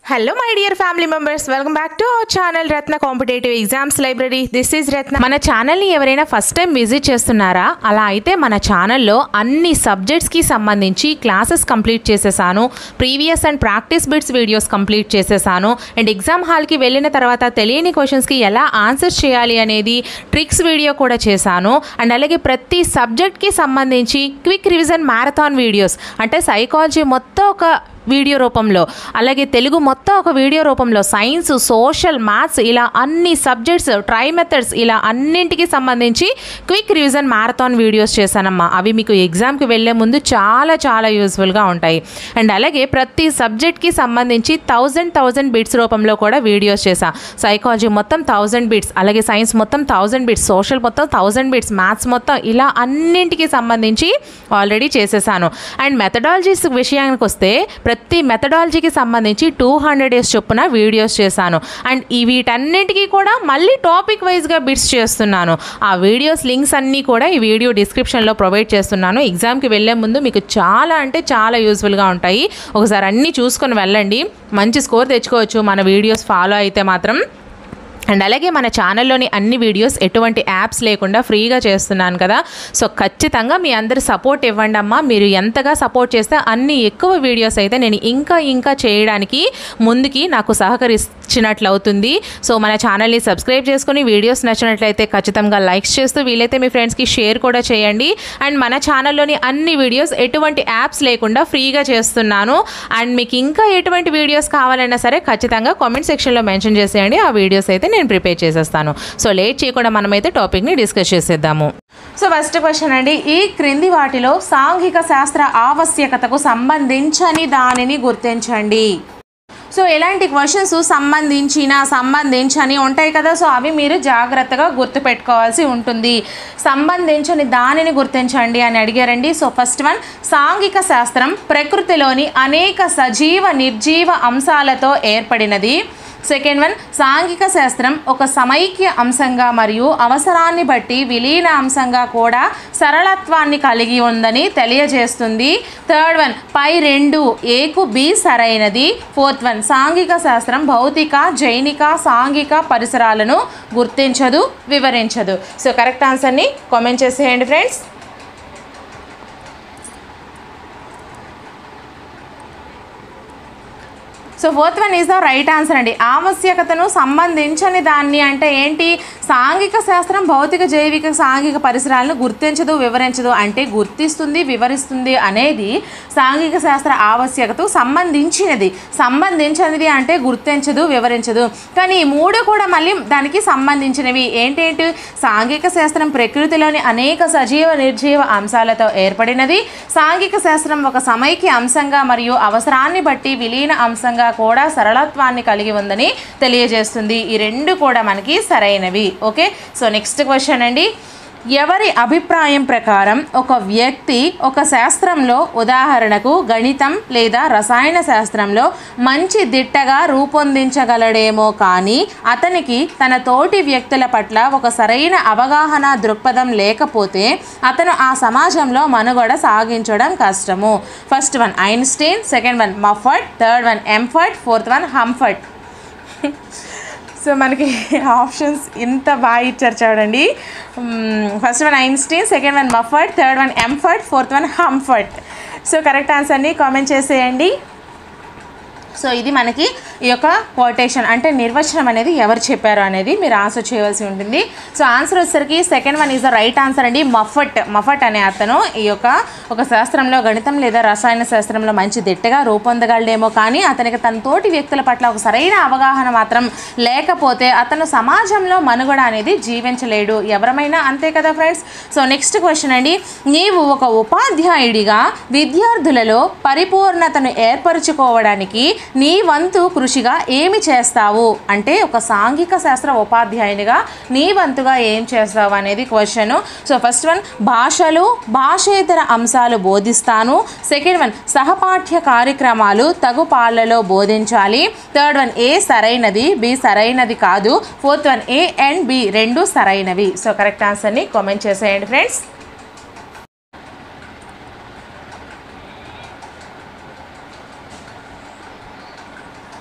hello my dear family members welcome back to our channel Ratna competitive exams library this is Ratna మన ఛానల్ని ఎవరైనా first time visit చేస్తున్నారా అలా అయితే మన ఛానల్లో అన్ని సబ్జెక్ట్స్కి సంబంధించి క్లాసెస్ కంప్లీట్ చేసేసాను previous and practice bits videos complete చేసేసాను అండ్ ఎగ్జామ్ హాల్కి వెళ్ళిన తర్వాత తెలియని క్వశ్చన్స్కి ఎలా ఆన్సర్స్ చేయాలి అనేది ట్రిక్స్ వీడియో కూడా చేశాను అండ్ అలాగే ప్రతి సబ్జెక్ట్కి సంబంధించి క్విక్ రివిజన్ మ్యారథాన్ వీడియోస్ అంటే సైకాలజీ మొత్తం ఒక వీడియో రూపంలో అలాగే తెలుగు మొత్తం ఒక వీడియో రూపంలో సైన్స్ సోషల్ మ్యాథ్స్ ఇలా అన్ని సబ్జెక్ట్స్ ట్రై మెథడ్స్ ఇలా అన్నింటికి సంబంధించి క్విక్ రివిజన్ మ్యారథాన్ వీడియోస్ చేశానమ్మా అవి మీకు ఎగ్జామ్కి వెళ్ళే ముందు చాలా చాలా యూస్ఫుల్గా ఉంటాయి అండ్ అలాగే ప్రతి సబ్జెక్ట్కి సంబంధించి థౌజండ్ థౌజండ్ బిట్స్ రూపంలో కూడా వీడియోస్ చేశా సైకాలజీ మొత్తం థౌజండ్ బిట్స్ అలాగే సైన్స్ మొత్తం థౌజండ్ బిట్స్ సోషల్ మొత్తం థౌజండ్ బిట్స్ మ్యాథ్స్ మొత్తం ఇలా అన్నింటికి సంబంధించి ఆల్రెడీ చేసేసాను అండ్ మెథడాలజీస్ విషయానికి వస్తే ప్రతి మెథడాలజీకి సంబంధించి టూ హండ్రెడ్ డేస్ చొప్పున వీడియోస్ చేశాను అండ్ ఈ వీటన్నిటికీ కూడా మళ్ళీ టాపిక్ వైజ్గా బిట్స్ చేస్తున్నాను ఆ వీడియోస్ లింక్స్ అన్నీ కూడా ఈ వీడియో డిస్క్రిప్షన్లో ప్రొవైడ్ చేస్తున్నాను ఎగ్జామ్కి వెళ్ళే ముందు మీకు చాలా అంటే చాలా యూస్ఫుల్గా ఉంటాయి ఒకసారి అన్నీ చూసుకొని వెళ్ళండి మంచి స్కోర్ తెచ్చుకోవచ్చు మన వీడియోస్ ఫాలో అయితే మాత్రం అండ్ అలాగే మన ఛానల్లోని అన్ని వీడియోస్ ఎటువంటి యాప్స్ లేకుండా ఫ్రీగా చేస్తున్నాను కదా సో ఖచ్చితంగా మీ అందరి సపోర్ట్ ఇవ్వండి అమ్మా మీరు ఎంతగా సపోర్ట్ చేస్తే అన్ని ఎక్కువ వీడియోస్ అయితే నేను ఇంకా ఇంకా చేయడానికి ముందుకి నాకు సహకరించినట్లు అవుతుంది సో మన ఛానల్ని సబ్స్క్రైబ్ చేసుకుని వీడియోస్ నచ్చినట్లయితే ఖచ్చితంగా లైక్స్ చేస్తూ వీలైతే మీ ఫ్రెండ్స్కి షేర్ కూడా చేయండి అండ్ మన ఛానల్లోని అన్ని వీడియోస్ ఎటువంటి యాప్స్ లేకుండా ఫ్రీగా చేస్తున్నాను అండ్ మీకు ఇంకా ఎటువంటి వీడియోస్ కావాలన్నా సరే ఖచ్చితంగా కామెంట్ సెక్షన్లో మెన్షన్ చేసేయండి ఆ వీడియోస్ అయితే నేను ప్రిపేర్ చేసేస్తాను సో లేట్ చేయకుండా మనమైతే టాపిక్ని డిస్కస్ చేసేద్దాము సో ఫస్ట్ క్వశ్చన్ అండి ఈ క్రింది వాటిలో సాంఘిక శాస్త్ర ఆవశ్యకతకు సంబంధించని దానిని గుర్తించండి సో ఎలాంటి క్వశ్చన్స్ సంబంధించిన సంబంధించని ఉంటాయి కదా సో అవి మీరు జాగ్రత్తగా గుర్తుపెట్టుకోవాల్సి ఉంటుంది సంబంధించని దానిని గుర్తించండి అని అడిగారండి సో ఫస్ట్ వన్ సాంఘిక శాస్త్రం ప్రకృతిలోని అనేక సజీవ నిర్జీవ అంశాలతో ఏర్పడినది సెకండ్ వన్ సాంఘిక శాస్త్రం ఒక సమైక్య అంశంగా మరియు అవసరాన్ని బట్టి విలీన అంశంగా కూడా సరళత్వాన్ని కలిగి ఉందని తెలియజేస్తుంది థర్డ్ వన్ పై రెండు ఏకు బి సరైనది ఫోర్త్ వన్ సాంఘిక శాస్త్రం భౌతిక జైనిక సాంఘిక పరిసరాలను గుర్తించదు వివరించదు సో కరెక్ట్ ఆన్సర్ని కామెంట్ చేసేయండి friends so fourth one is the right answer అండి ఆవశ్యకతను సంబంధించని దాన్ని అంటే ఏంటి సాంఘిక శాస్త్రం భౌతిక జైవిక సాంఘిక పరిసరాలను గుర్తించదు వివరించదు అంటే గుర్తిస్తుంది వివరిస్తుంది అనేది సాంఘిక శాస్త్ర ఆవశ్యకతకు సంబంధించినది సంబంధించినది అంటే గుర్తించదు వివరించదు కానీ ఈ మూడు కూడా మళ్ళీ దానికి సంబంధించినవి ఏంటేంటి సాంఘిక శాస్త్రం ప్రకృతిలోని అనేక సజీవ నిర్జీవ అంశాలతో ఏర్పడినది సాంఘిక శాస్త్రం ఒక సమైక్య అంశంగా మరియు అవసరాన్ని బట్టి విలీన అంశంగా కూడా సరళత్వాన్ని కలిగి ఉందని తెలియజేస్తుంది ఈ రెండు కూడా మనకి సరైనవి ఓకే సో నెక్స్ట్ క్వశ్చన్ అండి ఎవరి అభిప్రాయం ప్రకారం ఒక వ్యక్తి ఒక శాస్త్రంలో ఉదాహరణకు గణితం లేదా రసాయన శాస్త్రంలో మంచి దిట్టగా రూపొందించగలడేమో కానీ అతనికి తన తోటి వ్యక్తుల పట్ల ఒక సరైన అవగాహన దృక్పథం లేకపోతే అతను ఆ సమాజంలో మనుగడ సాగించడం కష్టము first one Einstein second one మఫర్ట్ థర్డ్ వన్ ఎంఫర్ట్ ఫోర్త్ వన్ హంఫర్ట్ సో మనకి ఆప్షన్స్ ఇంత బాగా ఇచ్చారు చూడండి first one Einstein second one మఫర్ట్ థర్డ్ వన్ ఎంఫర్ట్ ఫోర్త్ వన్ హంఫర్ట్ సో కరెక్ట్ ఆన్సర్ని కామెంట్ చేసేయండి సో ఇది మనకి ఈ యొక్క కోటేషన్ అంటే నిర్వచనం అనేది ఎవరు చెప్పారు అనేది మీరు ఆన్సర్ చేయవలసి ఉంటుంది సో ఆన్సర్ వచ్చేసరికి second one is the right answer అండి మఫట్ మఫట్ అనే అతను ఈ యొక్క ఒక శాస్త్రంలో గణితం లేదా రసాయన శాస్త్రంలో మంచి దిట్టగా రూపొందగలడేమో కానీ అతనికి తన తోటి వ్యక్తుల పట్ల ఒక సరైన అవగాహన మాత్రం లేకపోతే అతను సమాజంలో మనుగడ అనేది జీవించలేడు ఎవరమైనా అంతే కదా ఫ్రెండ్స్ సో నెక్స్ట్ క్వశ్చన్ అండి నీవు ఒక ఉపాధ్యాయుడిగా విద్యార్థులలో పరిపూర్ణతను ఏర్పరచుకోవడానికి నీ వంతు కృషిగా ఏమి చేస్తావు అంటే ఒక సాంఘిక శాస్త్ర ఉపాధ్యాయునిగా నీ వంతుగా ఏం చేస్తావు అనేది క్వశ్చన్ సో ఫస్ట్ వన్ భాషలు భాషేతర అంశాలు బోధిస్తాను సెకండ్ వన్ సహపాఠ్య కార్యక్రమాలు తగు పాళ్లలో బోధించాలి థర్డ్ వన్ ఏ సరైనది బి సరైనది కాదు fourth one A and B రెండు సరైనవి సో కరెక్ట్ ఆన్సర్ని కామెంట్ చేసేయండి friends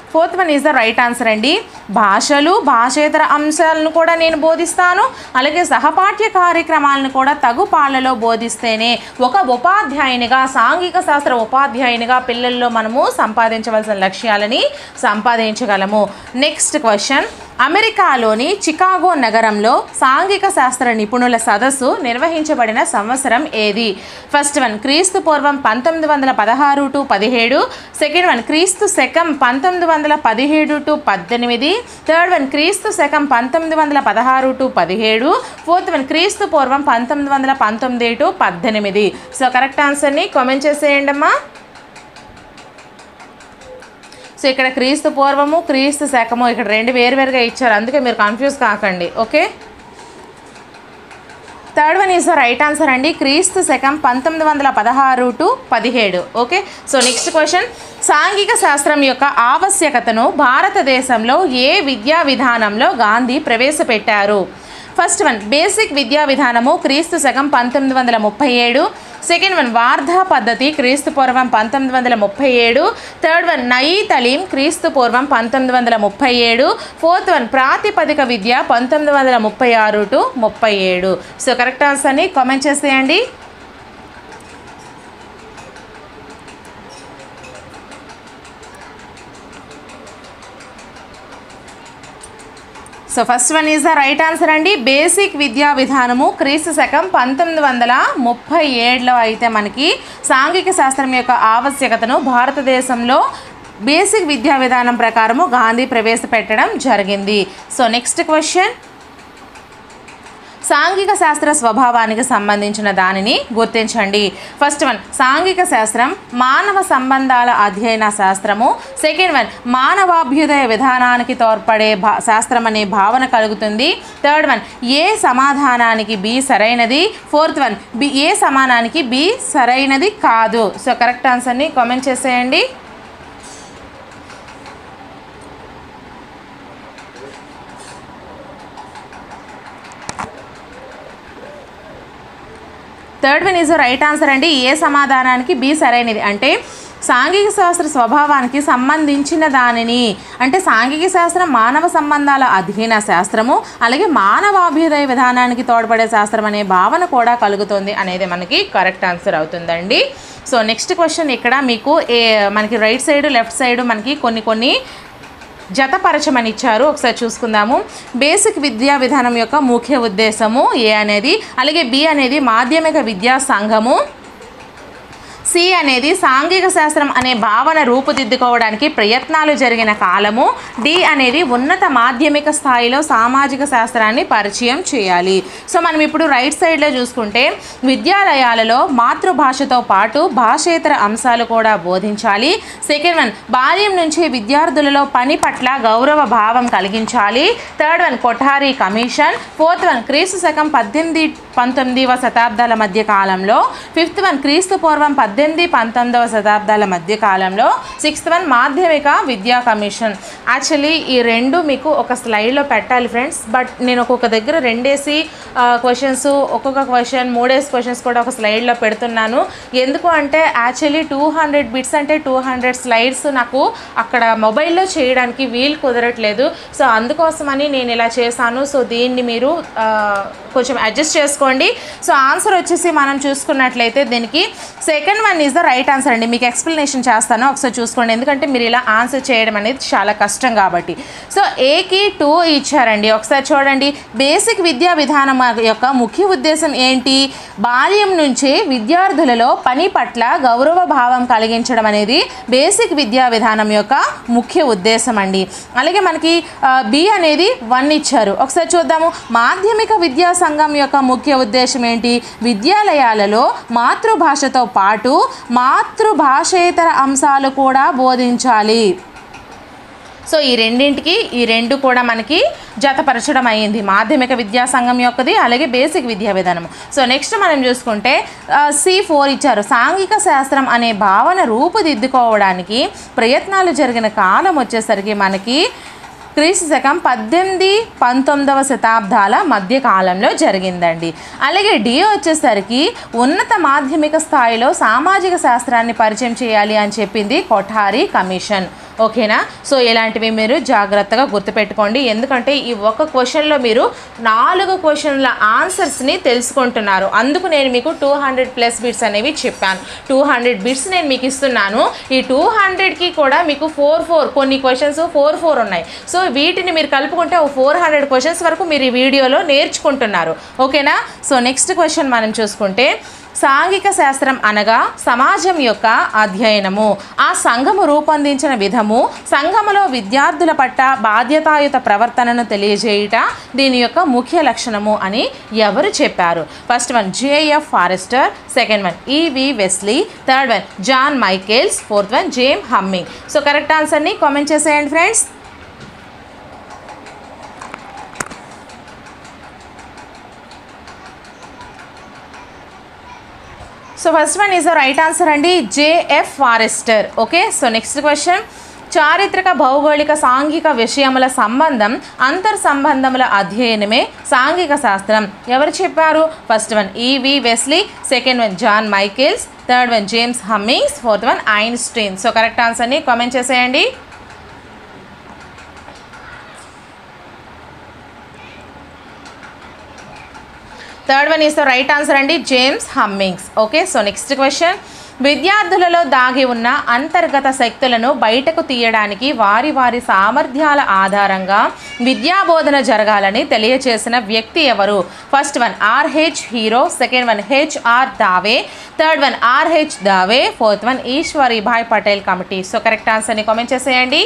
fourth one is the right answer అండి భాషలు భాషేతర అంశాలను కూడా నేను బోధిస్తాను అలాగే సహపాఠ్య కార్యక్రమాలను కూడా తగు పాళ్ళలో బోధిస్తేనే ఒక ఉపాధ్యాయునిగా సాంఘిక శాస్త్ర ఉపాధ్యాయునిగా పిల్లల్లో మనము సంపాదించవలసిన లక్ష్యాలని సంపాదించగలము నెక్స్ట్ క్వశ్చన్ అమెరికాలోని చికాగో నగరంలో సాంఘిక శాస్త్ర నిపుణుల సదస్సు నిర్వహించబడిన సంవత్సరం ఏది ఫస్ట్ వన్ క్రీస్తు పూర్వం పంతొమ్మిది వందల పదహారు టు పదిహేడు సెకండ్ వన్ క్రీస్తు శకం పంతొమ్మిది వందల పదిహేడు టు పద్దెనిమిది థర్డ్ వన్ క్రీస్తు శకం పంతొమ్మిది వందల పదహారు టు పదిహేడు ఫోర్త్ వన్ క్రీస్తు పూర్వం పంతొమ్మిది వందల పంతొమ్మిది టు పద్దెనిమిది సో కరెక్ట్ ఆన్సర్ని కామెంట్ చేసేయండి అమ్మా సో ఇక్కడ క్రీస్తు పూర్వము క్రీస్తు శకము ఇక్కడ రెండు వేరువేరుగా ఇచ్చారు అందుకే మీరు కన్ఫ్యూజ్ కాకండి okay third one is the right answer అండి క్రీస్తు శకం పంతొమ్మిది వందల పదహారు టు పదిహేడు ఓకే సో నెక్స్ట్ క్వశ్చన్ సాంఘిక శాస్త్రం యొక్క ఆవశ్యకతను భారతదేశంలో ఏ విద్యా విధానంలో గాంధీ ప్రవేశపెట్టారు ఫస్ట్ వన్ బేసిక్ విద్యా విధానము క్రీస్తు శకం పంతొమ్మిది వందల ముప్పై ఏడు సెకండ్ వన్ వార్ధా పద్ధతి క్రీస్తు పూర్వం పంతొమ్మిది వందల ముప్పై ఏడు థర్డ్ వన్ నయీ తలీం క్రీస్తు పూర్వం పంతొమ్మిది వందల ముప్పై ఏడు ఫోర్త్ వన్ ప్రాతిపదిక విద్య పంతొమ్మిది వందల ముప్పై ఆరు టు ముప్పై ఏడు సో కరెక్ట్ ఆన్సర్ని కామెంట్ చేసేయండి so first one is the right answer అండి బేసిక్ విద్యా విధానము క్రీస్తు శకం పంతొమ్మిది వందల ముప్పై ఏడులో అయితే మనకి సాంఘిక శాస్త్రం యొక్క ఆవశ్యకతను భారతదేశంలో బేసిక్ విద్యా విధానం ప్రకారము గాంధీ ప్రవేశపెట్టడం జరిగింది సో నెక్స్ట్ క్వశ్చన్ సాంఘిక శాస్త్ర స్వభావానికి సంబంధించిన దానిని గుర్తించండి ఫస్ట్ వన్ సాంఘిక శాస్త్రం మానవ సంబంధాల అధ్యయన శాస్త్రము సెకండ్ వన్ మానవాభ్యుదయ విధానానికి తోడ్పడే భా శాస్త్రం అనే భావన కలుగుతుంది థర్డ్ వన్ ఏ సమాధానానికి బి సరైనది ఫోర్త్ వన్ బి ఏ సమానానికి బి సరైనది కాదు సో కరెక్ట్ ఆన్సర్ని కామెంట్ చేసేయండి third one is right answer అండి ఏ సమాధానానికి బి సరైనది అంటే సాంఘిక శాస్త్ర స్వభావానికి సంబంధించిన దానిని అంటే సాంఘిక శాస్త్రం మానవ సంబంధాల అధ్యయన శాస్త్రము అలాగే మానవాభ్యుదయ విధానానికి తోడ్పడే శాస్త్రం అనే భావన కూడా కలుగుతుంది అనేది మనకి కరెక్ట్ ఆన్సర్ అవుతుందండి సో నెక్స్ట్ క్వశ్చన్ ఇక్కడ మీకు ఏ మనకి రైట్ సైడ్ లెఫ్ట్ సైడ్ మనకి కొన్ని కొన్ని జతపరచమని ఇచ్చారు ఒకసారి చూసుకుందాము బేసిక్ విద్యా విధానం యొక్క ముఖ్య ఉద్దేశము ఏ అనేది అలాగే బి అనేది మాధ్యమిక విద్యా సంఘము సి అనేది సాంఘిక శాస్త్రం అనే భావన రూపుదిద్దుకోవడానికి ప్రయత్నాలు జరిగిన కాలము డి అనేది ఉన్నత మాధ్యమిక స్థాయిలో సామాజిక శాస్త్రాన్ని పరిచయం చేయాలి సో మనం ఇప్పుడు రైట్ సైడ్లో చూసుకుంటే విద్యాలయాలలో మాతృభాషతో పాటు భాషేతర అంశాలు కూడా బోధించాలి సెకండ్ వన్ బాల్యం నుంచి విద్యార్థులలో పని పట్ల గౌరవ భావం కలిగించాలి third one Kothari commission fourth one క్రీస్తు శకం పద్దెనిమిది పంతొమ్మిదవ శతాబ్దాల మధ్య కాలంలో ఫిఫ్త్ వన్ క్రీస్తు పూర్వం పద్దెనిమిది పంతొమ్మిదవ శతాబ్దాల మధ్య కాలంలో సిక్స్త్ వన్ మాధ్యమిక విద్యా కమిషన్ యాక్చువల్లీ ఈ రెండు మీకు ఒక స్లైడ్లో పెట్టాలి ఫ్రెండ్స్ బట్ నేను ఒక్కొక్క దగ్గర రెండేసి క్వశ్చన్స్ ఒక్కొక్క క్వశ్చన్ మూడేసి క్వశ్చన్స్ కూడా ఒక స్లైడ్లో పెడుతున్నాను ఎందుకు అంటే యాక్చువల్లీ టూ హండ్రెడ్ బిట్స్ అంటే టూ హండ్రెడ్ స్లైడ్స్ నాకు అక్కడ మొబైల్లో చేయడానికి వీలు కుదరట్లేదు సో అందుకోసమని నేను ఇలా చేశాను సో దీన్ని మీరు ఆ, కొంచెం అడ్జస్ట్ చేసుకోండి సో ఆన్సర్ వచ్చేసి మనం చూసుకున్నట్లయితే దీనికి second one is the right answer అండి మీకు ఎక్స్ప్లెనేషన్ చేస్తాను ఒకసారి చూసుకోండి ఎందుకంటే మీరు ఇలా ఆన్సర్ చేయడం అనేది చాలా కష్టం కాబట్టి సో ఏకి టూ ఇచ్చారండి ఒకసారి చూడండి బేసిక్ విద్యా విధానం యొక్క ముఖ్య ఉద్దేశం ఏంటి బాల్యం నుంచే విద్యార్థులలో పని పట్ల గౌరవ భావం కలిగించడం అనేది బేసిక్ విద్యా విధానం యొక్క ముఖ్య ఉద్దేశం అండి అలాగే మనకి బి అనేది వన్ ఇచ్చారు ఒకసారి చూద్దాము మాధ్యమిక విద్యా సంఘం యొక్క ముఖ్య ఉద్దేశం ఏంటి విద్యాలయాలలో మాతృభాషతో పాటు మాతృభాషేతర అంశాలు కూడా బోధించాలి సో ఈ రెండింటికి ఈ రెండు కూడా మనకి జతపరచడం అయ్యింది మాధ్యమిక విద్యా సంఘం యొక్కది అలాగే బేసిక్ విద్యా విధానము సో నెక్స్ట్ మనం చూసుకుంటే సి ఫోర్ ఇచ్చారు సాంఘిక శాస్త్రం అనే భావన రూపుదిద్దుకోవడానికి ప్రయత్నాలు జరిగిన కాలం వచ్చేసరికి మనకి క్రీస్తు శకం పద్దెనిమిది పంతొమ్మిదవ శతాబ్దాల మధ్య కాలంలో జరిగిందండి అలాగే డి వచ్చేసరికి ఉన్నత మాధ్యమిక స్థాయిలో సామాజిక శాస్త్రాన్ని పరిచయం చేయాలి అని చెప్పింది కొఠారి కమిషన్ ఓకేనా సో ఇలాంటివి మీరు జాగ్రత్తగా గుర్తుపెట్టుకోండి ఎందుకంటే ఈ ఒక క్వశ్చన్లో మీరు నాలుగు క్వశ్చన్ల ఆన్సర్స్ని తెలుసుకుంటున్నారు అందుకు నేను మీకు టూ హండ్రెడ్ ప్లస్ బిట్స్ అనేవి చెప్పాను టూ హండ్రెడ్ బిట్స్ నేను మీకు ఇస్తున్నాను ఈ టూ హండ్రెడ్కి కూడా మీకు ఫోర్ ఫోర్ కొన్ని క్వశ్చన్స్ ఫోర్ ఫోర్ ఉన్నాయి సో వీటిని మీరు కలుపుకుంటే ఓ ఫోర్ హండ్రెడ్ క్వశ్చన్స్ వరకు మీరు ఈ వీడియోలో నేర్చుకుంటున్నారు ఓకేనా సో నెక్స్ట్ క్వశ్చన్ మనం చూసుకుంటే సాంఘిక శాస్త్రం అనగా సమాజం యొక్క అధ్యయనము ఆ సంఘము రూపొందించిన విధము సంఘములో విద్యార్థుల పట్ల బాధ్యతాయుత ప్రవర్తనను తెలియజేయుట దీని యొక్క ముఖ్య లక్షణము అని ఎవరు చెప్పారు first one JF Forrester second one EV Wesley third one John Michaels fourth one James Hamming so correct ఆన్సర్ని కామెంట్ చేసేయండి friends so first one is the right answer అండి JF Forrester okay so next question చారిత్రక భౌగోళిక సాంఘిక విషయముల సంబంధం అంతర్ సంబంధముల అధ్యయనమే సాంఘిక శాస్త్రం ఎవరు చెప్పారు first one EV Wesley second one John Michaels third one James Hemmings fourth one Einstein so correct ఆన్సర్ని కామెంట్ చేసేయండి third one is the right answer అండి James Hemmings okay so next question విద్యార్థులలో దాగి ఉన్న అంతర్గత శక్తులను బయటకు తీయడానికి వారి వారి సామర్థ్యాల ఆధారంగా విద్యాబోధన జరగాలని తెలియచేసిన వ్యక్తి ఎవరు first one RH hero second one HR Dave third one RH Dave fourth one Ishwari Bhai Patel committee so correct ఆన్సర్ని కామెంట్ చేసేయండి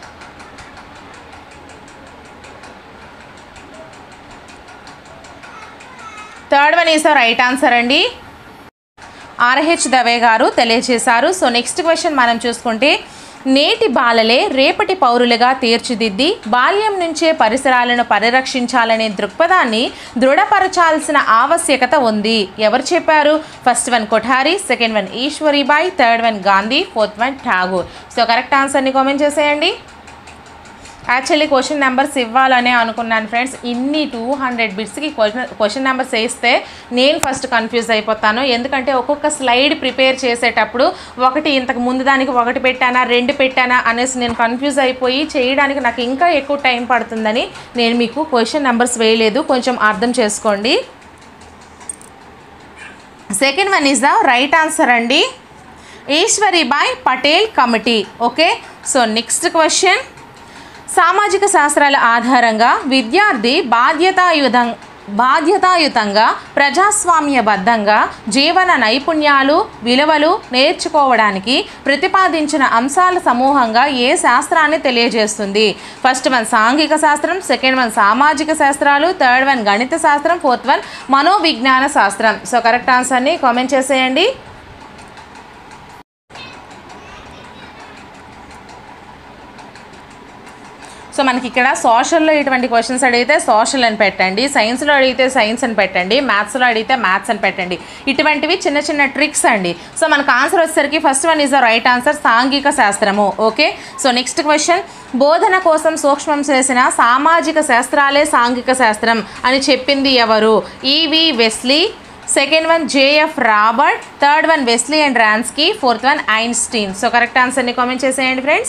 third one is the right answer అండి ఆర్హెచ్ దవే గారు తెలియజేశారు సో నెక్స్ట్ క్వశ్చన్ మనం చూసుకుంటే నేటి బాలలే రేపటి పౌరులుగా తీర్చిదిద్ది బాల్యం నుంచే పరిసరాలను పరిరక్షించాలనే దృక్పథాన్ని దృఢపరచాల్సిన ఆవశ్యకత ఉంది ఎవరు చెప్పారు first one Kothari second one Ishwaribai third one Gandhi fourth one Tagore so correct ఆన్సర్ని కామెంట్ చేసేయండి యాక్చువల్లీ క్వశ్చన్ నెంబర్స్ ఇవ్వాలనే అనుకున్నాను ఫ్రెండ్స్ ఇన్ని టూ హండ్రెడ్ బిట్స్కి క్వశ్చన్ క్వశ్చన్ నెంబర్స్ వేస్తే నేను ఫస్ట్ కన్ఫ్యూజ్ అయిపోతాను ఎందుకంటే ఒక్కొక్క స్లైడ్ ప్రిపేర్ చేసేటప్పుడు ఒకటి ఇంతకు ముందు దానికి ఒకటి పెట్టానా రెండు పెట్టానా అనేసి నేను కన్ఫ్యూజ్ అయిపోయి చేయడానికి నాకు ఇంకా ఎక్కువ టైం పడుతుందని నేను మీకు క్వశ్చన్ నెంబర్స్ వేయలేదు కొంచెం అర్థం చేసుకోండి second one is the right answer అండి Ishwaribai Patel committee okay so next question సామాజిక శాస్త్రాల ఆధారంగా విద్యార్థి బాధ్యతాయుధం బాధ్యతాయుతంగా ప్రజాస్వామ్యబద్ధంగా జీవన నైపుణ్యాలు విలువలు నేర్చుకోవడానికి ప్రతిపాదించిన అంశాల సమూహంగా ఏ శాస్త్రాన్ని తెలియజేస్తుంది ఫస్ట్ వన్ సాంఘిక శాస్త్రం సెకండ్ వన్ సామాజిక శాస్త్రాలు థర్డ్ వన్ గణిత శాస్త్రం ఫోర్త్ వన్ మనోవిజ్ఞాన శాస్త్రం సో కరెక్ట్ ఆన్సర్ని కామెంట్ చేసేయండి సో మనకి ఇక్కడ సోషల్లో ఇటువంటి క్వశ్చన్స్ అడిగితే సోషల్ అని పెట్టండి సైన్స్లో అడిగితే సైన్స్ అని పెట్టండి మ్యాథ్స్లో అడిగితే మ్యాథ్స్ అని పెట్టండి ఇటువంటివి చిన్న చిన్న ట్రిక్స్ అండి సో మనకు ఆన్సర్ వచ్చేసరికి first one is the right answer సాంఘిక శాస్త్రము ఓకే సో నెక్స్ట్ క్వశ్చన్ బోధన కోసం సూక్ష్మం చేసిన సామాజిక శాస్త్రాలే సాంఘిక శాస్త్రం అని చెప్పింది ఎవరు EV Wesley second one JF Robert third one Wesley and Wronski fourth one Einstein so correct ఆన్సర్ని కామెంట్ చేసేయండి ఫ్రెండ్స్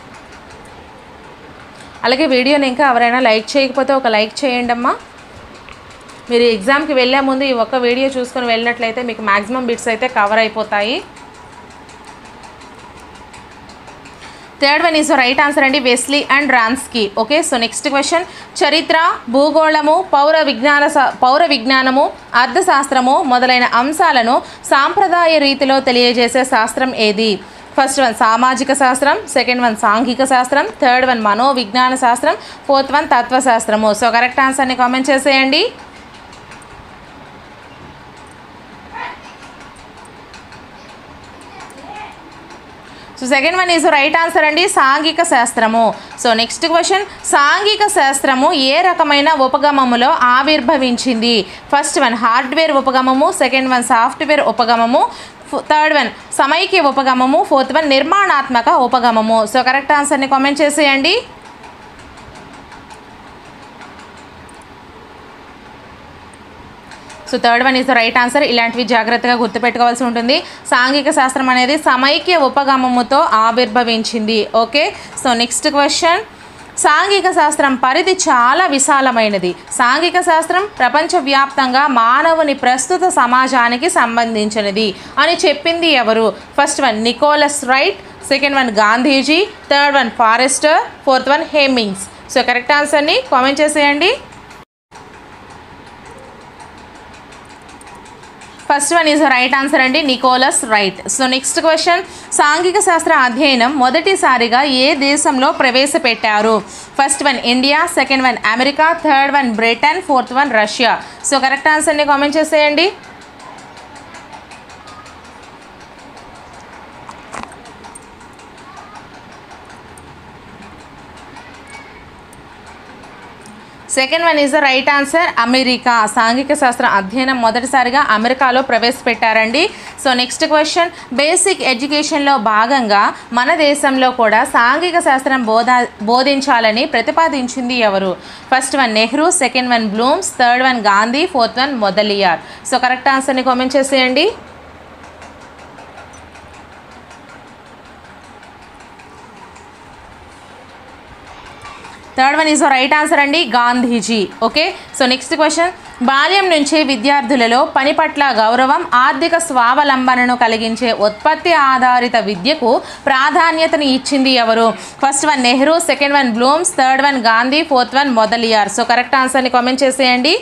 అలాగే వీడియోని ఇంకా ఎవరైనా లైక్ చేయకపోతే ఒక లైక్ చేయండి అమ్మా మీరు ఎగ్జామ్కి వెళ్ళే ముందు ఈ ఒక్క వీడియో చూసుకొని వెళ్ళినట్లయితే మీకు మ్యాక్సిమం బిట్స్ అయితే కవర్ అయిపోతాయి third one is right answer అండి Wesley and Wronski okay so next question చరిత్ర భూగోళము పౌర విజ్ఞాన శా- పౌర విజ్ఞానము అర్థశాస్త్రము మొదలైన అంశాలను సాంప్రదాయ రీతిలో తెలియజేసే శాస్త్రం ఏది ఫస్ట్ వన్ సామాజిక శాస్త్రం సెకండ్ వన్ సాంఘిక శాస్త్రం థర్డ్ వన్ మనోవిజ్ఞాన శాస్త్రం ఫోర్త్ వన్ తత్వశాస్త్రము సో కరెక్ట్ ఆన్సర్ని కామెంట్ చేసేయండి so second one is right answer అండి సాంఘిక శాస్త్రము సో నెక్స్ట్ క్వశ్చన్ సాంఘిక శాస్త్రము ఏ రకమైన ఉపగమములో ఆవిర్భవించింది ఫస్ట్ వన్ హార్డ్వేర్ ఉపగమము సెకండ్ వన్ సాఫ్ట్వేర్ ఉపగమము థర్డ్ వన్ సమైక్య ఉపగమము ఫోర్త్ వన్ నిర్మాణాత్మక ఉపగమము సో కరెక్ట్ ఆన్సర్ని కామెంట్ చేసేయండి so third one is the right answer ఇలాంటివి జాగ్రత్తగా గుర్తుపెట్టుకోవాల్సి ఉంటుంది సాంఘిక శాస్త్రం అనేది సమైక్య ఉపగమముతో ఆవిర్భవించింది ఓకే సో నెక్స్ట్ క్వశ్చన్ సాంఘిక శాస్త్రం పరిధి చాలా విశాలమైనది సాంఘిక శాస్త్రం ప్రపంచవ్యాప్తంగా మానవుని ప్రస్తుత సమాజానికి సంబంధించినది అని చెప్పింది ఎవరు first one Nicholas Wright second one Gandhiji third one Forrester fourth one Hemmings so correct ఆన్సర్ని కామెంట్ చేసేయండి first one is right answer అండి Nicholas Wright so next question సాంఘిక శాస్త్ర అధ్యయనం మొదటిసారిగా ఏ దేశంలో ప్రవేశపెట్టారు first one India second one America third one Britain fourth one Russia so correct ఆన్సర్ని కామెంట్ చేసేయండి second one is the right answer America సాంఘిక శాస్త్ర అధ్యయనం మొదటిసారిగా అమెరికాలో ప్రవేశపెట్టారండి సో నెక్స్ట్ క్వశ్చన్ బేసిక్ ఎడ్యుకేషన్లో భాగంగా మన దేశంలో కూడా సాంఘిక శాస్త్రం బోధ బోధించాలని ప్రతిపాదించింది ఎవరు first one Nehru second one Blooms third one Gandhi fourth one Mudaliar so correct ఆన్సర్ని కామెంట్ చేసేయండి third one is right answer అండి Gandhiji okay so next question బాల్యం నుంచే విద్యార్థులలో పని పట్ల గౌరవం ఆర్థిక స్వావలంబనను కలిగించే ఉత్పత్తి ఆధారిత విద్యకు ప్రాధాన్యతని ఇచ్చింది ఎవరు first one Nehru second one Blooms third one Gandhi fourth one Mudaliar so correct ఆన్సర్ని కామెంట్ చేసేయండి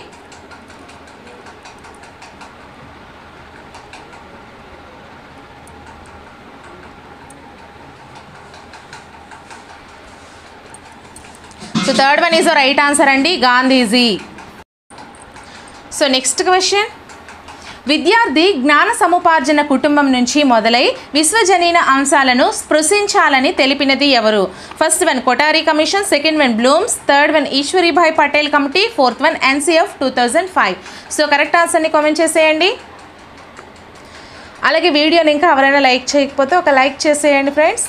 so third one is right answer అండి గాంధీజీ సో నెక్స్ట్ క్వశ్చన్ విద్యార్థి జ్ఞాన సముపార్జన కుటుంబం నుంచి మొదలై విశ్వజనీన అంశాలను స్పృశించాలని తెలిపినది ఎవరు first one Kothari commission second one Blooms third one Ishwaribhai Patel committee fourth one NCF two thousand five so correct ఆన్సర్ని కామెంట్ చేసేయండి అలాగే వీడియోని ఇంకా ఎవరైనా లైక్ చేయకపోతే ఒక లైక్ చేసేయండి friends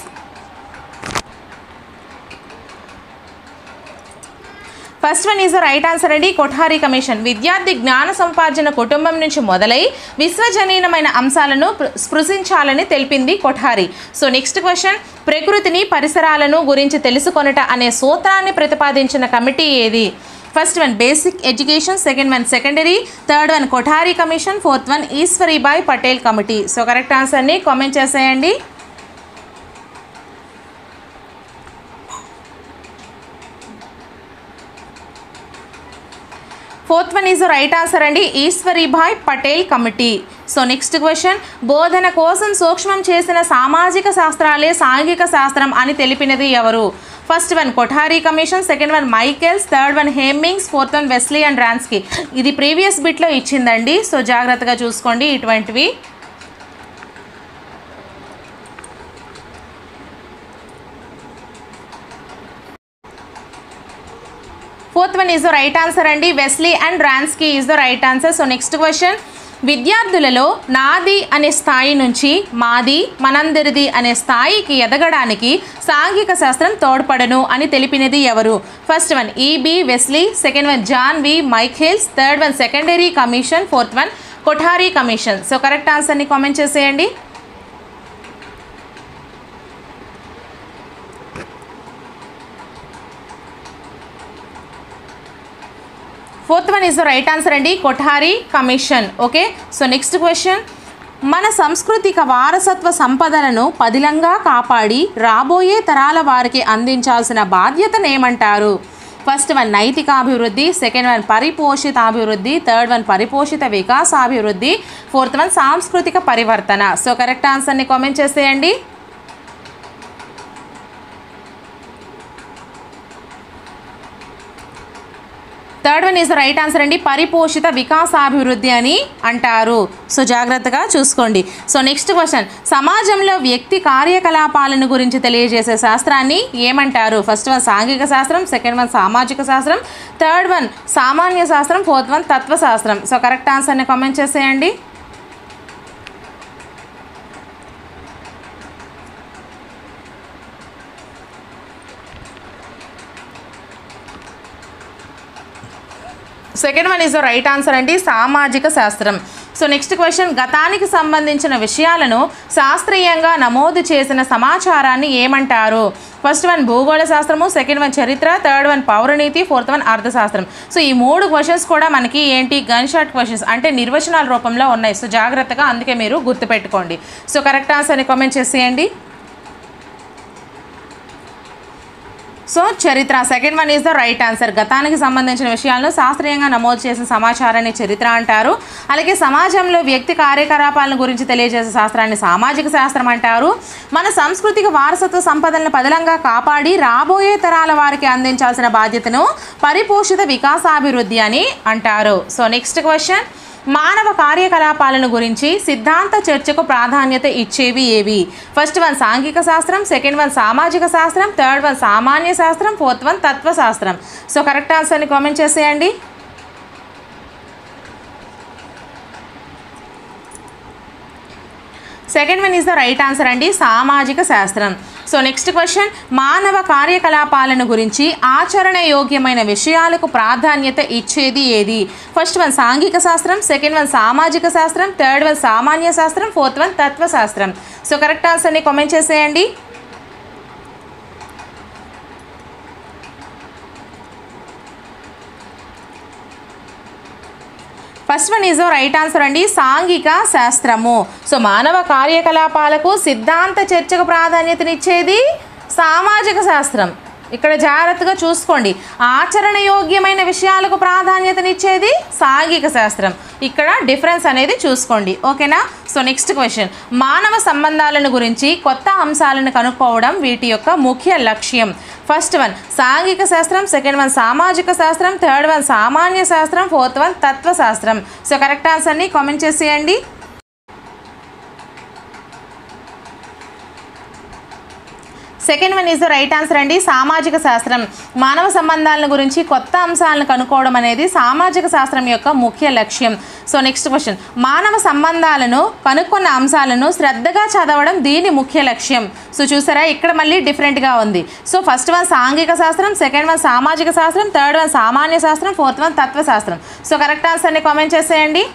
first one is the right answer అండి కొఠారి కమిషన్ విద్యార్థి జ్ఞాన సంపార్జన కుటుంబం నుంచి మొదలై విశ్వజనీనమైన అంశాలను ప్ర- స్పృశించాలని తెలిపింది కొఠారి సో నెక్స్ట్ క్వశ్చన్ ప్రకృతిని పరిసరాలను గురించి తెలుసుకొనట అనే సూత్రాన్ని ప్రతిపాదించిన కమిటీ ఏది first one basic education second one secondary third one Kothari commission fourth one Ishwaribai Patel committee so correct ఆన్సర్ని కామెంట్ చేసేయండి fourth one is right answer అండి Ishwaribhai Patel committee so next question బోధన కోసం సూక్ష్మం చేసిన సామాజిక శాస్త్రాలే సాంఘిక శాస్త్రం అని తెలిపినది ఎవరు first one Kothari commission second one Michaels third one Hemmings fourth one Wesley and Wronski ఇది ప్రీవియస్ బిట్లో ఇచ్చిందండి సో జాగ్రత్తగా చూసుకోండి ఇటువంటివి fourth one is the right answer అండి Wesley and Wronski is the right answer so next question విద్యార్థులలో నాది అనే స్థాయి నుంచి మాది మనందరిది అనే స్థాయికి ఎదగడానికి సాంఘిక శాస్త్రం తోడ్పడను అని తెలిపినది ఎవరు first one EB Wesley second one John V Michaels third one secondary commission fourth one Kothari commission so correct ఆన్సర్ని కామెంట్ చేసేయండి fourth one is the right answer అండి Kothari commission okay so next question మన సాంస్కృతిక వారసత్వ సంపదలను పదిలంగా కాపాడి రాబోయే తరాల వారికి అందించాల్సిన బాధ్యతనేమంటారు ఫస్ట్ వన్ నైతికాభివృద్ధి సెకండ్ వన్ పరిపోషిత అభివృద్ధి థర్డ్ వన్ పరిపోషిత వికాసాభివృద్ధి ఫోర్త్ వన్ సాంస్కృతిక పరివర్తన సో కరెక్ట్ ఆన్సర్ని కామెంట్ చేసేయండి third one is the right answer అండి పరిపోషిత వికాసాభివృద్ధి అని అంటారు సో జాగ్రత్తగా చూసుకోండి సో నెక్స్ట్ క్వశ్చన్ సమాజంలో వ్యక్తి కార్యకలాపాలను గురించి తెలియజేసే శాస్త్రాన్ని ఏమంటారు ఫస్ట్ వన్ సాంఘిక శాస్త్రం సెకండ్ వన్ సామాజిక శాస్త్రం థర్డ్ వన్ సామాన్య శాస్త్రం ఫోర్త్ వన్ తత్వశాస్త్రం సో కరెక్ట్ ఆన్సర్ని కామెంట్ చేసేయండి second one is the right answer అండి సామాజిక శాస్త్రం సో నెక్స్ట్ క్వశ్చన్ గతానికి సంబంధించిన విషయాలను శాస్త్రీయంగా నమోదు చేసిన సమాచారాన్ని ఏమంటారు ఫస్ట్ వన్ భూగోళ శాస్త్రము సెకండ్ వన్ చరిత్ర థర్డ్ వన్ పౌరనీతి ఫోర్త్ వన్ అర్థశాస్త్రం సో ఈ మూడు క్వశ్చన్స్ కూడా మనకి ఏంటి గన్ షాట్ క్వశ్చన్స్ అంటే నిర్వచనాల రూపంలో ఉన్నాయి సో జాగ్రత్తగా అందుకే మీరు గుర్తుపెట్టుకోండి సో కరెక్ట్ ఆన్సర్ని కామెంట్ చేసేయండి సో చరిత్ర second one is the right answer గతానికి సంబంధించిన విషయాలను శాస్త్రీయంగా నమోదు చేసిన సమాచారాన్ని చరిత్ర అంటారు అలాగే సమాజంలో వ్యక్తి కార్యకలాపాలను గురించి తెలియజేసే శాస్త్రాన్ని సామాజిక శాస్త్రం అంటారు మన సాంస్కృతిక వారసత్వ సంపదలను పదిలంగా కాపాడి రాబోయే తరాల వారికి అందించాల్సిన బాధ్యతను పరిపోషిత వికాసాభివృద్ధి అని అంటారు సో నెక్స్ట్ క్వశ్చన్ మానవ కార్యకలాపాలను గురించి సిద్ధాంత చర్చకు ప్రాధాన్యత ఇచ్చేవి ఏవి ఫస్ట్ వన్ సాంఘిక శాస్త్రం సెకండ్ వన్ సామాజిక శాస్త్రం థర్డ్ వన్ సామాన్య శాస్త్రం ఫోర్త్ వన్ తత్వశాస్త్రం సో కరెక్ట్ ఆన్సర్ని కామెంట్ చేసేయండి second one is the right answer అండి సామాజిక శాస్త్రం సో నెక్స్ట్ క్వశ్చన్ మానవ కార్యకలాపాలను గురించి ఆచరణ యోగ్యమైన విషయాలకు ప్రాధాన్యత ఇచ్చేది ఏది ఫస్ట్ వన్ సాంఘిక శాస్త్రం సెకండ్ వన్ సామాజిక శాస్త్రం థర్డ్ వన్ సామాన్య శాస్త్రం ఫోర్త్ వన్ తత్వశాస్త్రం సో కరెక్ట్ ఆన్సర్ని కామెంట్ చేసేయండి first one is right answer అండి సాంఘిక శాస్త్రము సో మానవ కార్యకలాపాలకు సిద్ధాంత చర్చకు ప్రాధాన్యతనిచ్చేది సామాజిక శాస్త్రం ఇక్కడ జాగ్రత్తగా చూసుకోండి ఆచరణ యోగ్యమైన విషయాలకు ప్రాధాన్యతనిచ్చేది సాంఘిక శాస్త్రం ఇక్కడ డిఫరెన్స్ అనేది చూసుకోండి ఓకేనా సో నెక్స్ట్ క్వశ్చన్ మానవ సంబంధాలను గురించి కొత్త అంశాలను కనుక్కోవడం వీటి యొక్క ముఖ్య లక్ష్యం ఫస్ట్ వన్ సాంఘిక శాస్త్రం సెకండ్ వన్ సామాజిక శాస్త్రం థర్డ్ వన్ సామాన్య శాస్త్రం ఫోర్త్ వన్ తత్వశాస్త్రం సో కరెక్ట్ ఆన్సర్ని కామెంట్ చేసేయండి second one is the right answer అండి సామాజిక శాస్త్రం మానవ సంబంధాలను గురించి కొత్త అంశాలను కనుక్కోవడం అనేది సామాజిక శాస్త్రం యొక్క ముఖ్య లక్ష్యం సో నెక్స్ట్ క్వశ్చన్ మానవ సంబంధాలను కనుక్కున్న అంశాలను శ్రద్ధగా చదవడం దీని ముఖ్య లక్ష్యం సో చూసారా ఇక్కడ మళ్ళీ డిఫరెంట్గా ఉంది సో ఫస్ట్ వన్ సాంఘిక శాస్త్రం సెకండ్ వన్ సామాజిక శాస్త్రం థర్డ్ వన్ సామాన్య శాస్త్రం ఫోర్త్ వన్ తత్వశాస్త్రం సో కరెక్ట్ ఆన్సర్ని కామెంట్ చేసేయండి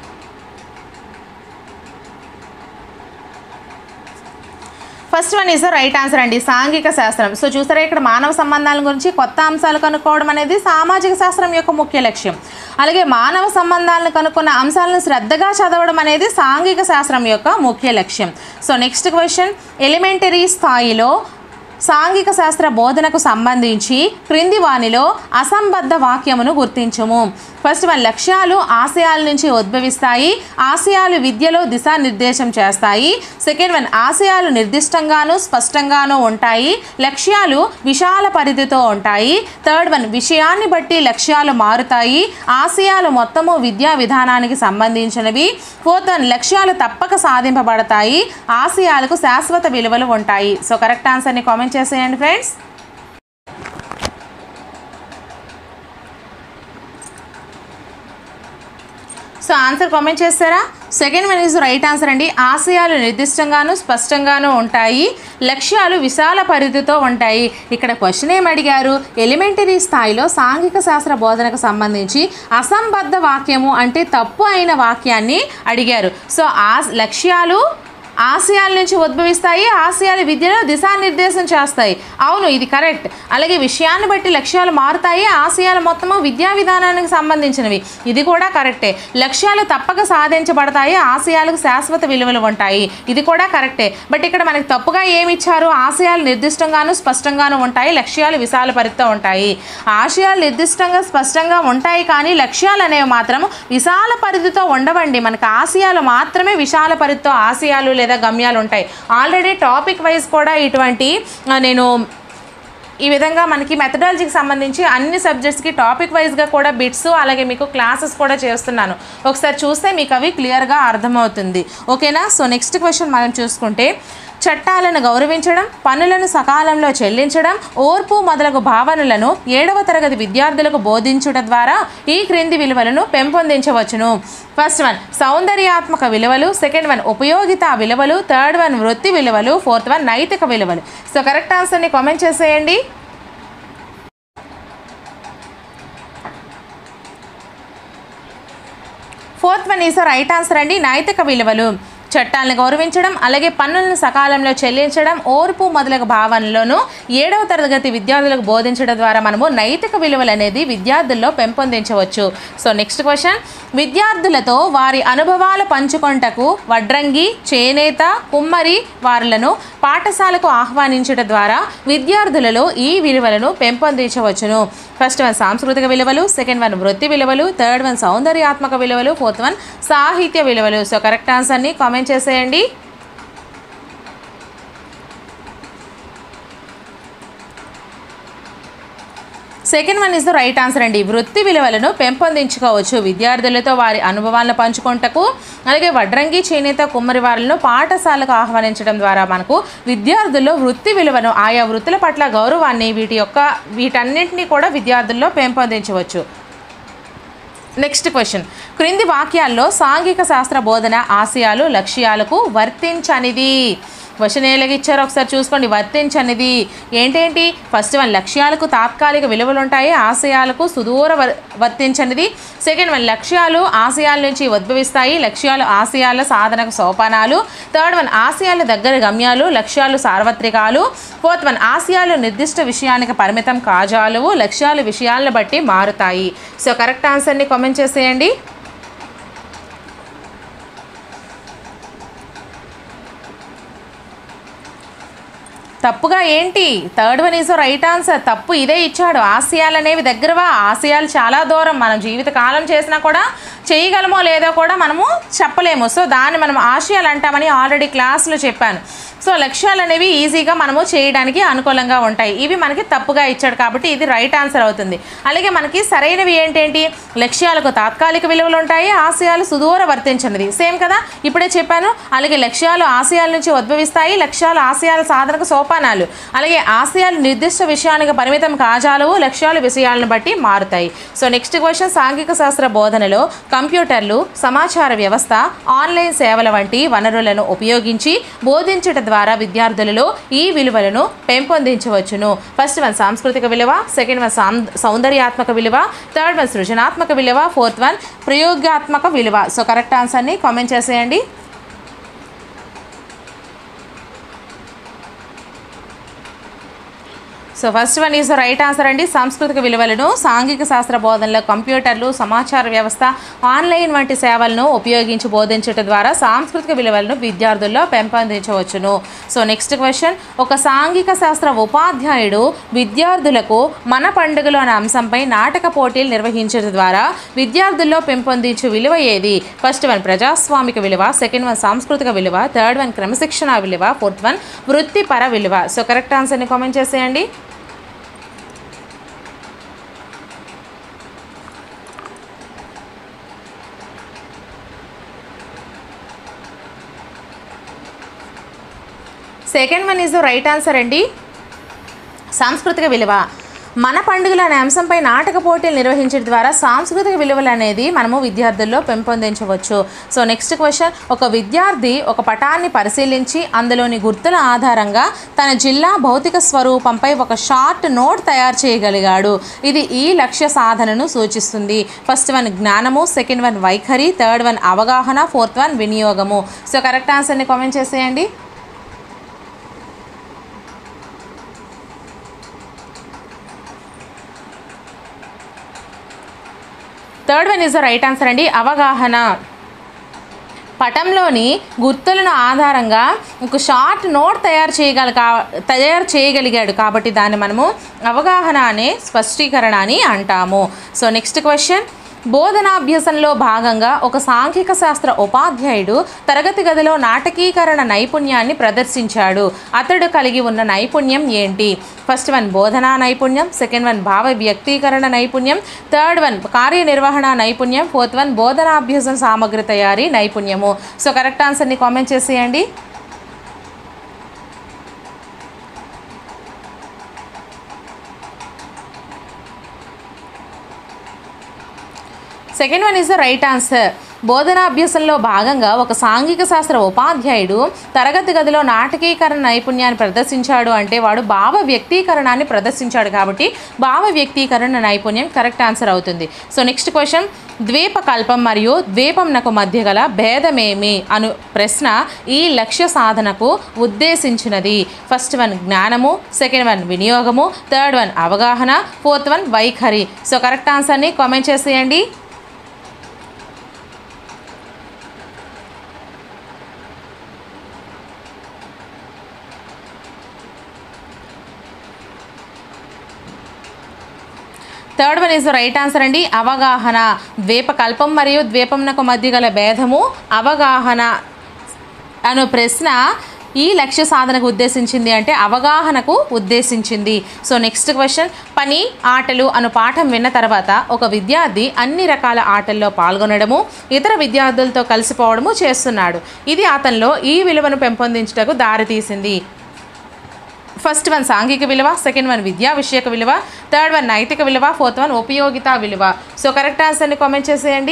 first one is the right answer అండి సాంఘిక శాస్త్రం సో చూసారా ఇక్కడ మానవ సంబంధాల గురించి కొత్త అంశాలు కనుక్కోవడం అనేది సామాజిక శాస్త్రం యొక్క ముఖ్య లక్ష్యం అలాగే మానవ సంబంధాలను కనుక్కున్న అంశాలను శ్రద్ధగా చదవడం అనేది సాంఘిక శాస్త్రం యొక్క ముఖ్య లక్ష్యం సో నెక్స్ట్ క్వశ్చన్ ఎలిమెంటరీ స్థాయిలో సాంఘిక శాస్త్ర బోధనకు సంబంధించి క్రింది వానిలో అసంబద్ధ వాక్యమును గుర్తించము ఫస్ట్ వన్ లక్ష్యాలు ఆశయాల నుంచి ఉద్భవిస్తాయి ఆశయాలు విద్యలో దిశానిర్దేశం చేస్తాయి సెకండ్ వన్ ఆశయాలు నిర్దిష్టంగాను స్పష్టంగాను ఉంటాయి లక్ష్యాలు విశాల పరిధితో ఉంటాయి థర్డ్ వన్ విషయాన్ని బట్టి లక్ష్యాలు మారుతాయి ఆశయాలు మొత్తము విద్యా విధానానికి సంబంధించినవి ఫోర్త్ వన్ లక్ష్యాలు తప్పక సాధింపబడతాయి ఆశయాలకు శాశ్వత విలువలు ఉంటాయి సో కరెక్ట్ ఆన్సర్ని కామెంట్ చేసేయండి ఫ్రెండ్స్ సో ఆన్సర్ కామెంట్ చేస్తారా second one is right answer అండి ఆశయాలు నిర్దిష్టంగాను స్పష్టంగాను ఉంటాయి లక్ష్యాలు విశాల పరిధితో ఉంటాయి ఇక్కడ క్వశ్చన్ ఏం అడిగారు ఎలిమెంటరీ స్థాయిలో సాంఘిక శాస్త్ర బోధనకు సంబంధించి అసంబద్ధ వాక్యము అంటే తప్పు అయిన వాక్యాన్ని అడిగారు సో ఆ లక్ష్యాలు ఆశయాల నుంచి ఉద్భవిస్తాయి ఆశయాలు విద్యలో దిశానిర్దేశం చేస్తాయి అవును ఇది కరెక్ట్ అలాగే విషయాన్ని బట్టి లక్ష్యాలు మారుతాయి ఆశయాలు మొత్తము విద్యా విధానానికి సంబంధించినవి ఇది కూడా కరెక్టే లక్ష్యాలు తప్పక సాధించబడతాయి ఆశయాలకు శాశ్వత విలువలు ఉంటాయి ఇది కూడా కరెక్టే బట్ ఇక్కడ మనకి తప్పుగా ఏమి ఇచ్చారు ఆశయాలు నిర్దిష్టంగాను స్పష్టంగాను ఉంటాయి లక్ష్యాలు విశాల పరిధితో ఉంటాయి ఆశయాలు నిర్దిష్టంగా స్పష్టంగా ఉంటాయి కానీ లక్ష్యాలు అనేవి మాత్రం విశాల పరిధితో ఉండవండి మనకు ఆశయాలు మాత్రమే విశాల పరిధితో ఆశయాలు లేదా గమ్యాలు ఉంటాయి ఆల్రెడీ టాపిక్ వైజ్ కూడా ఇటువంటి ఆ, నేను ఈ విధంగా మనకి మెథడాలజీకి సంబంధించి అన్ని సబ్జెక్ట్స్కి టాపిక్ వైజ్గా కూడా బిట్స్ అలాగే మీకు క్లాసెస్ కూడా చేస్తున్నాను ఒకసారి చూస్తే మీకు అవి క్లియర్గా అర్థమవుతుంది ఓకేనా సో నెక్స్ట్ క్వశ్చన్ మనం చూసుకుంటే చట్టాలను గౌరవించడం పనులను సకాలంలో చెల్లించడం ఓర్పు మొదలగు భావనలను ఏడవ తరగతి విద్యార్థులకు బోధించుట ద్వారా ఈ క్రింది విలువలను పెంపొందించవచ్చును ఫస్ట్ వన్ సౌందర్యాత్మక విలువలు సెకండ్ వన్ ఉపయోగిత విలువలు థర్డ్ వన్ వృత్తి విలువలు ఫోర్త్ వన్ నైతిక విలువలు సో కరెక్ట్ ఆన్సర్ని కామెంట్ చేసేయండి fourth one is right answer అండి నైతిక విలువలు చట్టాలను గౌరవించడం అలాగే పన్నులను సకాలంలో చెల్లించడం ఓర్పు మొదలగు భావనలోను ఏడవ తరగతి విద్యార్థులకు బోధించడం ద్వారా మనము నైతిక విలువలు అనేది విద్యార్థుల్లో పెంపొందించవచ్చు సో నెక్స్ట్ క్వశ్చన్ విద్యార్థులతో వారి అనుభవాలు పంచుకొంటకు వడ్రంగి చేనేత కుమ్మరి వారులను పాఠశాలకు ఆహ్వానించడం ద్వారా విద్యార్థులలో ఈ విలువలను పెంపొందించవచ్చును ఫస్ట్ వన్ సాంస్కృతిక విలువలు సెకండ్ వన్ వృత్తి విలువలు థర్డ్ వన్ సౌందర్యాత్మక విలువలు ఫోర్త్ వన్ సాహిత్య విలువలు సో కరెక్ట్ ఆన్సర్ని కామెంట్ చేసేయండి second one is the right answer అండి వృత్తి విలువలను పెంపొందించుకోవచ్చు విద్యార్థులతో వారి అనుభవాలను పంచుకుంటకు అలాగే వడ్రంగి చేనేత కుమ్మరి వారులను పాఠశాలకు ఆహ్వానించడం ద్వారా మనకు విద్యార్థుల్లో వృత్తి విలువను ఆయా వృత్తుల పట్ల గౌరవాన్ని వీటి యొక్క వీటన్నింటినీ కూడా విద్యార్థుల్లో పెంపొందించవచ్చు నెక్స్ట్ క్వశ్చన్ క్రింది వాక్యాల్లో సాంఘిక శాస్త్ర బోధన ఆశయాలు లక్ష్యాలకు వర్తించనిది క్వశ్చన్ ఏలాగ ఇచ్చారో ఒకసారి చూసుకోండి వర్తించనిది ఏంటేంటి ఫస్ట్ వన్ లక్ష్యాలకు తాత్కాలిక విలువలు ఉంటాయి ఆశయాలకు సుదూర వర్ వర్తించనిది సెకండ్ వన్ లక్ష్యాలు ఆశయాల నుంచి ఉద్భవిస్తాయి లక్ష్యాలు ఆశయాల సాధనకు సోపానాలు థర్డ్ వన్ ఆశయాల దగ్గర గమ్యాలు లక్ష్యాలు సార్వత్రికాలు ఫోర్త్ వన్ ఆశయాలు నిర్దిష్ట విషయానికి పరిమితం కాజాలువు లక్ష్యాలు విషయాలను బట్టి మారుతాయి సో కరెక్ట్ ఆన్సర్ని కామెంట్ చేసేయండి తప్పుగా ఏంటి third one is right answer తప్పు ఇదే ఇచ్చాడు ఆశయాలు అనేవి దగ్గరవా ఆశయాలు చాలా దూరం మనం జీవిత కాలం చేసినా కూడా చేయగలమో లేదో కూడా మనము చెప్పలేము సో దాన్ని మనం ఆశయాలు అంటామని ఆల్రెడీ క్లాస్లో చెప్పాను సో లక్ష్యాలు అనేవి ఈజీగా మనము చేయడానికి అనుకూలంగా ఉంటాయి ఇవి మనకి తప్పుగా ఇచ్చాడు కాబట్టి ఇది రైట్ ఆన్సర్ అవుతుంది అలాగే మనకి సరైనవి ఏంటేంటి లక్ష్యాలకు తాత్కాలిక విలువలు ఉంటాయి ఆశయాలు సుదూర వర్తించినది సేమ్ కదా ఇప్పుడే చెప్పాను అలాగే లక్ష్యాలు ఆశయాల నుంచి ఉద్భవిస్తాయి లక్ష్యాలు ఆశయాల సాధనకు సోపానాలు అలాగే ఆశయాలు నిర్దిష్ట విషయానికి పరిమితం కాజాలవు లక్ష్యాలు విషయాలను బట్టి మారుతాయి సో నెక్స్ట్ క్వశ్చన్ సాంఘిక శాస్త్ర బోధనలో కంప్యూటర్లు సమాచార వ్యవస్థ ఆన్లైన్ సేవల వంటి వనరులను ఉపయోగించి బోధించడం ద్వారా విద్యార్థులలో ఈ విలువలను పెంపొందించవచ్చును ఫస్ట్ వన్ సాంస్కృతిక విలువ సెకండ్ వన్ సాం సౌందర్యాత్మక విలువ థర్డ్ వన్ సృజనాత్మక విలువ ఫోర్త్ వన్ ప్రయోగాత్మక విలువ సో కరెక్ట్ ఆన్సర్ని కామెంట్ చేసేయండి so first one is right answer అండి సాంస్కృతిక విలువలను సాంఘిక శాస్త్ర బోధనలో కంప్యూటర్లు సమాచార వ్యవస్థ ఆన్లైన్ వంటి సేవలను ఉపయోగించి బోధించడం ద్వారా సాంస్కృతిక విలువలను విద్యార్థుల్లో పెంపొందించవచ్చును సో నెక్స్ట్ క్వశ్చన్ ఒక సాంఘిక శాస్త్ర ఉపాధ్యాయుడు విద్యార్థులకు మన పండుగలు అనే అంశంపై నాటక పోటీలు నిర్వహించడం ద్వారా విద్యార్థుల్లో పెంపొందించే విలువ ఏది ఫస్ట్ వన్ ప్రజాస్వామిక విలువ సెకండ్ వన్ సాంస్కృతిక విలువ థర్డ్ వన్ క్రమశిక్షణ విలువ ఫోర్త్ వన్ వృత్తిపర విలువ సో కరెక్ట్ ఆన్సర్ని కామెంట్ చేసేయండి second one is the right answer అండి సాంస్కృతిక విలువ మన పండుగలు అనే అంశంపై నాటక పోటీలు నిర్వహించడం ద్వారా సాంస్కృతిక విలువలు అనేది మనము విద్యార్థుల్లో పెంపొందించవచ్చు సో నెక్స్ట్ క్వశ్చన్ ఒక విద్యార్థి ఒక పటాన్ని పరిశీలించి అందులోని గుర్తుల ఆధారంగా తన జిల్లా భౌతిక స్వరూపంపై ఒక షార్ట్ నోట్ తయారు చేయగలిగాడు ఇది ఈ లక్ష్య సాధనను సూచిస్తుంది ఫస్ట్ వన్ జ్ఞానము సెకండ్ వన్ వైఖరి థర్డ్ వన్ అవగాహన ఫోర్త్ వన్ వినియోగము సో కరెక్ట్ ఆన్సర్ని కామెంట్ చేసేయండి third one is the right answer అండి అవగాహన పటంలోని గుర్తులను ఆధారంగా ఒక షార్ట్ నోట్ తయారు చేయగల కా తయారు చేయగలిగాడు కాబట్టి దాన్ని మనము అవగాహన అనే స్పష్టీకరణ అని అంటాము సో నెక్స్ట్ క్వశ్చన్ బోధనాభ్యసనలో భాగంగా ఒక సాంఘిక శాస్త్ర ఉపాధ్యాయుడు తరగతి గదిలో నాటకీకరణ నైపుణ్యాన్ని ప్రదర్శించాడు అతడు కలిగి ఉన్న నైపుణ్యం ఏంటి ఫస్ట్ వన్ బోధనా నైపుణ్యం సెకండ్ వన్ భావ వ్యక్తీకరణ నైపుణ్యం థర్డ్ వన్ కార్యనిర్వహణ నైపుణ్యం ఫోర్త్ వన్ బోధనాభ్యసన సామగ్రి తయారీ నైపుణ్యము సో కరెక్ట్ ఆన్సర్ని కామెంట్ చేసేయండి second one is the right answer బోధనాభ్యాసంలో భాగంగా ఒక సాంఘిక శాస్త్ర ఉపాధ్యాయుడు తరగతి గదిలో నాటకీకరణ నైపుణ్యాన్ని ప్రదర్శించాడు అంటే వాడు భావ వ్యక్తీకరణాన్ని ప్రదర్శించాడు కాబట్టి భావ వ్యక్తీకరణ నైపుణ్యం కరెక్ట్ ఆన్సర్ అవుతుంది సో నెక్స్ట్ క్వశ్చన్ ద్వీపకల్పం మరియు ద్వీపంనకు మధ్య గల భేదమేమి అను ప్రశ్న ఈ లక్ష్య సాధనకు ఉద్దేశించినది ఫస్ట్ వన్ జ్ఞానము సెకండ్ వన్ వినియోగము థర్డ్ వన్ అవగాహన ఫోర్త్ వన్ వైఖరి సో కరెక్ట్ ఆన్సర్ని కామెంట్ చేసేయండి third one is right answer అండి అవగాహన ద్వీపకల్పం మరియు ద్వీపంనకు మధ్య గల భేదము అవగాహన అను ప్రశ్న ఈ లక్ష్య సాధనకు ఉద్దేశించింది అంటే అవగాహనకు ఉద్దేశించింది సో నెక్స్ట్ క్వశ్చన్ పని ఆటలు అను పాఠం విన్న తర్వాత ఒక విద్యార్థి అన్ని రకాల ఆటల్లో పాల్గొనడము ఇతర విద్యార్థులతో కలిసిపోవడము చేస్తున్నాడు ఇది అతనిలో ఈ విలువను పెంపొందించుటకు దారితీసింది ఫస్ట్ వన్ సాంఘిక విలువ సెకండ్ వన్ విద్యా విషయక విలువ థర్డ్ వన్ నైతిక విలువ ఫోర్త్ వన్ ఉపయోగిత విలువ సో కరెక్ట్ ఆన్సర్ని కామెంట్ చేసేయండి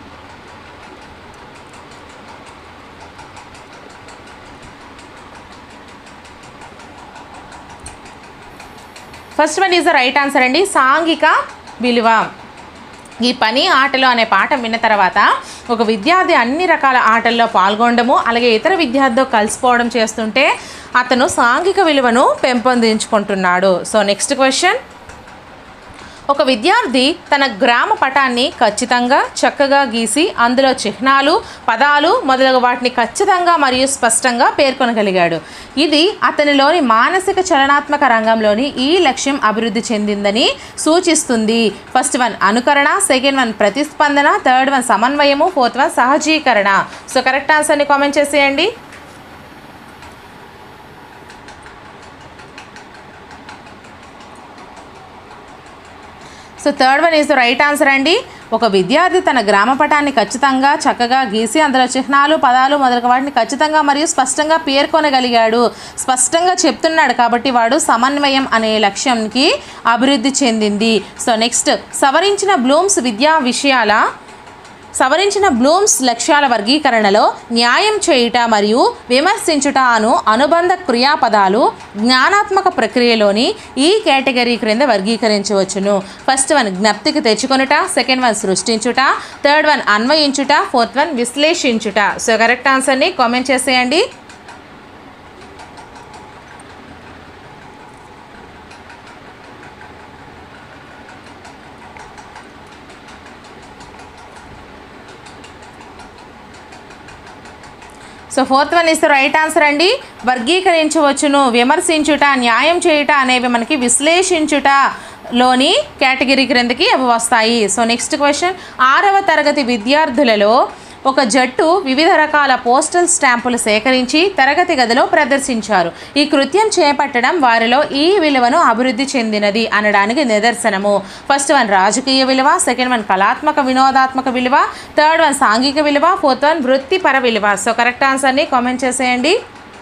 first one is the right answer అండి సాంఘిక విలువ ఈ పని ఆటలు అనే పాఠం విన్న తర్వాత ఒక విద్యార్థి అన్ని రకాల ఆటల్లో పాల్గొనడము అలాగే ఇతర విద్యార్థితో కలిసిపోవడం చేస్తుంటే అతను సాంఘిక విలువను పెంపొందించుకుంటున్నాడు సో నెక్స్ట్ క్వశ్చన్ ఒక విద్యార్థి తన గ్రామ పటాన్ని ఖచ్చితంగా చక్కగా గీసి అందులో చిహ్నాలు పదాలు మొదలగు వాటిని ఖచ్చితంగా మరియు స్పష్టంగా పేర్కొనగలిగాడు ఇది అతనిలోని మానసిక చలనాత్మక రంగంలోని ఈ లక్ష్యం అభివృద్ధి చెందిందని సూచిస్తుంది ఫస్ట్ వన్ అనుకరణ సెకండ్ వన్ ప్రతిస్పందన థర్డ్ వన్ సమన్వయము ఫోర్త్ వన్ సహజీకరణ సో కరెక్ట్ ఆన్సర్ని కామెంట్ చేసేయండి so third one is the right answer అండి ఒక విద్యార్థి తన గ్రామ పటాన్ని ఖచ్చితంగా చక్కగా గీసి అందులో చిహ్నాలు పదాలు మొదలగు వాటిని ఖచ్చితంగా మరియు స్పష్టంగా పేర్కొనగలిగాడు స్పష్టంగా చెప్తున్నాడు కాబట్టి వాడు సమన్వయం అనే లక్ష్యంకి అభివృద్ధి చెందింది సో నెక్స్ట్ సవరించిన బ్లూమ్స్ విద్యా విషయాల సవరించిన బ్లూమ్స్ లక్ష్యాల వర్గీకరణలో న్యాయం చేయుట మరియు విమర్శించుట అను అనుబంధ క్రియాపదాలు జ్ఞానాత్మక ప్రక్రియలోని ఈ కేటగిరీ క్రింద వర్గీకరించవచ్చును ఫస్ట్ వన్ జ్ఞప్తికి తెచ్చుకొనుట సెకండ్ వన్ సృష్టించుట థర్డ్ వన్ అన్వయించుట ఫోర్త్ వన్ విశ్లేషించుట సో కరెక్ట్ ఆన్సర్ని కామెంట్ చేసేయండి so fourth one is the right answer అండి వర్గీకరించవచ్చును విమర్శించుట న్యాయం చేయుట అనేవి మనకి విశ్లేషించుట లోని కేటగిరీ క్రిందకి అవి వస్తాయి సో నెక్స్ట్ క్వశ్చన్ ఆరవ తరగతి విద్యార్థులలో ఒక జట్టు వివిధ రకాల పోస్టల్ స్టాంపులు సేకరించి తరగతి గదిలో ప్రదర్శించారు ఈ కృత్యం చేపట్టడం వారిలో ఈ విలువను అభివృద్ధి చెందినది అనడానికి నిదర్శనము ఫస్ట్ వన్ రాజకీయ విలువ సెకండ్ వన్ కళాత్మక వినోదాత్మక విలువ థర్డ్ వన్ సాంఘిక విలువ ఫోర్త్ వన్ వృత్తిపర విలువ సో కరెక్ట్ ఆన్సర్ని కామెంట్ చేసేయండి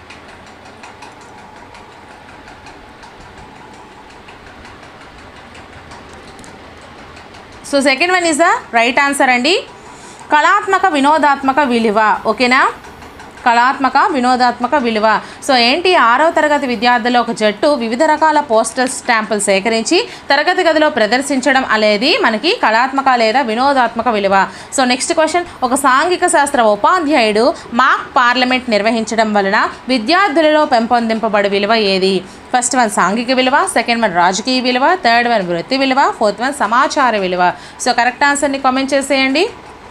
so second one is the right answer అండి కళాత్మక వినోదాత్మక విలువ ఓకేనా కళాత్మక వినోదాత్మక విలువ సో ఏంటి ఆరో తరగతి విద్యార్థుల ఒక జట్టు వివిధ రకాల పోస్టల్ స్టాంపులు సేకరించి తరగతి గదిలో ప్రదర్శించడం అనేది మనకి కళాత్మక లేదా వినోదాత్మక విలువ సో నెక్స్ట్ క్వశ్చన్ ఒక సాంఘిక శాస్త్ర ఉపాధ్యాయుడు మాక్ పార్లమెంట్ నిర్వహించడం వలన విద్యార్థులలో పెంపొందింపబడు విలువ ఏది ఫస్ట్ వన్ సాంఘిక విలువ సెకండ్ వన్ రాజకీయ విలువ థర్డ్ వన్ వృత్తి విలువ ఫోర్త్ వన్ సమాచార విలువ సో కరెక్ట్ ఆన్సర్ని కామెంట్ చేసేయండి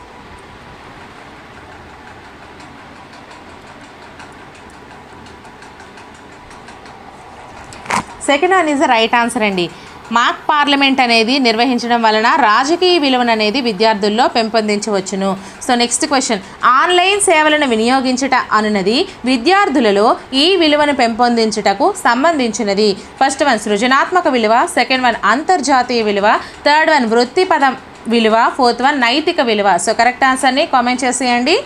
second one is the right answer అండి మాక్ పార్లమెంట్ అనేది నిర్వహించడం వలన రాజకీయ విలువను అనేది విద్యార్థుల్లో పెంపొందించవచ్చును సో నెక్స్ట్ క్వశ్చన్ ఆన్లైన్ సేవలను వినియోగించుట అనున్నది విద్యార్థులలో ఈ విలువను పెంపొందించుటకు సంబంధించినది ఫస్ట్ వన్ సృజనాత్మక విలువ సెకండ్ వన్ అంతర్జాతీయ విలువ థర్డ్ వన్ వృత్తి పదం విలువ ఫోర్త్ వన్ నైతిక విలువ సో కరెక్ట్ ఆన్సర్ని కామెంట్ చేసేయండి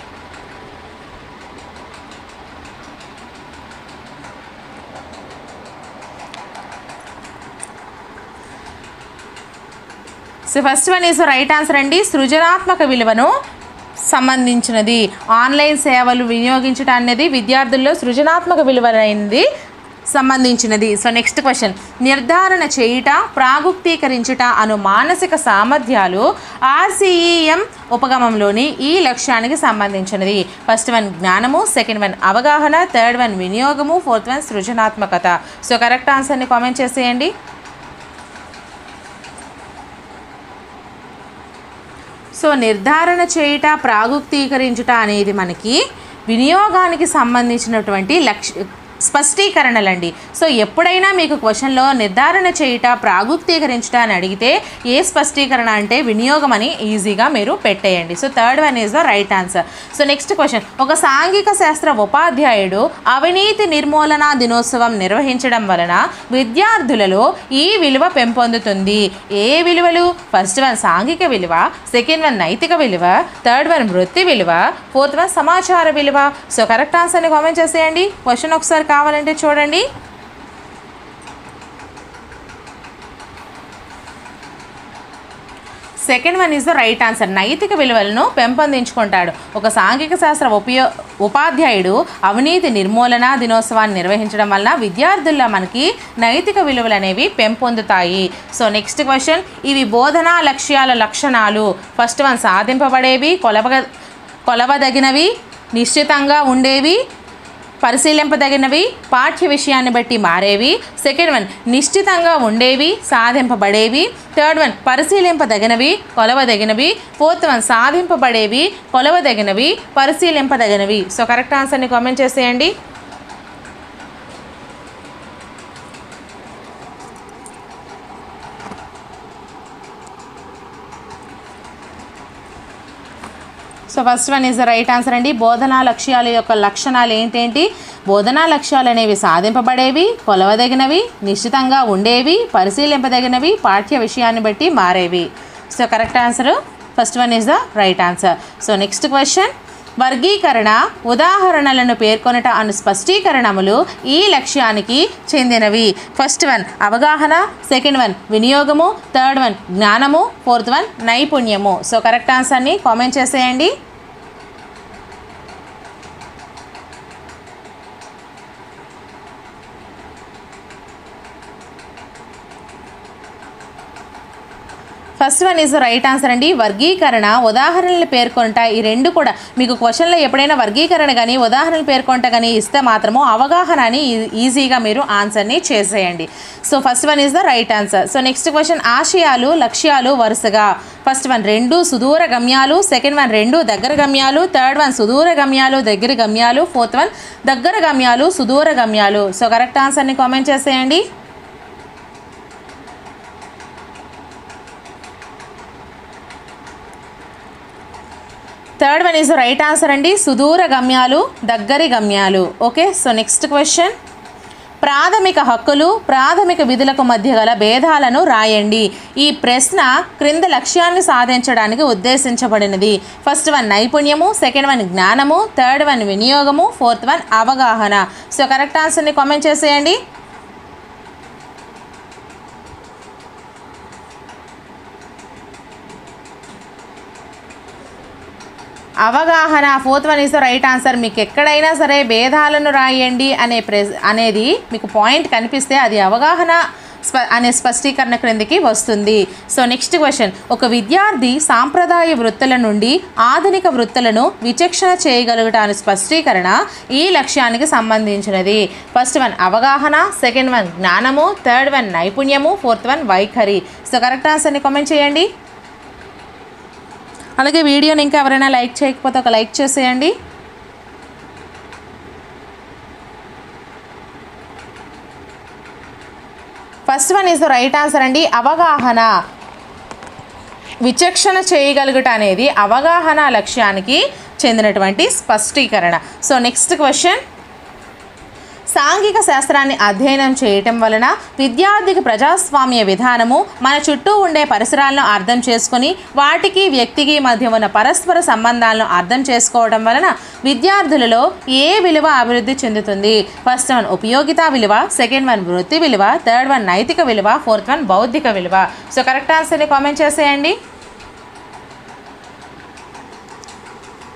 so first one is right answer అండి సృజనాత్మక విలువను సంబంధించినది ఆన్లైన్ సేవలు వినియోగించడం అనేది విద్యార్థుల్లో సృజనాత్మక విలువలైనది సంబంధించినది సో నెక్స్ట్ క్వశ్చన్ నిర్ధారణ చేయుట ప్రాగుక్తీకరించుట అను మానసిక సామర్థ్యాలు ఆర్సీఈఎం ఉపగమంలోని ఈ లక్ష్యానికి సంబంధించినది ఫస్ట్ వన్ జ్ఞానము సెకండ్ వన్ అవగాహన థర్డ్ వన్ వినియోగము ఫోర్త్ వన్ సృజనాత్మకత సో కరెక్ట్ ఆన్సర్ని కామెంట్ చేసేయండి సో నిర్ధారణ చేయుట ప్రాగుక్తీకరించుట అనేది మనకి వినియోగానికి సంబంధించినటువంటి లక్ష్య స్పష్టీకరణలండి సో ఎప్పుడైనా మీకు క్వశ్చన్లో నిర్ధారణ చేయుట ప్రాగుక్తీకరించుట అని అడిగితే ఏ స్పష్టీకరణ అంటే వినియోగం అని ఈజీగా మీరు పెట్టేయండి so third one is the right answer so next question ఒక సాంఘిక శాస్త్ర ఉపాధ్యాయుడు అవినీతి నిర్మూలన దినోత్సవం నిర్వహించడం వలన విద్యార్థులలో ఈ విలువ పెంపొందుతుంది ఏ విలువలు ఫస్ట్ వన్ సాంఘిక విలువ సెకండ్ వన్ నైతిక విలువ థర్డ్ వన్ వృత్తి విలువ ఫోర్త్ వన్ సమాచార విలువ సో కరెక్ట్ ఆన్సర్ని కామెంట్ చేసేయండి క్వశ్చన్ ఒకసారి కావాలంటే చూడండి second one is the right answer నైతిక విలువలను పెంపొందించుకుంటాడు ఒక సాంఘిక శాస్త్ర ఉపయో ఉపాధ్యాయుడు అవినీతి నిర్మూలన దినోత్సవాన్ని నిర్వహించడం వల్ల విద్యార్థుల్లో మనకి నైతిక విలువలు అనేవి పెంపొందుతాయి సో నెక్స్ట్ క్వశ్చన్ ఇవి బోధనా లక్ష్యాల లక్షణాలు ఫస్ట్ వన్ సాధింపబడేవి కొలవ కొలవదగినవి నిశ్చితంగా ఉండేవి పరిశీలింపదగినవి పాఠ్య విషయాన్ని బట్టి మారేవి సెకండ్ వన్ నిశ్చితంగా ఉండేవి సాధింపబడేవి థర్డ్ వన్ పరిశీలింపదగినవి కొలవదగినవి ఫోర్త్ వన్ సాధింపబడేవి కొలవదగినవి పరిశీలింపదగినవి సో కరెక్ట్ ఆన్సర్ని కామెంట్ చేసేయండి so first one is the right answer అండి బోధనా లక్ష్యాల యొక్క లక్షణాలు ఏంటేంటి బోధనా లక్ష్యాలు అనేవి సాధింపబడేవి కొలవదగినవి నిశ్చితంగా ఉండేవి పరిశీలింపదగినవి పాఠ్య విషయాన్ని బట్టి మారేవి so correct answer first one is the right answer so next question వర్గీకరణ ఉదాహరణలను పేర్కొనట అను స్పష్టీకరణములు ఈ లక్ష్యానికి చెందినవి ఫస్ట్ వన్ అవగాహన సెకండ్ వన్ వినియోగము థర్డ్ వన్ జ్ఞానము ఫోర్త్ వన్ నైపుణ్యము సో కరెక్ట్ ఆన్సర్ని కామెంట్ చేసేయండి first one is right answer అండి వర్గీకరణ ఉదాహరణలు పేర్కొంట ఈ రెండు కూడా మీకు క్వశ్చన్లో ఎప్పుడైనా వర్గీకరణ కానీ ఉదాహరణలు పేర్కొంట కానీ ఇస్తే మాత్రము అవగాహన అని ఈ- ఈజీగా మీరు ఆన్సర్ని చేసేయండి so first one is the right answer so next question ఆశయాలు లక్ష్యాలు వరుసగా ఫస్ట్ వన్ రెండు సుదూర గమ్యాలు సెకండ్ వన్ రెండు దగ్గర గమ్యాలు థర్డ్ వన్ సుదూర గమ్యాలు దగ్గర గమ్యాలు ఫోర్త్ వన్ దగ్గర గమ్యాలు సుదూర గమ్యాలు సో కరెక్ట్ ఆన్సర్ని కామెంట్ చేసేయండి third one is right answer అండి సుదూర గమ్యాలు దగ్గరి గమ్యాలు ఓకే సో నెక్స్ట్ క్వశ్చన్ ప్రాథమిక హక్కులు ప్రాథమిక విధులకు మధ్య గల భేదాలను రాయండి ఈ ప్రశ్న క్రింద లక్ష్యాన్ని సాధించడానికి ఉద్దేశించబడినది ఫస్ట్ వన్ నైపుణ్యము సెకండ్ వన్ జ్ఞానము థర్డ్ వన్ వినియోగము ఫోర్త్ వన్ అవగాహన సో కరెక్ట్ ఆన్సర్ని కామెంట్ చేసేయండి అవగాహన fourth one is the right answer మీకు ఎక్కడైనా సరే భేదాలను రాయండి అనే ప్రెస్ అనేది మీకు పాయింట్ కనిపిస్తే అది అవగాహన స్ప అనే స్పష్టీకరణ క్రిందికి వస్తుంది సో నెక్స్ట్ క్వశ్చన్ ఒక విద్యార్థి సాంప్రదాయ వృత్తుల నుండి ఆధునిక వృత్తులను విచక్షణ చేయగలుగుట అనే స్పష్టీకరణ ఈ లక్ష్యానికి సంబంధించినది ఫస్ట్ వన్ అవగాహన సెకండ్ వన్ జ్ఞానము థర్డ్ వన్ నైపుణ్యము ఫోర్త్ వన్ వైఖరి సో కరెక్ట్ ఆన్సర్ని కామెంట్ చేయండి అలాగే వీడియోని ఇంకా ఎవరైనా లైక్ చేయకపోతే ఒక లైక్ చేసేయండి first one is the right answer అండి అవగాహన విచక్షణ చేయగలుగుట అనేది అవగాహన లక్ష్యానికి చెందినటువంటి స్పష్టీకరణ సో నెక్స్ట్ క్వశ్చన్ సాంఘిక శాస్త్రాన్ని అధ్యయనం చేయటం వలన విద్యార్థికి ప్రజాస్వామ్య విధానము మన చుట్టూ ఉండే పరిసరాలను అర్థం చేసుకొని వాటికి వ్యక్తికి మధ్య ఉన్న పరస్పర సంబంధాలను అర్థం చేసుకోవడం వలన విద్యార్థులలో ఏ విలువ అభివృద్ధి చెందుతుంది ఫస్ట్ వన్ ఉపయోగిత విలువ సెకండ్ వన్ వృత్తి విలువ థర్డ్ వన్ నైతిక విలువ ఫోర్త్ వన్ బౌద్ధిక విలువ సో కరెక్ట్ ఆన్సర్ని కామెంట్ చేసేయండి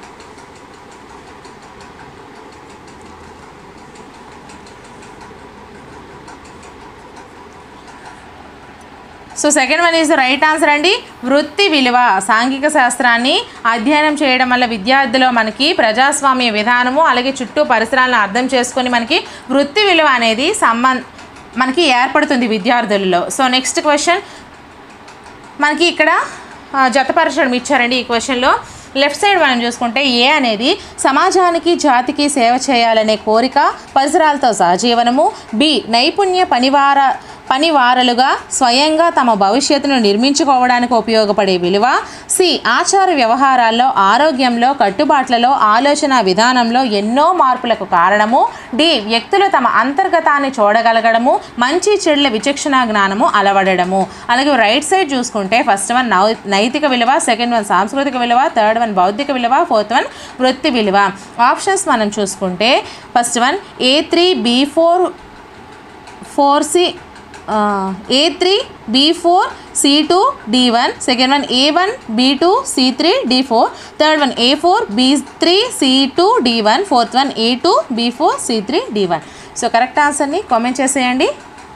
so second one is right answer అండి వృత్తి విలువ సాంఘిక శాస్త్రాన్ని అధ్యయనం చేయడం వల్ల విద్యార్థిలో మనకి ప్రజాస్వామ్య విధానము అలాగే చుట్టూ పరిసరాలను అర్థం చేసుకొని మనకి వృత్తి విలువ అనేది సంబం మనకి ఏర్పడుతుంది విద్యార్థులలో సో నెక్స్ట్ క్వశ్చన్ మనకి ఇక్కడ ఆ, జతపరచడం ఇచ్చారండి ఈ క్వశ్చన్లో లెఫ్ట్ సైడ్ మనం చూసుకుంటే ఏ అనేది సమాజానికి జాతికి సేవ చేయాలనే కోరిక పరిసరాలతో సహజీవనము బి నైపుణ్య పనివార పనివారలుగా స్వయంగా తమ భవిష్యత్తును నిర్మించుకోవడానికి ఉపయోగపడే విలువ సి ఆచార వ్యవహారాల్లో ఆరోగ్యంలో కట్టుబాట్లలో ఆలోచన విధానంలో ఎన్నో మార్పులకు కారణము డి వ్యక్తులు తమ అంతర్గతాన్ని చూడగలగడము మంచి చెడుల విచక్షణ జ్ఞానము అలవడము అలాగే రైట్ సైడ్ చూసుకుంటే ఫస్ట్ వన్ నౌ నైతిక విలువ సెకండ్ వన్ సాంస్కృతిక విలువ థర్డ్ వన్ బౌద్ధిక విలువ ఫోర్త్ వన్ వృత్తి విలువ ఆప్షన్స్ మనం చూసుకుంటే first one A three B four four C A three B four C two D one second one A one B two C three D four third one A four B three C two D one fourth one A two B four C three D one so correct ఆన్సర్ని comment చేసేయండి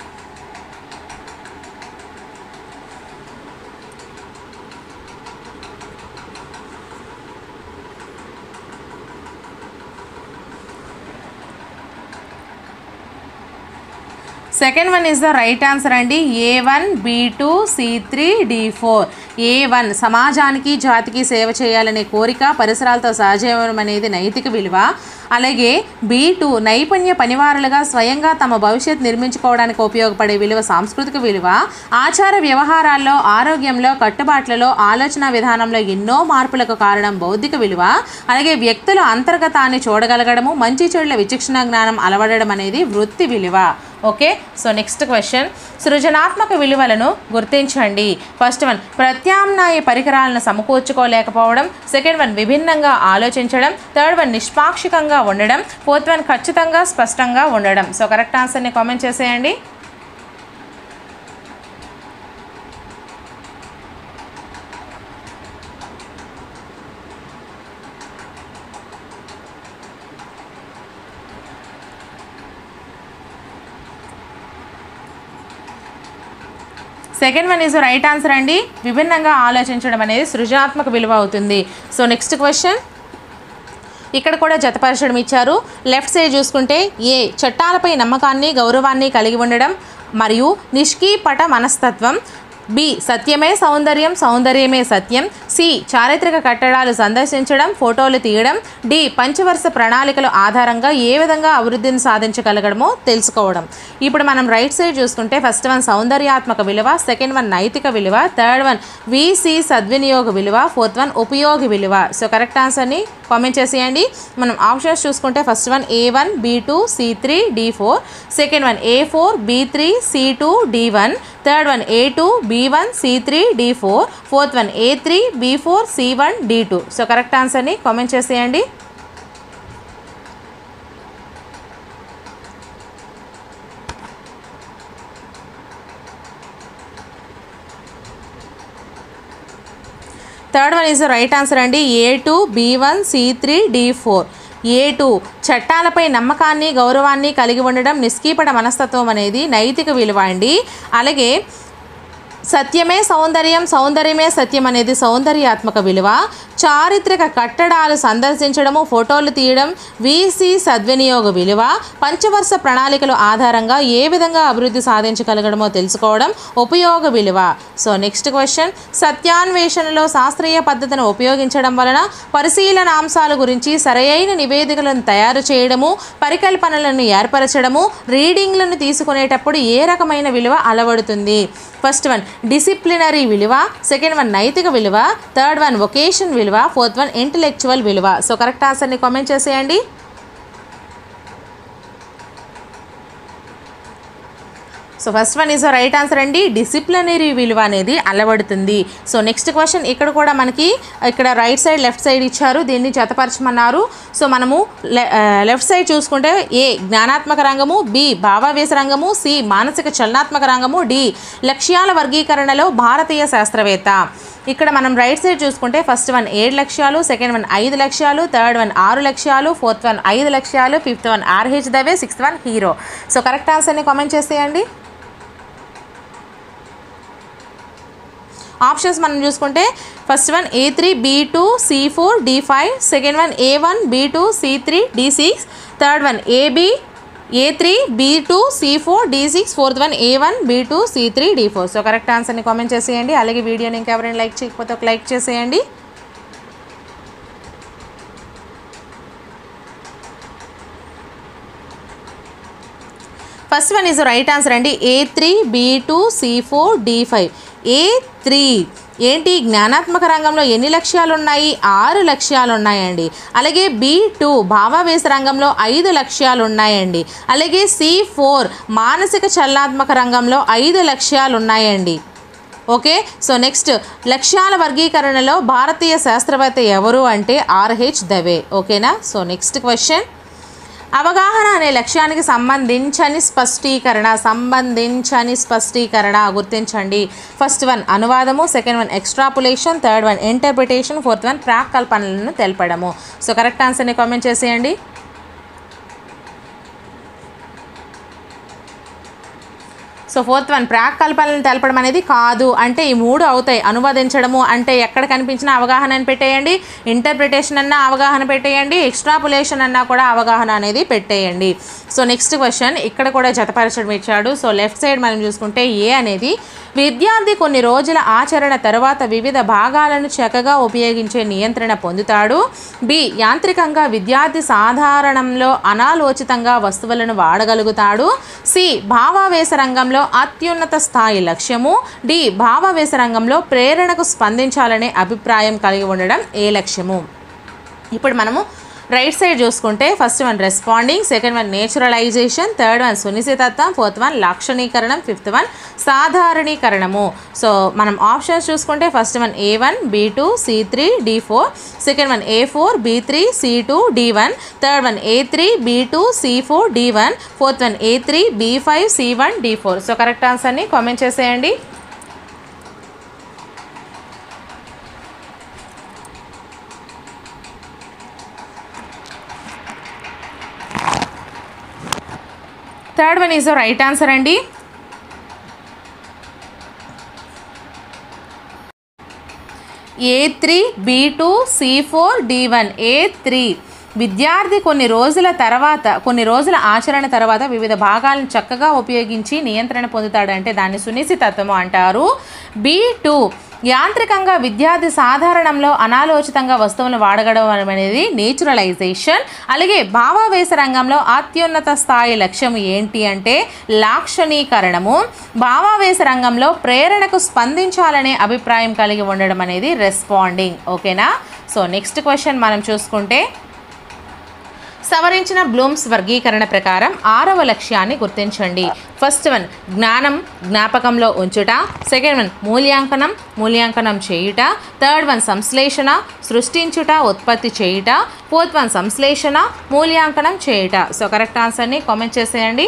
second one is the right answer అండి A one B two C three D four A one సమాజానికి జాతికి సేవ చేయాలనే కోరిక పరిసరాలతో సహజీవనం అనేది నైతిక విలువ అలాగే బీ టూ నైపుణ్య పనివారులుగా స్వయంగా తమ భవిష్యత్ నిర్మించుకోవడానికి ఉపయోగపడే విలువ సాంస్కృతిక విలువ ఆచార వ్యవహారాల్లో ఆరోగ్యంలో కట్టుబాట్లలో ఆలోచన విధానంలో ఎన్నో మార్పులకు కారణం బౌద్ధిక విలువ అలాగే వ్యక్తులు అంతర్గతాన్ని చూడగలగడము మంచి చెడుల విచక్షణ జ్ఞానం అలవడడం అనేది వృత్తి విలువ ఓకే సో నెక్స్ట్ క్వశ్చన్ సృజనాత్మక విలువలను గుర్తించండి ఫస్ట్ వన్ ప్రత్యామ్నాయ పరికరాలను సమకూర్చుకోలేకపోవడం సెకండ్ వన్ విభిన్నంగా ఆలోచించడం థర్డ్ వన్ నిష్పాక్షికంగా ఉండడం ఫోర్త్ వన్ ఖచ్చితంగా స్పష్టంగా ఉండడం సో కరెక్ట్ ఆన్సర్ని కామెంట్ చేసేయండి second one is right answer అండి విభిన్నంగా ఆలోచించడం అనేది సృజనాత్మక విలువ అవుతుంది సో నెక్స్ట్ క్వశ్చన్ ఇక్కడ కూడా జతపరచడం ఇచ్చారు లెఫ్ట్ సైడ్ చూసుకుంటే ఏ చట్టాలపై నమ్మకాన్ని గౌరవాన్ని కలిగి ఉండడం మరియు నిష్కీపట మనస్తత్వం బి సత్యమే సౌందర్యం సౌందర్యమే సత్యం సి చారిత్రక కట్టడాలు సందర్శించడం ఫోటోలు తీయడం డి పంచవర్ష ప్రణాళికల ఆధారంగా ఏ విధంగా అభివృద్ధిని సాధించగలగడమో తెలుసుకోవడం ఇప్పుడు మనం రైట్ సైడ్ చూసుకుంటే ఫస్ట్ వన్ సౌందర్యాత్మక విలువ సెకండ్ వన్ నైతిక విలువ థర్డ్ వన్ విసి సద్వినియోగ విలువ ఫోర్త్ వన్ ఉపయోగి విలువ సో కరెక్ట్ ఆన్సర్ని కామెంట్ చేసేయండి మనం ఆప్షన్స్ చూసుకుంటే first one A one B two C three D four second one A four B three C two D one third one A two B one C three D four fourth one A three B four C one D two so correct ఆన్సర్ని comment చేసేయండి third one is right answer అండి A two B one C three D four A two చట్టాలపై నమ్మకాన్ని గౌరవాన్ని కలిగి ఉండడం నిష్కీపట మనస్తత్వం అనేది నైతిక విలువ అండి అలాగే సత్యమే సౌందర్యం సౌందర్యమే సత్యం అనేది సౌందర్యాత్మక విలువ చారిత్రక కట్టడాలు సందర్శించడము ఫోటోలు తీయడం వీసీ సద్వినియోగ విలువ పంచవర్ష ప్రణాళికల ఆధారంగా ఏ విధంగా అభివృద్ధి సాధించగలగడమో తెలుసుకోవడం ఉపయోగ విలువ సో నెక్స్ట్ క్వశ్చన్ సత్యాన్వేషణలో శాస్త్రీయ పద్ధతిని ఉపయోగించడం వలన పరిశీలన అంశాల గురించి సరైన నివేదికలను తయారు చేయడము పరికల్పనలను ఏర్పరచడము రీడింగ్లను తీసుకునేటప్పుడు ఏ రకమైన విలువ అలవడుతుంది ఫస్ట్ వన్ డిసిప్లినరీ విలువ సెకండ్ వన్ నైతిక విలువ థర్డ్ వన్ వొకేషన్ విలువ ఫోర్త్ వన్ ఇంటలెక్చువల్ విలువ సో కరెక్ట్ ఆన్సర్ని కామెంట్ చేసేయండి so first one is right answer అండి డిసిప్లినరీ విలువ అనేది అలవడుతుంది సో నెక్స్ట్ క్వశ్చన్ ఇక్కడ కూడా మనకి ఇక్కడ రైట్ సైడ్ లెఫ్ట్ సైడ్ ఇచ్చారు దీన్ని జతపరచమన్నారు సో మనము లెఫ్ట్ సైడ్ చూసుకుంటే ఏ జ్ఞానాత్మక రంగము బి భావావేశ రంగము సి మానసిక చలనాత్మక రంగము డి లక్ష్యాల వర్గీకరణలో భారతీయ శాస్త్రవేత్త ఇక్కడ మనం రైట్ సైడ్ చూసుకుంటే ఫస్ట్ వన్ ఏడు లక్ష్యాలు సెకండ్ వన్ ఐదు లక్ష్యాలు థర్డ్ వన్ ఆరు లక్ష్యాలు ఫోర్త్ వన్ ఐదు లక్ష్యాలు fifth one RH Dave sixth one hero so correct ఆన్సర్ని కామెంట్ చేసేయండి ఆప్షన్స్ మనం చూసుకుంటే first one A three B two C four D five second one A one B two C three D six third one A B A three B two C four D six fourth one A one B two C three D four so correct ఆన్సర్ని comment చేసేయండి అలాగే వీడియోని ఇంకెవరైనా like చేయకపోతే ఒక like చేసేయండి first one is right answer అండి A three B two C four D five A three ఏంటి జ్ఞానాత్మక రంగంలో ఎన్ని లక్ష్యాలు ఉన్నాయి ఆరు లక్ష్యాలు ఉన్నాయండి అలాగే బి టూ భావావేశ రంగంలో ఐదు లక్ష్యాలు ఉన్నాయండి అలాగే సి ఫోర్ మానసిక చలనాత్మక రంగంలో ఐదు లక్ష్యాలు ఉన్నాయండి ఓకే సో నెక్స్ట్ లక్ష్యాల వర్గీకరణలో భారతీయ శాస్త్రవేత్త ఎవరు అంటే ఆర్హెచ్ దవే ఓకేనా సో నెక్స్ట్ క్వశ్చన్ అవగాహన అనే లక్ష్యానికి సంబంధించని స్పష్టీకరణ సంబంధించని స్పష్టీకరణ గుర్తించండి ఫస్ట్ వన్ అనువాదము second one extrapolation third one interpretation fourth one ప్రాక్ కల్పనలను తెలపడము సో కరెక్ట్ ఆన్సర్ని కామెంట్ చేసేయండి సో ఫోర్త్ వన్ ప్రాక్ కల్పనలను తెలపడం అనేది కాదు అంటే ఈ మూడు అవుతాయి అనువదించడము అంటే ఎక్కడ కనిపించిన అవగాహన అని పెట్టేయండి ఇంటర్ప్రిటేషన్ అన్న అవగాహన పెట్టేయండి ఎక్స్ట్రాపులేషన్ అన్నా కూడా అవగాహన అనేది పెట్టేయండి సో నెక్స్ట్ క్వశ్చన్ ఇక్కడ కూడా జతపరచడం ఇచ్చాడు సో లెఫ్ట్ సైడ్ మనం చూసుకుంటే ఏ అనేది విద్యార్థి కొన్ని రోజుల ఆచరణ తర్వాత వివిధ భాగాలను చక్కగా ఉపయోగించే నియంత్రణ పొందుతాడు బి యాంత్రికంగా విద్యార్థి సాధారణంలో అనాలోచితంగా వస్తువులను వాడగలుగుతాడు సి భావావేశ రంగంలో అత్యున్నత స్థాయి లక్ష్యము డి భావావేశ రంగంలో ప్రేరణకు స్పందించాలనే అభిప్రాయం కలిగి ఉండడం ఏ లక్ష్యము ఇప్పుడు మనము రైట్ సైడ్ చూసుకుంటే first one responding second one naturalization third one సునిశ్చితత్వం ఫోర్త్ వన్ లాక్షణీకరణం ఫిఫ్త్ వన్ సాధారణీకరణము సో మనం ఆప్షన్స్ చూసుకుంటే first one A one B two C three D four second one A four B three C two D one third one A three B two C four D one fourth one A three B five C one D four so correct ఆన్సర్ని comment చేసేయండి third one is right answer అండి A three B two C four D one A three విద్యార్థి కొన్ని రోజుల తర్వాత కొన్ని రోజుల ఆచరణ తర్వాత వివిధ భాగాలను చక్కగా ఉపయోగించి నియంత్రణ పొందుతాడంటే దాన్ని సునిశ్చితత్వము అంటారు బి టూ యాంత్రికంగా విద్యార్థి సాధారణంలో అనాలోచితంగా వస్తువులను వాడగడం అనేది నేచురలైజేషన్ అలాగే భావావేశ రంగంలో అత్యున్నత స్థాయి లక్ష్యం ఏంటి అంటే లాక్షణీకరణము భావావేశ రంగంలో ప్రేరణకు స్పందించాలనే అభిప్రాయం కలిగి ఉండడం అనేది రెస్పాండింగ్ ఓకేనా సో నెక్స్ట్ క్వశ్చన్ మనం చూసుకుంటే సవరించిన బ్లూమ్స్ వర్గీకరణ ప్రకారం ఆరవ లక్ష్యాన్ని గుర్తించండి ఫస్ట్ వన్ జ్ఞానం జ్ఞాపకంలో ఉంచుట సెకండ్ వన్ మూల్యాంకనం మూల్యాంకనం చేయుట థర్డ్ వన్ సంశ్లేషణ సృష్టించుట ఉత్పత్తి చేయుట ఫోర్త్ వన్ సంశ్లేషణ మూల్యాంకనం చేయుట సో కరెక్ట్ ఆన్సర్ని కామెంట్ చేసేయండి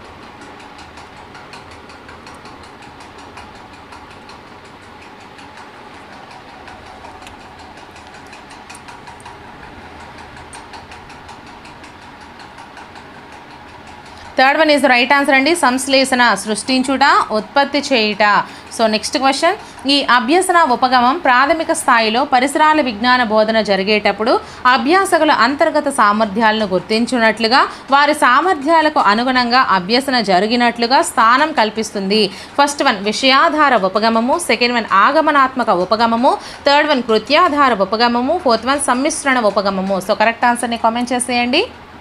third one is right answer అండి సంశ్లేషణ సృష్టించుట ఉత్పత్తి చేయుట సో నెక్స్ట్ క్వశ్చన్ ఈ అభ్యసన ఉపగమం ప్రాథమిక స్థాయిలో పరిసరాల విజ్ఞాన బోధన జరిగేటప్పుడు అభ్యాసకుల అంతర్గత సామర్థ్యాలను గుర్తించున్నట్లుగా వారి సామర్థ్యాలకు అనుగుణంగా అభ్యసన జరిగినట్లుగా స్థానం కల్పిస్తుంది ఫస్ట్ వన్ విషయాధార ఉపగమము సెకండ్ వన్ ఆగమనాత్మక ఉపగమము థర్డ్ వన్ కృత్యాధార ఉపగమము ఫోర్త్ వన్ సమ్మిశ్రణ ఉపగమము సో కరెక్ట్ ఆన్సర్ని కామెంట్ చేసేయండి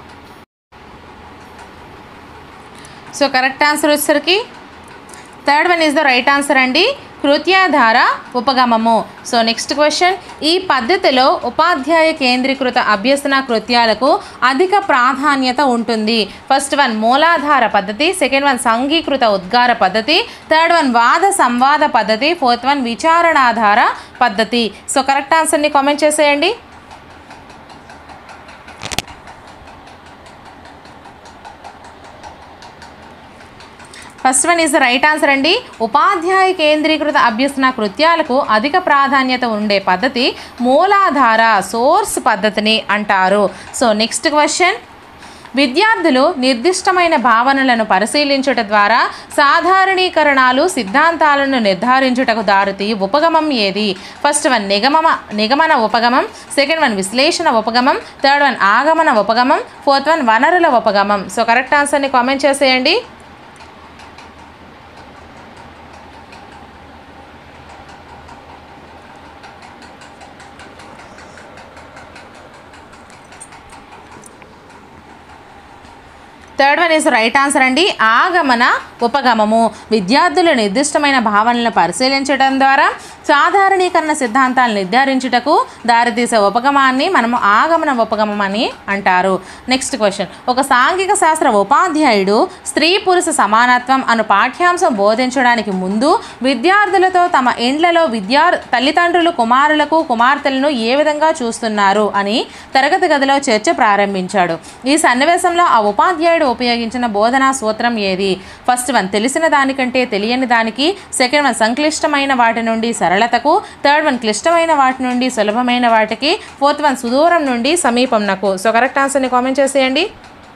సో కరెక్ట్ ఆన్సర్ వచ్చేసరికి third one is the right answer అండి కృత్యాధార ఉపగమము సో నెక్స్ట్ క్వశ్చన్ ఈ పద్ధతిలో ఉపాధ్యాయ కేంద్రీకృత అభ్యసన కృత్యాలకు అధిక ప్రాధాన్యత ఉంటుంది ఫస్ట్ వన్ మూలాధార పద్ధతి సెకండ్ వన్ సంఘీకృత ఉద్గార పద్ధతి థర్డ్ వన్ వాద సంవాద పద్ధతి ఫోర్త్ వన్ విచారణాధార పద్ధతి సో కరెక్ట్ ఆన్సర్ని కామెంట్ చేసేయండి first one is the right answer అండి ఉపాధ్యాయ కేంద్రీకృత అభ్యసన కృత్యాలకు అధిక ప్రాధాన్యత ఉండే పద్ధతి మూలాధార సోర్స్ పద్ధతిని అంటారు సో నెక్స్ట్ క్వశ్చన్ విద్యార్థులు నిర్దిష్టమైన భావనలను పరిశీలించుట ద్వారా సాధారణీకరణాలు సిద్ధాంతాలను నిర్ధారించుటకు దారితీ ఉపగమం ఏది ఫస్ట్ వన్ నిగమమ నిగమన ఉపగమం సెకండ్ వన్ విశ్లేషణ ఉపగమం థర్డ్ వన్ ఆగమన ఉపగమం ఫోర్త్ వన్ వనరుల ఉపగమం సో కరెక్ట్ ఆన్సర్ని కామెంట్ చేసేయండి third one is right answer అండి ఆగమన ఉపగమము విద్యార్థులు నిర్దిష్టమైన భావనలను పరిశీలించడం ద్వారా సాధారణీకరణ సిద్ధాంతాలను నిర్ధారించుటకు దారితీసే ఉపగమాన్ని మనము ఆగమన ఉపగమం అని అంటారు నెక్స్ట్ క్వశ్చన్ ఒక సాంఘిక శాస్త్ర ఉపాధ్యాయుడు స్త్రీ పురుష సమానత్వం అను పాఠ్యాంశం బోధించడానికి ముందు విద్యార్థులతో తమ ఇండ్లలో విద్యా తల్లిదండ్రులు కుమారులకు కుమార్తెలను ఏ విధంగా చూస్తున్నారు అని తరగతి గదిలో చర్చ ప్రారంభించాడు ఈ సన్నివేశంలో ఆ ఉపాధ్యాయుడు ఉపయోగించిన బోధనా సూత్రం ఏది ఫస్ట్ వన్ తెలిసిన దానికంటే తెలియని దానికి సెకండ్ వన్ సంక్లిష్టమైన వాటి నుండి సరళతకు థర్డ్ వన్ క్లిష్టమైన వాటి నుండి సులభమైన వాటికి ఫోర్త్ వన్ సుదూరం నుండి సమీపంనకు సో కరెక్ట్ ఆన్సర్ని కామెంట్ చేసేయండి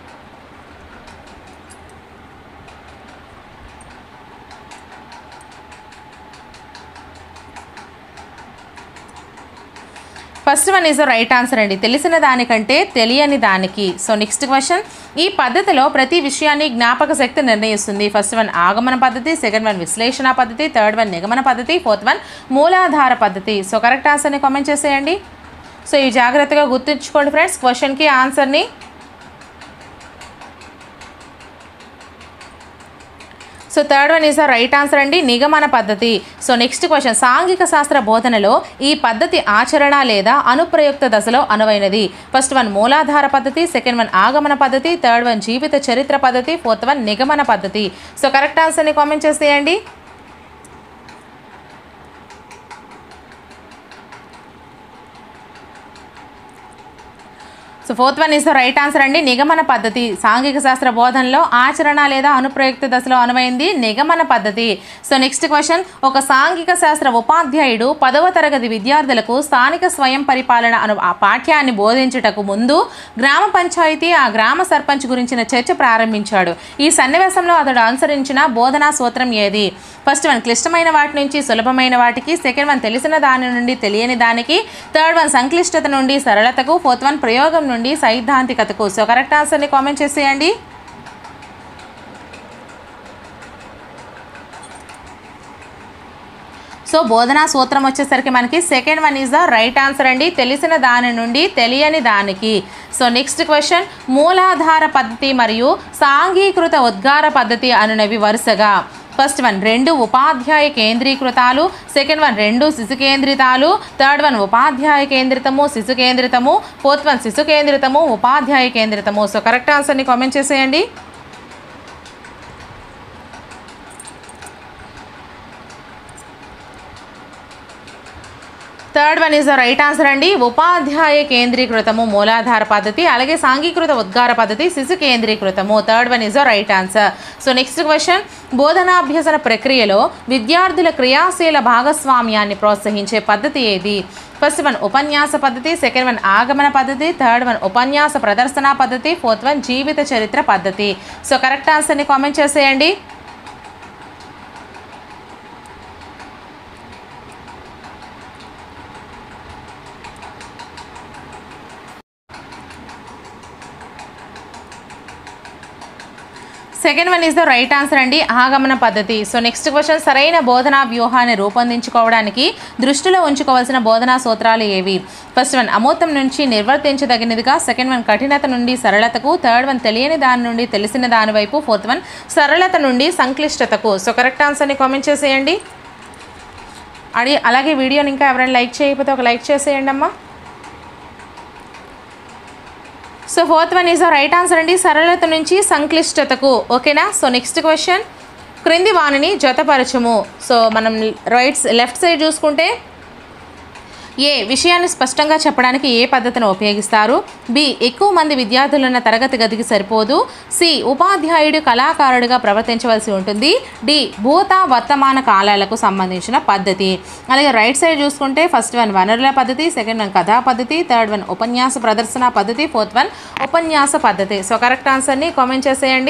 first one is right answer అండి తెలిసిన దానికంటే తెలియని దానికి సో నెక్స్ట్ క్వశ్చన్ ఈ పద్ధతిలో ప్రతి విషయాన్ని జ్ఞాపక శక్తి నిర్ణయిస్తుంది ఫస్ట్ వన్ ఆగమన పద్ధతి సెకండ్ వన్ విశ్లేషణ పద్ధతి థర్డ్ వన్ నిగమన పద్ధతి ఫోర్త్ వన్ మూలాధార పద్ధతి సో కరెక్ట్ ఆన్సర్ని కామెంట్ చేసేయండి సో ఇవి జాగ్రత్తగా గుర్తుంచుకోండి ఫ్రెండ్స్ క్వశ్చన్కి ఆన్సర్ని so third one is the right answer అండి నిగమన పద్ధతి సో నెక్స్ట్ క్వశ్చన్ సాంఘిక శాస్త్ర బోధనలో ఈ పద్ధతి ఆచరణ లేదా అనుప్రయుక్త దశలో అనువైనది ఫస్ట్ వన్ మూలాధార పద్ధతి సెకండ్ వన్ ఆగమన పద్ధతి థర్డ్ వన్ జీవిత చరిత్ర పద్ధతి ఫోర్త్ వన్ నిగమన పద్ధతి సో కరెక్ట్ ఆన్సర్ని కామెంట్ చేసేయండి so fourth one is the right answer అండి నిగమన పద్ధతి సాంఘిక శాస్త్ర బోధనలో ఆచరణ లేదా అనుప్రయుక్త దశలో అనువైంది నిగమన పద్ధతి సో నెక్స్ట్ క్వశ్చన్ ఒక సాంఘిక శాస్త్ర ఉపాధ్యాయుడు పదవ తరగతి విద్యార్థులకు స్థానిక స్వయం పరిపాలన అను ఆ పాఠ్యాన్ని బోధించుటకు ముందు గ్రామ పంచాయతీ ఆ గ్రామ సర్పంచ్ గురించిన చర్చ ప్రారంభించాడు ఈ సన్నివేశంలో అతడు అనుసరించిన బోధనా సూత్రం ఏది ఫస్ట్ వన్ క్లిష్టమైన వాటి నుంచి సులభమైన వాటికి సెకండ్ వన్ తెలిసిన దాని నుండి తెలియని దానికి థర్డ్ వన్ సంక్లిష్టత నుండి సరళతకు ఫోర్త్ వన్ ప్రయోగం నుండి సైద్ధాంతికతకు సో కరెక్ట్ ఆన్సర్ని కామెంట్ చేసేయండి సో బోధనా సూత్రం వచ్చేసరికి మనకి second one is the right answer అండి తెలిసిన దాని నుండి తెలియని దానికి సో నెక్స్ట్ క్వశ్చన్ మూలాధార పద్ధతి మరియు సాంఘీకృత ఉద్గార పద్ధతి అనునవి వరుసగా ఫస్ట్ వన్ రెండు ఉపాధ్యాయ కేంద్రీకృతాలు సెకండ్ వన్ రెండు శిశు కేంద్రితాలు థర్డ్ వన్ ఉపాధ్యాయ కేంద్రితము శిశు కేంద్రితము ఫోర్త్ వన్ శిశు కేంద్రితము ఉపాధ్యాయ కేంద్రితము సో కరెక్ట్ ఆన్సర్ని కామెంట్ చేసేయండి third one is the right answer అండి ఉపాధ్యాయ కేంద్రీకృతము మూలాధార పద్ధతి అలాగే సాంఘీకృత ఉద్గార పద్ధతి శిశు కేంద్రీకృతము third one is the right answer so next question బోధనాభ్యసన ప్రక్రియలో విద్యార్థుల క్రియాశీల భాగస్వామ్యాన్ని ప్రోత్సహించే పద్ధతి ఏది ఫస్ట్ వన్ ఉపన్యాస పద్ధతి సెకండ్ వన్ ఆగమన పద్ధతి థర్డ్ వన్ ఉపన్యాస ప్రదర్శన పద్ధతి ఫోర్త్ వన్ జీవిత చరిత్ర పద్ధతి సో కరెక్ట్ ఆన్సర్ని కామెంట్ చేసేయండి second one is the right answer అండి ఆగమన పద్ధతి సో నెక్స్ట్ క్వశ్చన్ సరైన బోధనా వ్యూహాన్ని రూపొందించుకోవడానికి దృష్టిలో ఉంచుకోవాల్సిన బోధనా సూత్రాలు ఏవి ఫస్ట్ వన్ అమూర్తం నుంచి నిర్వర్తించదగినదిగా సెకండ్ వన్ కఠినత నుండి సరళతకు థర్డ్ వన్ తెలియని దాని నుండి తెలిసిన దాని వైపు ఫోర్త్ వన్ సరళత నుండి సంక్లిష్టతకు సో కరెక్ట్ ఆన్సర్ని కామెంట్ చేసేయండి అడి అలాగే వీడియోని ఇంకా ఎవరైనా లైక్ చేయకపోతే ఒక లైక్ చేసేయండి అమ్మా so fourth one is the right answer అండి సరళత నుంచి సంక్లిష్టతకు ఓకేనా సో నెక్స్ట్ క్వశ్చన్ క్రింది వాణిని జతపరచము సో మనం రైట్స్ లెఫ్ట్ సైడ్ చూసుకుంటే ఏ విషయాన్ని స్పష్టంగా చెప్పడానికి ఏ పద్ధతిని ఉపయోగిస్తారు బి ఎక్కువ మంది విద్యార్థులున్న తరగతి గదికి సరిపోదు సి ఉపాధ్యాయుడు కళాకారుడిగా ప్రవర్తించవలసి ఉంటుంది డి భూత వర్తమాన కాలాలకు సంబంధించిన పద్ధతి అలాగే రైట్ సైడ్ చూసుకుంటే ఫస్ట్ వన్ వనరుల పద్ధతి సెకండ్ వన్ కథా పద్ధతి థర్డ్ వన్ ఉపన్యాస ప్రదర్శన పద్ధతి ఫోర్త్ వన్ ఉపన్యాస పద్ధతి సో కరెక్ట్ ఆన్సర్ని కామెంట్ చేసేయండి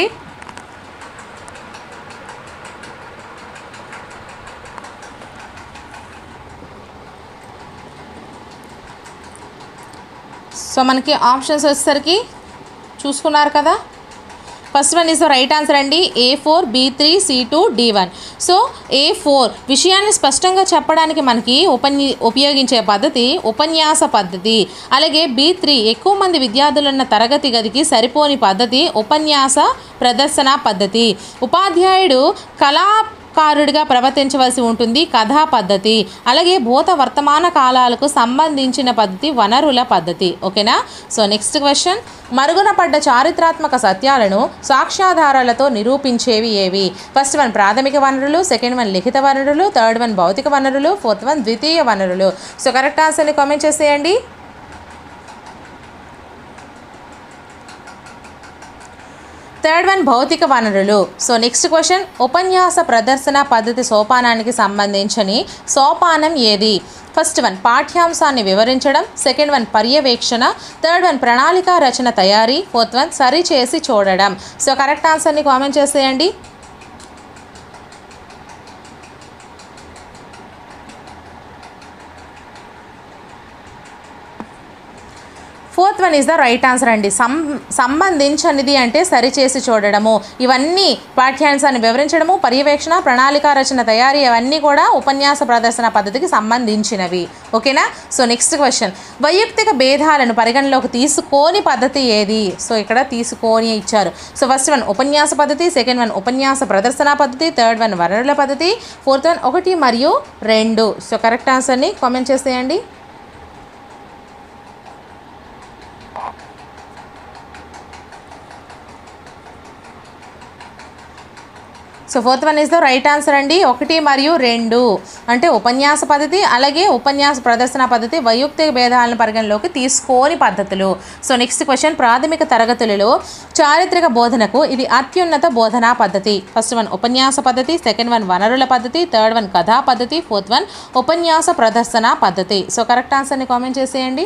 సో మనకి ఆప్షన్స్ వచ్చేసరికి చూసుకున్నారు కదా first one is the right answer అండి A four B three C two D one so A four విషయాన్ని స్పష్టంగా చెప్పడానికి మనకి ఉపన్య ఉపయోగించే పద్ధతి ఉపన్యాస పద్ధతి అలాగే బి త్రీ ఎక్కువ మంది విద్యార్థులున్న తరగతి గదికి సరిపోని పద్ధతి ఉపన్యాస ప్రదర్శన పద్ధతి ఉపాధ్యాయుడు కళా కారుడిగా ప్రవర్తించవలసి ఉంటుంది కథా పద్ధతి అలాగే భూత వర్తమాన కాలాలకు సంబంధించిన పద్ధతి వనరుల పద్ధతి ఓకేనా సో నెక్స్ట్ క్వశ్చన్ మరుగున పడ్డ చారిత్రాత్మక సత్యాలను సాక్ష్యాధారాలతో నిరూపించేవి ఏవి ఫస్ట్ వన్ ప్రాథమిక వనరులు సెకండ్ వన్ లిఖిత వనరులు థర్డ్ వన్ భౌతిక వనరులు ఫోర్త్ వన్ ద్వితీయ వనరులు సో కరెక్ట్ ఆన్సర్ని కామెంట్ చేసేయండి థర్డ్ వన్ భౌతిక వనరులు సో నెక్స్ట్ క్వశ్చన్ ఉపన్యాస ప్రదర్శన పద్ధతి సోపానానికి సంబంధించని సోపానం ఏది ఫస్ట్ వన్ పాఠ్యాంశాన్ని వివరించడం సెకండ్ వన్ పర్యవేక్షణ థర్డ్ వన్ ప్రణాళిక రచన తయారీ ఫోర్త్ వన్ సరిచేసి చూడడం సో కరెక్ట్ ఆన్సర్ని కామెంట్ చేసేయండి fourth one is the right answer అండి సం సంబంధించనిది అంటే సరిచేసి చూడడము ఇవన్నీ పాఠ్యాంశాన్ని వివరించడము పర్యవేక్షణ ప్రణాళిక రచన తయారీ అవన్నీ కూడా ఉపన్యాస ప్రదర్శన పద్ధతికి సంబంధించినవి ఓకేనా సో నెక్స్ట్ క్వశ్చన్ వైయక్తిక భేదాలను పరిగణలోకి తీసుకోని పద్ధతి ఏది సో ఇక్కడ తీసుకోని ఇచ్చారు సో ఫస్ట్ వన్ ఉపన్యాస పద్ధతి సెకండ్ వన్ ఉపన్యాస ప్రదర్శన పద్ధతి థర్డ్ వన్ వనరుల పద్ధతి ఫోర్త్ వన్ ఒకటి మరియు రెండు సో కరెక్ట్ ఆన్సర్ని కామెంట్ చేసేయండి so fourth one is the right answer అండి ఒకటి మరియు రెండు అంటే ఉపన్యాస పద్ధతి అలాగే ఉపన్యాస ప్రదర్శన పద్ధతి వైయుక్తిక భేదాలను పరిగణలోకి తీసుకోని పద్ధతులు సో నెక్స్ట్ క్వశ్చన్ ప్రాథమిక తరగతులలో చారిత్రక బోధనకు ఇది అత్యున్నత బోధనా పద్ధతి ఫస్ట్ వన్ ఉపన్యాస పద్ధతి సెకండ్ వన్ వనరుల పద్ధతి థర్డ్ వన్ కథా పద్ధతి ఫోర్త్ వన్ ఉపన్యాస ప్రదర్శన పద్ధతి సో కరెక్ట్ ఆన్సర్ని కామెంట్ చేసేయండి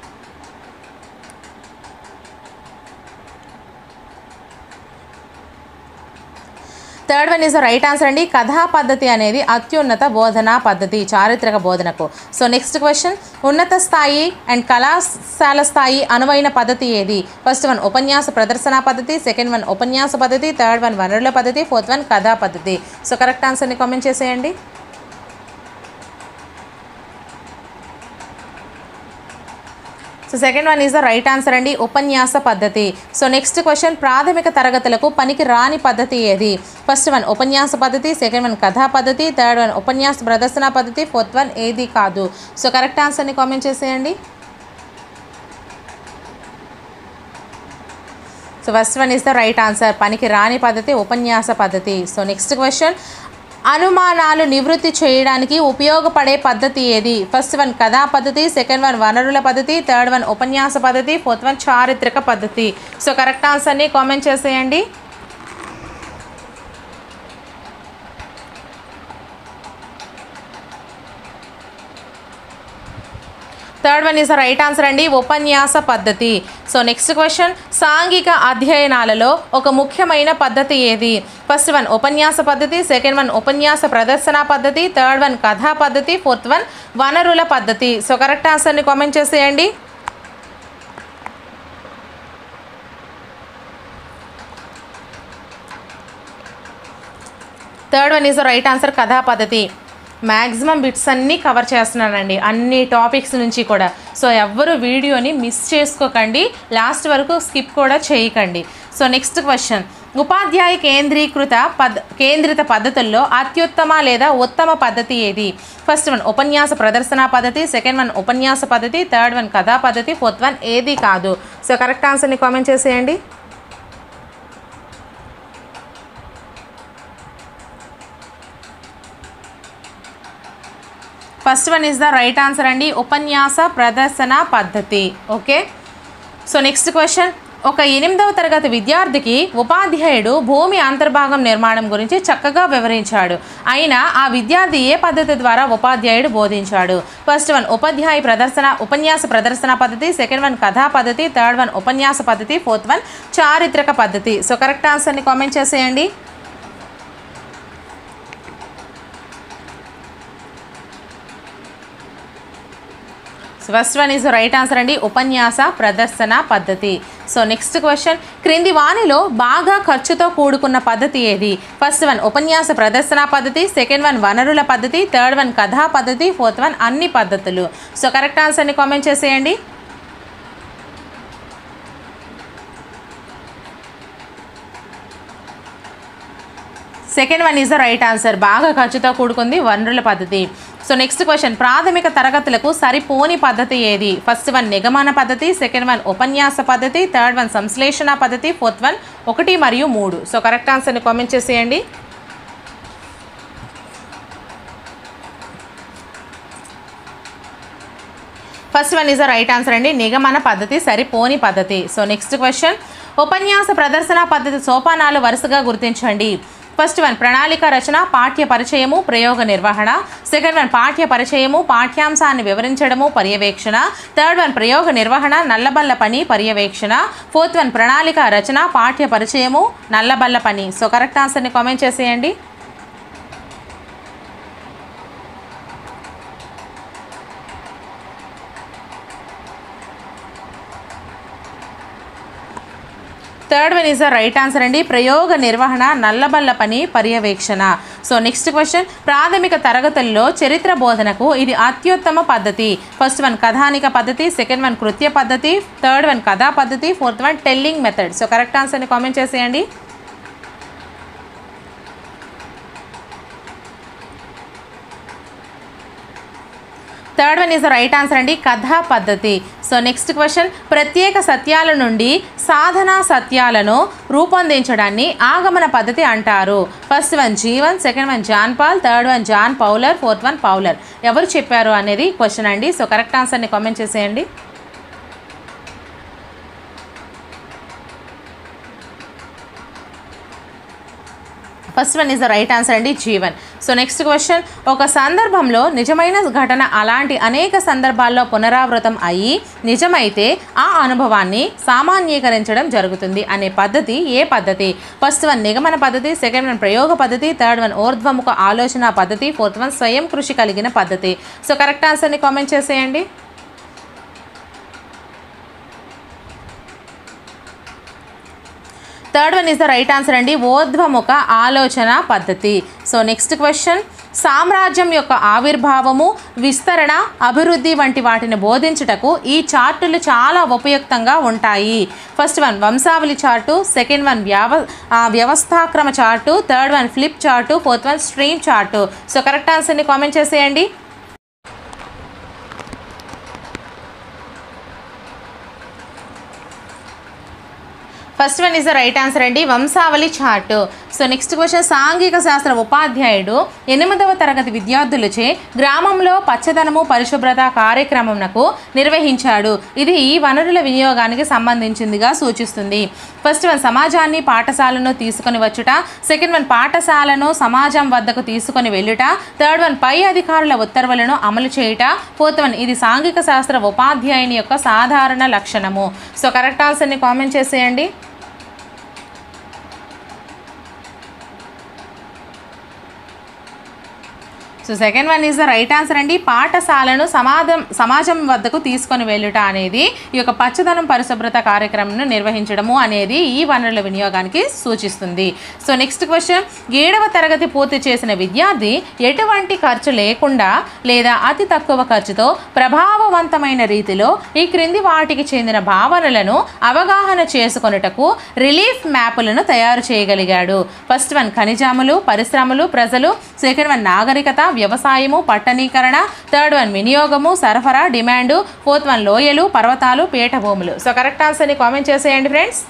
third one is the right answer అండి కథా పద్ధతి అనేది అత్యున్నత బోధనా పద్ధతి చారిత్రక బోధనకు సో నెక్స్ట్ క్వశ్చన్ ఉన్నత స్థాయి అండ్ కళాశాల స్థాయి అనువైన పద్ధతి ఏది ఫస్ట్ వన్ ఉపన్యాస ప్రదర్శన పద్ధతి సెకండ్ వన్ ఉపన్యాస పద్ధతి థర్డ్ వన్ వనరుల పద్ధతి ఫోర్త్ వన్ కథా పద్ధతి సో కరెక్ట్ ఆన్సర్ని కామెంట్ చేసేయండి so second one is the right answer అండి ఉపన్యాస పద్ధతి సో నెక్స్ట్ క్వశ్చన్ ప్రాథమిక తరగతులకు పనికి రాని పద్ధతి ఏది ఫస్ట్ వన్ ఉపన్యాస పద్ధతి సెకండ్ వన్ కథా పద్ధతి థర్డ్ వన్ ఉపన్యాస ప్రదర్శన పద్ధతి ఫోర్త్ వన్ ఏది కాదు సో కరెక్ట్ ఆన్సర్ని కామెంట్ చేసేయండి so first one is the right answer పనికి రాని పద్ధతి ఉపన్యాస పద్ధతి సో నెక్స్ట్ క్వశ్చన్ అనుమానాలు నివృత్తి చేయడానికి ఉపయోగపడే పద్ధతి ఏది ఫస్ట్ వన్ కథా పద్ధతి సెకండ్ వన్ వనరుల పద్ధతి థర్డ్ వన్ ఉపన్యాస పద్ధతి ఫోర్త్ వన్ చారిత్రక పద్ధతి సో కరెక్ట్ ఆన్సర్ని కామెంట్ చేసేయండి third one is the right answer అండి ఉపన్యాస పద్ధతి సో నెక్స్ట్ క్వశ్చన్ సాంఘిక అధ్యయనాలలో ఒక ముఖ్యమైన పద్ధతి ఏది ఫస్ట్ వన్ ఉపన్యాస పద్ధతి సెకండ్ వన్ ఉపన్యాస ప్రదర్శన పద్ధతి థర్డ్ వన్ కథా పద్ధతి ఫోర్త్ వన్ వనరుల పద్ధతి సో కరెక్ట్ ఆన్సర్ని కామెంట్ చేసేయండి third one is the right answer కథా పద్ధతి మ్యాక్సిమం బిట్స్ అన్నీ కవర్ చేస్తున్నానండి అన్ని టాపిక్స్ నుంచి కూడా సో ఎవ్వరు వీడియోని మిస్ చేసుకోకండి లాస్ట్ వరకు స్కిప్ కూడా చేయకండి సో నెక్స్ట్ క్వశ్చన్ ఉపాధ్యాయ కేంద్రీకృత పద్ కేంద్రిత పద్ధతుల్లో అత్యుత్తమ లేదా ఉత్తమ పద్ధతి ఏది ఫస్ట్ వన్ ఉపన్యాస ప్రదర్శన పద్ధతి సెకండ్ వన్ ఉపన్యాస పద్ధతి థర్డ్ వన్ కథా పద్ధతి ఫోర్త్ వన్ ఏది కాదు సో కరెక్ట్ ఆన్సర్ని కామెంట్ చేసేయండి first one is the right answer అండి ఉపన్యాస ప్రదర్శన పద్ధతి ఓకే సో నెక్స్ట్ క్వశ్చన్ ఒక ఎనిమిదవ తరగతి విద్యార్థికి ఉపాధ్యాయుడు భూమి అంతర్భాగం నిర్మాణం గురించి చక్కగా వివరించాడు అయినా ఆ విద్యార్థి ఏ పద్ధతి ద్వారా ఉపాధ్యాయుడు బోధించాడు ఫస్ట్ వన్ ఉపాధ్యాయ ప్రదర్శన ఉపన్యాస ప్రదర్శన పద్ధతి సెకండ్ వన్ కథా పద్ధతి థర్డ్ వన్ ఉపన్యాస పద్ధతి ఫోర్త్ వన్ చారిత్రక పద్ధతి సో కరెక్ట్ ఆన్సర్ని కామెంట్ చేసేయండి first one is right answer అండి ఉపన్యాస ప్రదర్శన పద్ధతి సో నెక్స్ట్ క్వశ్చన్ క్రింది వాణిలో బాగా ఖర్చుతో కూడుకున్న పద్ధతి ఏది ఫస్ట్ వన్ ఉపన్యాస ప్రదర్శన పద్ధతి సెకండ్ వన్ వనరుల పద్ధతి థర్డ్ వన్ కథా పద్ధతి ఫోర్త్ వన్ అన్ని పద్ధతులు సో కరెక్ట్ ఆన్సర్ని కామెంట్ చేసేయండి second one is the right answer బాగా ఖర్చుతో కూడుకుంది వనరుల పద్ధతి సో నెక్స్ట్ క్వశ్చన్ ప్రాథమిక తరగతులకు సరిపోని పద్ధతి ఏది ఫస్ట్ వన్ నిగమన పద్ధతి సెకండ్ వన్ ఉపన్యాస పద్ధతి థర్డ్ వన్ సంశ్లేషణ పద్ధతి ఫోర్త్ వన్ ఒకటి మరియు మూడు సో కరెక్ట్ ఆన్సర్ని కామెంట్ చేసేయండి first one is the right answer అండి నిగమన పద్ధతి సరిపోని పద్ధతి సో నెక్స్ట్ క్వశ్చన్ ఉపన్యాస ప్రదర్శన పద్ధతి సోపానాలు వరుసగా గుర్తించండి ఫస్ట్ వన్ ప్రణాళిక రచన పాఠ్య పరిచయము ప్రయోగ నిర్వహణ సెకండ్ వన్ పాఠ్య పరిచయము పాఠ్యాంశాన్ని వివరించడము పర్యవేక్షణ థర్డ్ వన్ ప్రయోగ నిర్వహణ నల్లబల్ల పని పర్యవేక్షణ ఫోర్త్ వన్ ప్రణాళిక రచన పాఠ్య పరిచయము నల్లబల్ల పని సో కరెక్ట్ ఆన్సర్ని కామెంట్ చేసేయండి third one is the right answer అండి ప్రయోగ నిర్వహణ నల్లబల్ల పని పర్యవేక్షణ సో నెక్స్ట్ క్వశ్చన్ ప్రాథమిక తరగతుల్లో చరిత్ర బోధనకు ఇది అత్యుత్తమ పద్ధతి ఫస్ట్ వన్ కథానిక పద్ధతి సెకండ్ వన్ కృత్య పద్ధతి థర్డ్ వన్ కథా పద్ధతి fourth one telling method so correct ఆన్సర్ని కామెంట్ చేసేయండి third one is the right answer అండి కథా పద్ధతి సో నెక్స్ట్ క్వశ్చన్ ప్రత్యేక సత్యాల నుండి సాధనా సత్యాలను రూపొందించడాన్ని ఆగమన పద్ధతి అంటారు first one Jeevan second one John Paul third one John పౌలర్ ఫోర్త్ వన్ పౌలర్ ఎవరు చెప్పారు అనేది క్వశ్చన్ అండి సో కరెక్ట్ ఆన్సర్ని కామెంట్ చేసేయండి first one is the right answer అండి జీవన్ సో నెక్స్ట్ క్వశ్చన్ ఒక సందర్భంలో నిజమైన ఘటన అలాంటి అనేక సందర్భాల్లో పునరావృతం అయ్యి నిజమైతే ఆ అనుభవాన్ని సామాన్యీకరించడం జరుగుతుంది అనే పద్ధతి ఏ పద్ధతి ఫస్ట్ వన్ నిగమన పద్ధతి సెకండ్ వన్ ప్రయోగ పద్ధతి థర్డ్ వన్ ఊర్ధ్వముఖ ఆలోచన పద్ధతి ఫోర్త్ వన్ స్వయం కృషి కలిగిన పద్ధతి సో కరెక్ట్ ఆన్సర్ని కామెంట్ చేసేయండి third one is the right answer అండి ఊర్ధ్వముఖ ఆలోచన పద్ధతి సో నెక్స్ట్ క్వశ్చన్ సామ్రాజ్యం యొక్క ఆవిర్భావము విస్తరణ అభివృద్ధి వంటి వాటిని బోధించుటకు ఈ చార్టులు చాలా ఉపయుక్తంగా ఉంటాయి ఫస్ట్ వన్ వంశావళి చార్టు సెకండ్ వన్ వ్యవ ఆ, వ్యవస్థాక్రమ chart third one flip chart fourth one stream chart so correct ఆన్సర్ని కామెంట్ చేసేయండి first one is the right answer అండి వంశావళి చార్ట్ సో నెక్స్ట్ క్వశ్చన్ సాంఘిక శాస్త్ర ఉపాధ్యాయుడు ఎనిమిదవ తరగతి విద్యార్థులచే గ్రామంలో పచ్చదనము పరిశుభ్రత కార్యక్రమంకు నిర్వహించాడు ఇది ఈ వనరుల వినియోగానికి సంబంధించిందిగా సూచిస్తుంది ఫస్ట్ వన్ సమాజాన్ని పాఠశాలను తీసుకొని వచ్చుట సెకండ్ వన్ పాఠశాలను సమాజం వద్దకు తీసుకొని వెళ్ళుట థర్డ్ వన్ పై అధికారుల ఉత్తర్వులను అమలు చేయుట ఫోర్త్ వన్ ఇది సాంఘిక శాస్త్ర ఉపాధ్యాయుని యొక్క సాధారణ లక్షణము సో కరెక్ట్ ఆన్సర్ని కామెంట్ చేసేయండి so second one is the right answer అండి పాఠశాలను సమాజం సమాజం వద్దకు తీసుకొని వెళ్ళుట అనేది ఈ యొక్క పచ్చదనం పరిశుభ్రత కార్యక్రమంను నిర్వహించడము అనేది ఈ వనరుల వినియోగానికి సూచిస్తుంది సో నెక్స్ట్ క్వశ్చన్ ఏడవ తరగతి పూర్తి చేసిన విద్యార్థి ఎటువంటి ఖర్చు లేకుండా లేదా అతి తక్కువ ఖర్చుతో ప్రభావవంతమైన రీతిలో ఈ క్రింది వాటికి చెందిన భావనలను అవగాహన చేసుకొనుటకు రిలీఫ్ మ్యాపులను తయారు చేయగలిగాడు ఫస్ట్ వన్ ఖనిజాములు పరిశ్రమలు ప్రజలు సెకండ్ వన్ నాగరికత వ్యవసాయము పట్టణీకరణ థర్డ్ వన్ వినియోగము సరఫరా డిమాండు ఫోర్త్ వన్ లోయలు పర్వతాలు పీఠభూములు సో కరెక్ట్ ఆన్సర్ని కామెంట్ చేసేయండి friends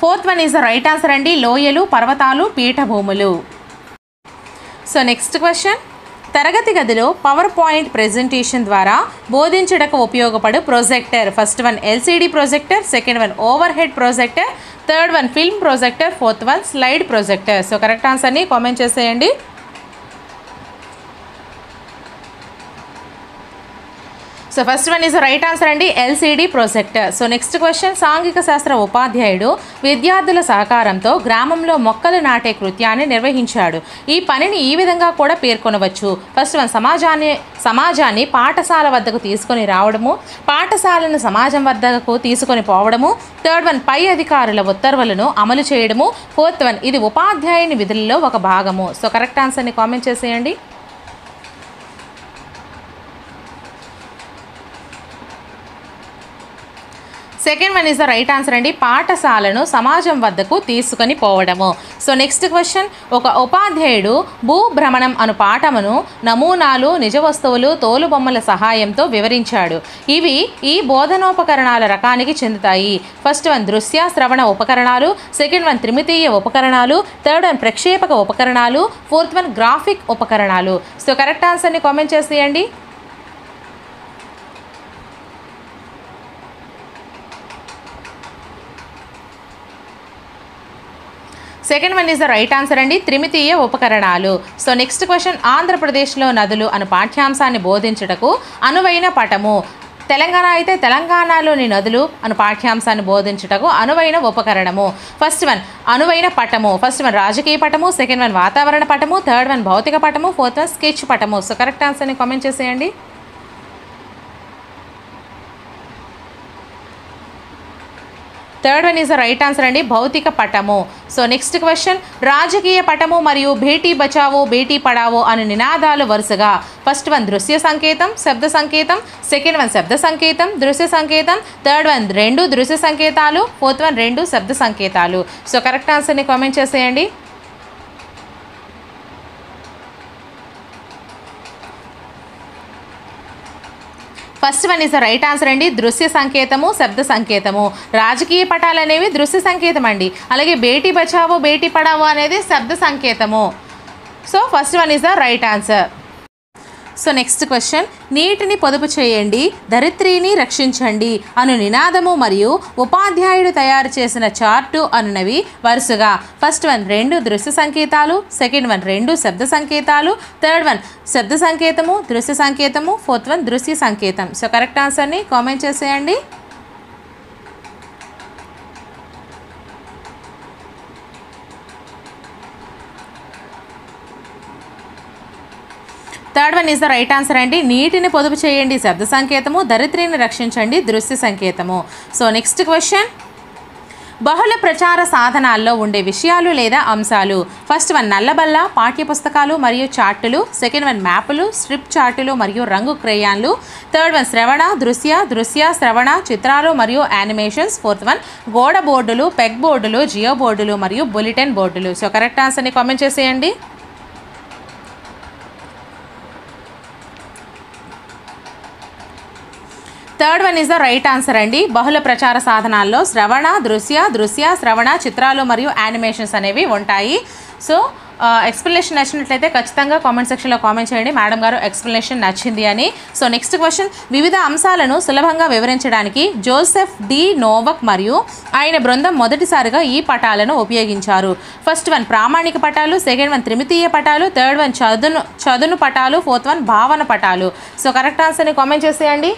fourth one is the right answer అండి లోయలు పర్వతాలు పీఠభూములు సో నెక్స్ట్ క్వశ్చన్ తరగతి గదిలో పవర్ పాయింట్ ప్రెజెంటేషన్ ద్వారా బోధించడానికి ఉపయోగపడు projector first one LCD projector second one overhead projector third one film projector fourth one slide projector so correct ఆన్సర్ని కామెంట్ చేసేయండి so first one is right answer అండి LCD projector so next question సాంఘిక శాస్త్ర ఉపాధ్యాయుడు విద్యార్థుల సహకారంతో గ్రామంలో మొక్కలు నాటే కృత్యాన్ని నిర్వహించాడు ఈ పనిని ఈ విధంగా కూడా పేర్కొనవచ్చు ఫస్ట్ వన్ సమాజాన్ని సమాజాన్ని పాఠశాల వద్దకు తీసుకొని రావడము పాఠశాలను సమాజం వద్దకు తీసుకొని పోవడము థర్డ్ వన్ పై అధికారుల ఉత్తర్వులను అమలు చేయడము ఫోర్త్ వన్ ఇది ఉపాధ్యాయుని విధులలో ఒక భాగము సో కరెక్ట్ ఆన్సర్ని కామెంట్ చేసేయండి second one is the right answer అండి పాఠశాలను సమాజం వద్దకు తీసుకొని పోవడము సో నెక్స్ట్ క్వశ్చన్ ఒక ఉపాధ్యాయుడు భూభ్రమణం అను పాఠమును నమూనాలు నిజ వస్తువులు తోలుబొమ్మల సహాయంతో వివరించాడు ఇవి ఈ బోధనోపకరణాల రకానికి చెందుతాయి ఫస్ట్ వన్ దృశ్య శ్రవణ ఉపకరణాలు సెకండ్ వన్ త్రిమితీయ ఉపకరణాలు థర్డ్ వన్ ప్రక్షేపక ఉపకరణాలు ఫోర్త్ వన్ గ్రాఫిక్ ఉపకరణాలు సో కరెక్ట్ ఆన్సర్ని కామెంట్ చేసేయండి second one is the right answer అండి త్రిమితీయ ఉపకరణాలు సో నెక్స్ట్ క్వశ్చన్ ఆంధ్రప్రదేశ్లో నదులు అను పాఠ్యాంశాన్ని బోధించుటకు అనువైన పటము తెలంగాణ అయితే తెలంగాణలోని నదులు అను పాఠ్యాంశాన్ని బోధించుటకు అనువైన ఉపకరణము ఫస్ట్ వన్ అనువైన పటము ఫస్ట్ వన్ రాజకీయ పటము సెకండ్ వన్ వాతావరణ పటము థర్డ్ వన్ భౌతిక పటము ఫోర్త్ వన్ స్కెచ్ పటము సో కరెక్ట్ ఆన్సర్ని కామెంట్ చేసేయండి third one is the right answer అండి భౌతిక పటము సో నెక్స్ట్ క్వశ్చన్ రాజకీయ పటము మరియు బేటీ బచావో బేటీ పడావో అనే నినాదాలు వరుసగా ఫస్ట్ వన్ దృశ్య సంకేతం శబ్ద సంకేతం సెకండ్ వన్ శబ్ద సంకేతం దృశ్య సంకేతం థర్డ్ వన్ రెండు దృశ్య సంకేతాలు ఫోర్త్ వన్ రెండు శబ్ద సంకేతాలు సో కరెక్ట్ ఆన్సర్ని కామెంట్ చేసేయండి first one is the right answer అండి దృశ్య సంకేతము శబ్ద సంకేతము రాజకీయ పటాలు అనేవి దృశ్య సంకేతం అండి అలాగే బేటీ బచావో బేటీ పడావో అనేది శబ్ద సంకేతము so first one is the right answer so next question నీటిని పొదుపు చేయండి ధరిత్రిని రక్షించండి అను నినాదము మరియు ఉపాధ్యాయుడు తయారు చేసిన చార్టు అనునవి వరుసగా ఫస్ట్ వన్ రెండు దృశ్య సంకేతాలు సెకండ్ వన్ రెండు శబ్ద సంకేతాలు థర్డ్ వన్ శబ్ద సంకేతము దృశ్య సంకేతము ఫోర్త్ వన్ దృశ్య సంకేతం సో కరెక్ట్ ఆన్సర్ని కామెంట్ చేసేయండి third one is the right answer అండి నీటిని పొదుపు చేయండి శబ్ద సంకేతము దరిద్రిని రక్షించండి దృశ్య సంకేతము సో నెక్స్ట్ క్వశ్చన్ బహుళ ప్రచార సాధనాల్లో ఉండే విషయాలు లేదా అంశాలు ఫస్ట్ వన్ నల్లబల్ల పాఠ్యపుస్తకాలు మరియు చార్టులు సెకండ్ వన్ మ్యాపులు స్ట్రిప్ చార్టులు మరియు రంగు క్రేయాన్లు థర్డ్ వన్ శ్రవణ దృశ్య దృశ్య శ్రవణ చిత్రాలు మరియు యానిమేషన్స్ ఫోర్త్ వన్ గోడ బోర్డులు పెగ్ బోర్డులు జియో బోర్డులు మరియు బులెటిన్ బోర్డులు సో కరెక్ట్ ఆన్సర్ని కామెంట్ చేసేయండి third one is the right answer అండి బహుళ ప్రచార సాధనాల్లో శ్రవణ దృశ్య దృశ్య శ్రవణ చిత్రాలు మరియు యానిమేషన్స్ అనేవి ఉంటాయి సో ఎక్స్ప్లెనేషన్ నచ్చినట్లయితే ఖచ్చితంగా కామెంట్ సెక్షన్లో కామెంట్ చేయండి మేడం గారు ఎక్స్ప్లెనేషన్ నచ్చింది అని సో నెక్స్ట్ క్వశ్చన్ వివిధ అంశాలను సులభంగా వివరించడానికి జోసెఫ్ డి నోవక్ మరియు ఆయన బృందం మొదటిసారిగా ఈ పటాలను ఉపయోగించారు ఫస్ట్ వన్ ప్రామాణిక పటాలు సెకండ్ వన్ త్రిమితీయ పటాలు థర్డ్ వన్ చదును చదును పటాలు ఫోర్త్ వన్ భావన పటాలు సో కరెక్ట్ ఆన్సర్ని కామెంట్ చేసేయండి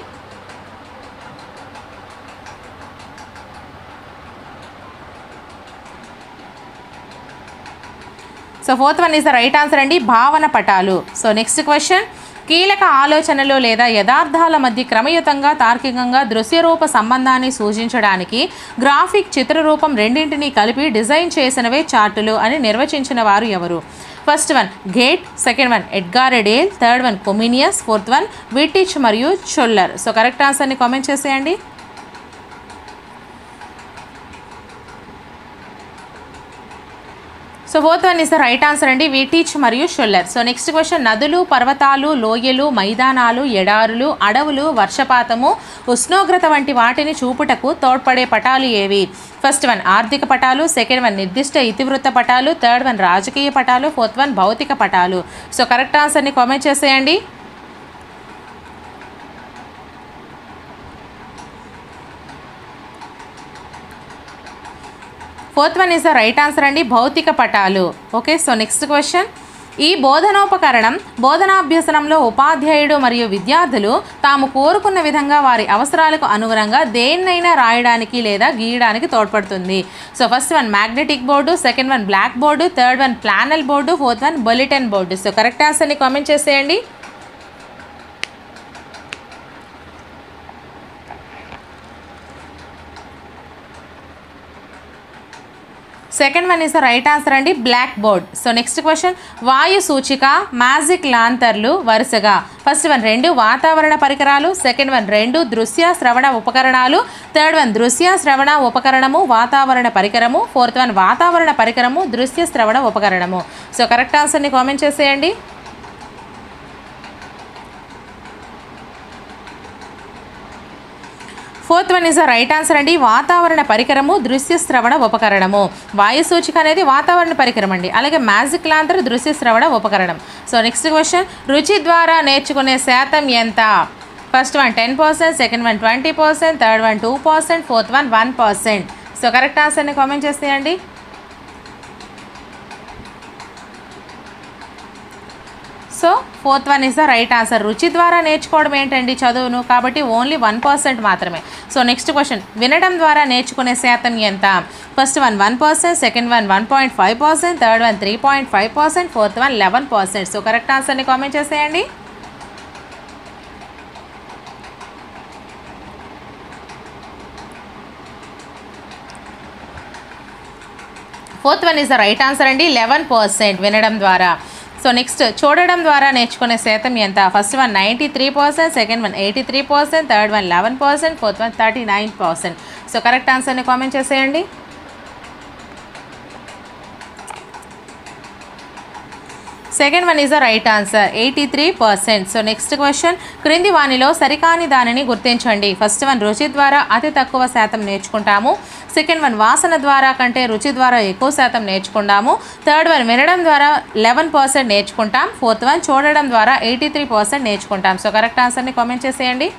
so fourth one is the right answer అండి భావన పటాలు సో నెక్స్ట్ క్వశ్చన్ కీలక ఆలోచనలు లేదా యథార్థాల మధ్య క్రమయుతంగా తార్కికంగా దృశ్యరూప సంబంధాన్ని సూచించడానికి గ్రాఫిక్ చిత్రరూపం రెండింటినీ కలిపి డిజైన్ చేసినవే చార్టులు అని నిర్వచించిన వారు ఎవరు first one Gate second one Edgar Dale third one Comenius fourth one Wittich మరియు చొల్లర్ సో కరెక్ట్ ఆన్సర్ని కామెంట్ చేసేయండి so fourth one is the right answer అండి వీటీచ్ మరియు షొల్లర్ సో నెక్స్ట్ క్వశ్చన్ నదులు పర్వతాలు లోయలు మైదానాలు ఎడారులు అడవులు వర్షపాతము ఉష్ణోగ్రత వంటి వాటిని చూపుటకు తోడ్పడే పటాలు ఏవి ఫస్ట్ వన్ ఆర్థిక పటాలు సెకండ్ వన్ నిర్దిష్ట ఇతివృత్త పటాలు థర్డ్ వన్ రాజకీయ పటాలు ఫోర్త్ వన్ భౌతిక పటాలు సో కరెక్ట్ ఆన్సర్ని కామెంట్ చేసేయండి fourth one is the right answer అండి భౌతిక పటాలు ఓకే సో నెక్స్ట్ క్వశ్చన్ ఈ బోధనోపకరణం బోధనాభ్యసనంలో ఉపాధ్యాయుడు మరియు విద్యార్థులు తాము కోరుకున్న విధంగా వారి అవసరాలకు అనుగుణంగా దేన్నైనా రాయడానికి లేదా గీయడానికి తోడ్పడుతుంది so first one magnetic board second one black board third one flannel board fourth one bulletin board so correct ఆన్సర్ని కామెంట్ చేసేయండి second one is the right answer అండి black board so next question వాయు సూచిక magic లాంతర్లు వరుసగా first one రెండు వాతావరణ పరికరాలు second one రెండు దృశ్య శ్రవణ ఉపకరణాలు థర్డ్ వన్ దృశ్య శ్రవణ ఉపకరణము వాతావరణ పరికరము ఫోర్త్ వన్ వాతావరణ పరికరము దృశ్య శ్రవణ ఉపకరణము సో కరెక్ట్ ఆన్సర్ని కామెంట్ చేసేయండి fourth one is the right answer అండి వాతావరణ పరికరము దృశ్య శ్రవణ ఉపకరణము వాయు సూచిక అనేది వాతావరణ పరికరం అండి అలాగే మ్యాజిక్ లాంతర్ దృశ్య శ్రవణ ఉపకరణం సో నెక్స్ట్ క్వశ్చన్ రుచి ద్వారా నేర్చుకునే శాతం ఎంత first one ten percent second one twenty percent third one two percent fourth one one percent so correct ఆన్సర్ని కామెంట్ చేసేయండి so fourth one is the right answer రుచి ద్వారా నేర్చుకోవడం ఏంటండి చదువును కాబట్టి ఓన్లీ వన్ పర్సెంట్ మాత్రమే సో నెక్స్ట్ క్వశ్చన్ వినడం ద్వారా నేర్చుకునే శాతం ఎంత first one one percent second one one point five percent third one three point five percent fourth one eleven percent so correct ఆన్సర్ని కామెంట్ చేసేయండి fourth one is the right answer అండి eleven percent వినడం ద్వారా so next చూడడం ద్వారా నేర్చుకునే శాతం ఎంత first one ninety three percent second one eighty three percent third one eleven percent fourth one thirty nine percent so correct ఆన్సర్ని comment చేసేయండి second one is the right answer eighty three percent so next question క్రింది వానిలో సరికాని దానిని గుర్తించండి first one రుచి ద్వారా అతి తక్కువ శాతం నేర్చుకుంటాము సెకండ్ వన్ వాసన ద్వారా కంటే రుచి ద్వారా ఎక్కువ శాతం నేర్చుకుంటాము థర్డ్ వన్ వినడం ద్వారా లెవెన్ పర్సెంట్ నేర్చుకుంటాం ఫోర్త్ వన్ చూడడం ద్వారా ఎయిటీ త్రీ పర్సెంట్ నేర్చుకుంటాం సో కరెక్ట్ ఆన్సర్ని కామెంట్ చేసేయండి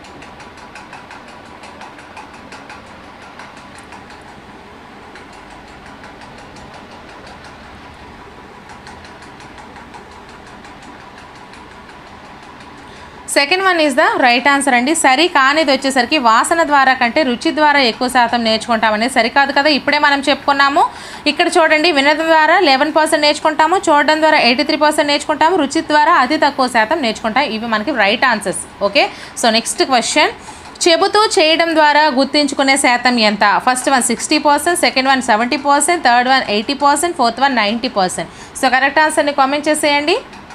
second one is the right answer అండి సరి కానిది వచ్చేసరికి వాసన ద్వారా కంటే రుచి ద్వారా ఎక్కువ శాతం నేర్చుకుంటామనేది సరికాదు కదా ఇప్పుడే మనం చెప్పుకున్నాము ఇక్కడ చూడండి వినడం ద్వారా లెవెన్ పర్సెంట్ నేర్చుకుంటాము చూడడం ద్వారా ఎయిటీ త్రీ పర్సెంట్ నేర్చుకుంటాము రుచి ద్వారా అతి తక్కువ శాతం నేర్చుకుంటాం ఇవి మనకి right answers okay so next question చెబుతూ చేయడం ద్వారా గుర్తించుకునే శాతం ఎంత first one sixty percent second one seventy percent third one eighty percent fourth one ninety percent so correct ఆన్సర్ని కామెంట్ చేసేయండి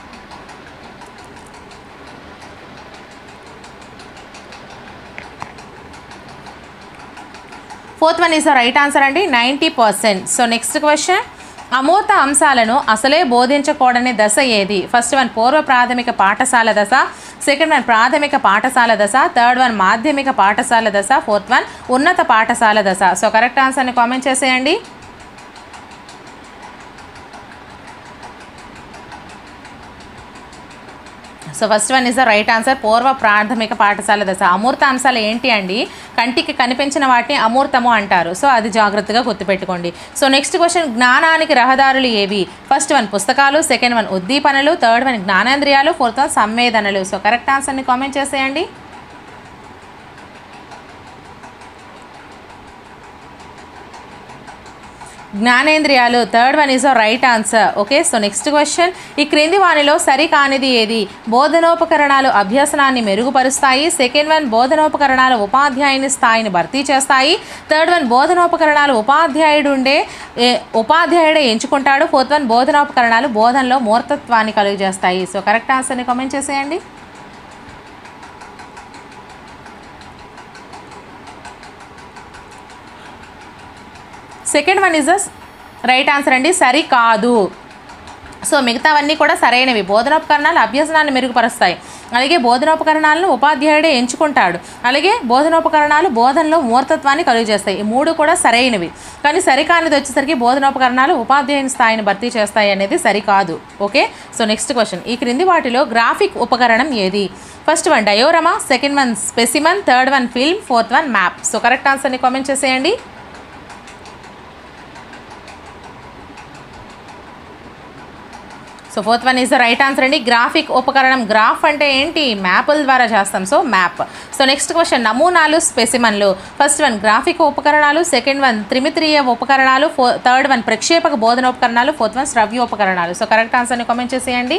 fourth one is the right answer అండి ninety percent so next question అమూర్త అంశాలను అసలే బోధించకూడని దశ ఏది ఫస్ట్ వన్ పూర్వ ప్రాథమిక పాఠశాల దశ సెకండ్ వన్ ప్రాథమిక పాఠశాల దశ థర్డ్ వన్ మాధ్యమిక పాఠశాల దశ ఫోర్త్ వన్ ఉన్నత పాఠశాల దశ సో కరెక్ట్ ఆన్సర్ని కామెంట్ చేసేయండి so first one is the right answer పూర్వ ప్రాథమిక పాఠశాల దశ అమూర్త అంశాలు ఏంటి అండి కంటికి కనిపించిన వాటిని అమూర్తము అంటారు సో అది జాగ్రత్తగా గుర్తుపెట్టుకోండి సో నెక్స్ట్ క్వశ్చన్ జ్ఞానానికి రహదారులు ఏవి ఫస్ట్ వన్ పుస్తకాలు సెకండ్ వన్ ఉద్దీపనలు థర్డ్ వన్ జ్ఞానేంద్రియాలు ఫోర్త్ వన్ సంవేదనలు సో కరెక్ట్ ఆన్సర్ని కామెంట్ చేసేయండి జ్ఞానేంద్రియాలు third one is right answer okay so next question ఈ క్రింది వానిలో సరి కానిది ఏది బోధనోపకరణాలు అభ్యసనాన్ని మెరుగుపరుస్తాయి సెకండ్ వన్ బోధనోపకరణాలు ఉపాధ్యాయుని స్థాయిని భర్తీ చేస్తాయి థర్డ్ వన్ బోధనోపకరణాలు ఉపాధ్యాయుడు ఉండే ఏ- ఉపాధ్యాయుడే ఎంచుకుంటాడు ఫోర్త్ వన్ బోధనోపకరణాలు బోధనలో మూర్తత్వాన్ని కలుగజేస్తాయి సో కరెక్ట్ ఆన్సర్ని కామెంట్ చేసేయండి second one is the right answer అండి సరి కాదు సో మిగతావన్నీ కూడా సరైనవి బోధనోపకరణాలు అభ్యసనాన్ని మెరుగుపరుస్తాయి అలాగే బోధనోపకరణాలను ఉపాధ్యాయుడే ఎంచుకుంటాడు అలాగే బోధనోపకరణాలు బోధనలో మూర్తత్వాన్ని కలుగజేస్తాయి ఈ మూడు కూడా సరైనవి కానీ సరికానిది వచ్చేసరికి బోధనోపకరణాలు ఉపాధ్యాయుని స్థాయిని భర్తీ చేస్తాయి అనేది సరికాదు ఓకే సో నెక్స్ట్ క్వశ్చన్ ఈ క్రింది వాటిలో గ్రాఫిక్ ఉపకరణం ఏది first one diorama second one specimen third one film fourth one map so correct ఆన్సర్ని కామెంట్ చేసేయండి so fourth one is the right answer అండి గ్రాఫిక్ ఉపకరణం గ్రాఫ్ అంటే ఏంటి మ్యాప్ల ద్వారా చేస్తాం so map so next question నమూనాలు స్పెసిమన్లు ఫస్ట్ వన్ గ్రాఫిక్ ఉపకరణాలు సెకండ్ వన్ త్రిమిత్రీయ ఉపకరణాలు ఫో థర్డ్ వన్ ప్రక్షేపక బోధన ఉపకరణాలు ఫోర్త్ వన్ శ్రవ్య ఉపకరణాలు సో కరెక్ట్ ఆన్సర్ని కామెంట్ చేసేయండి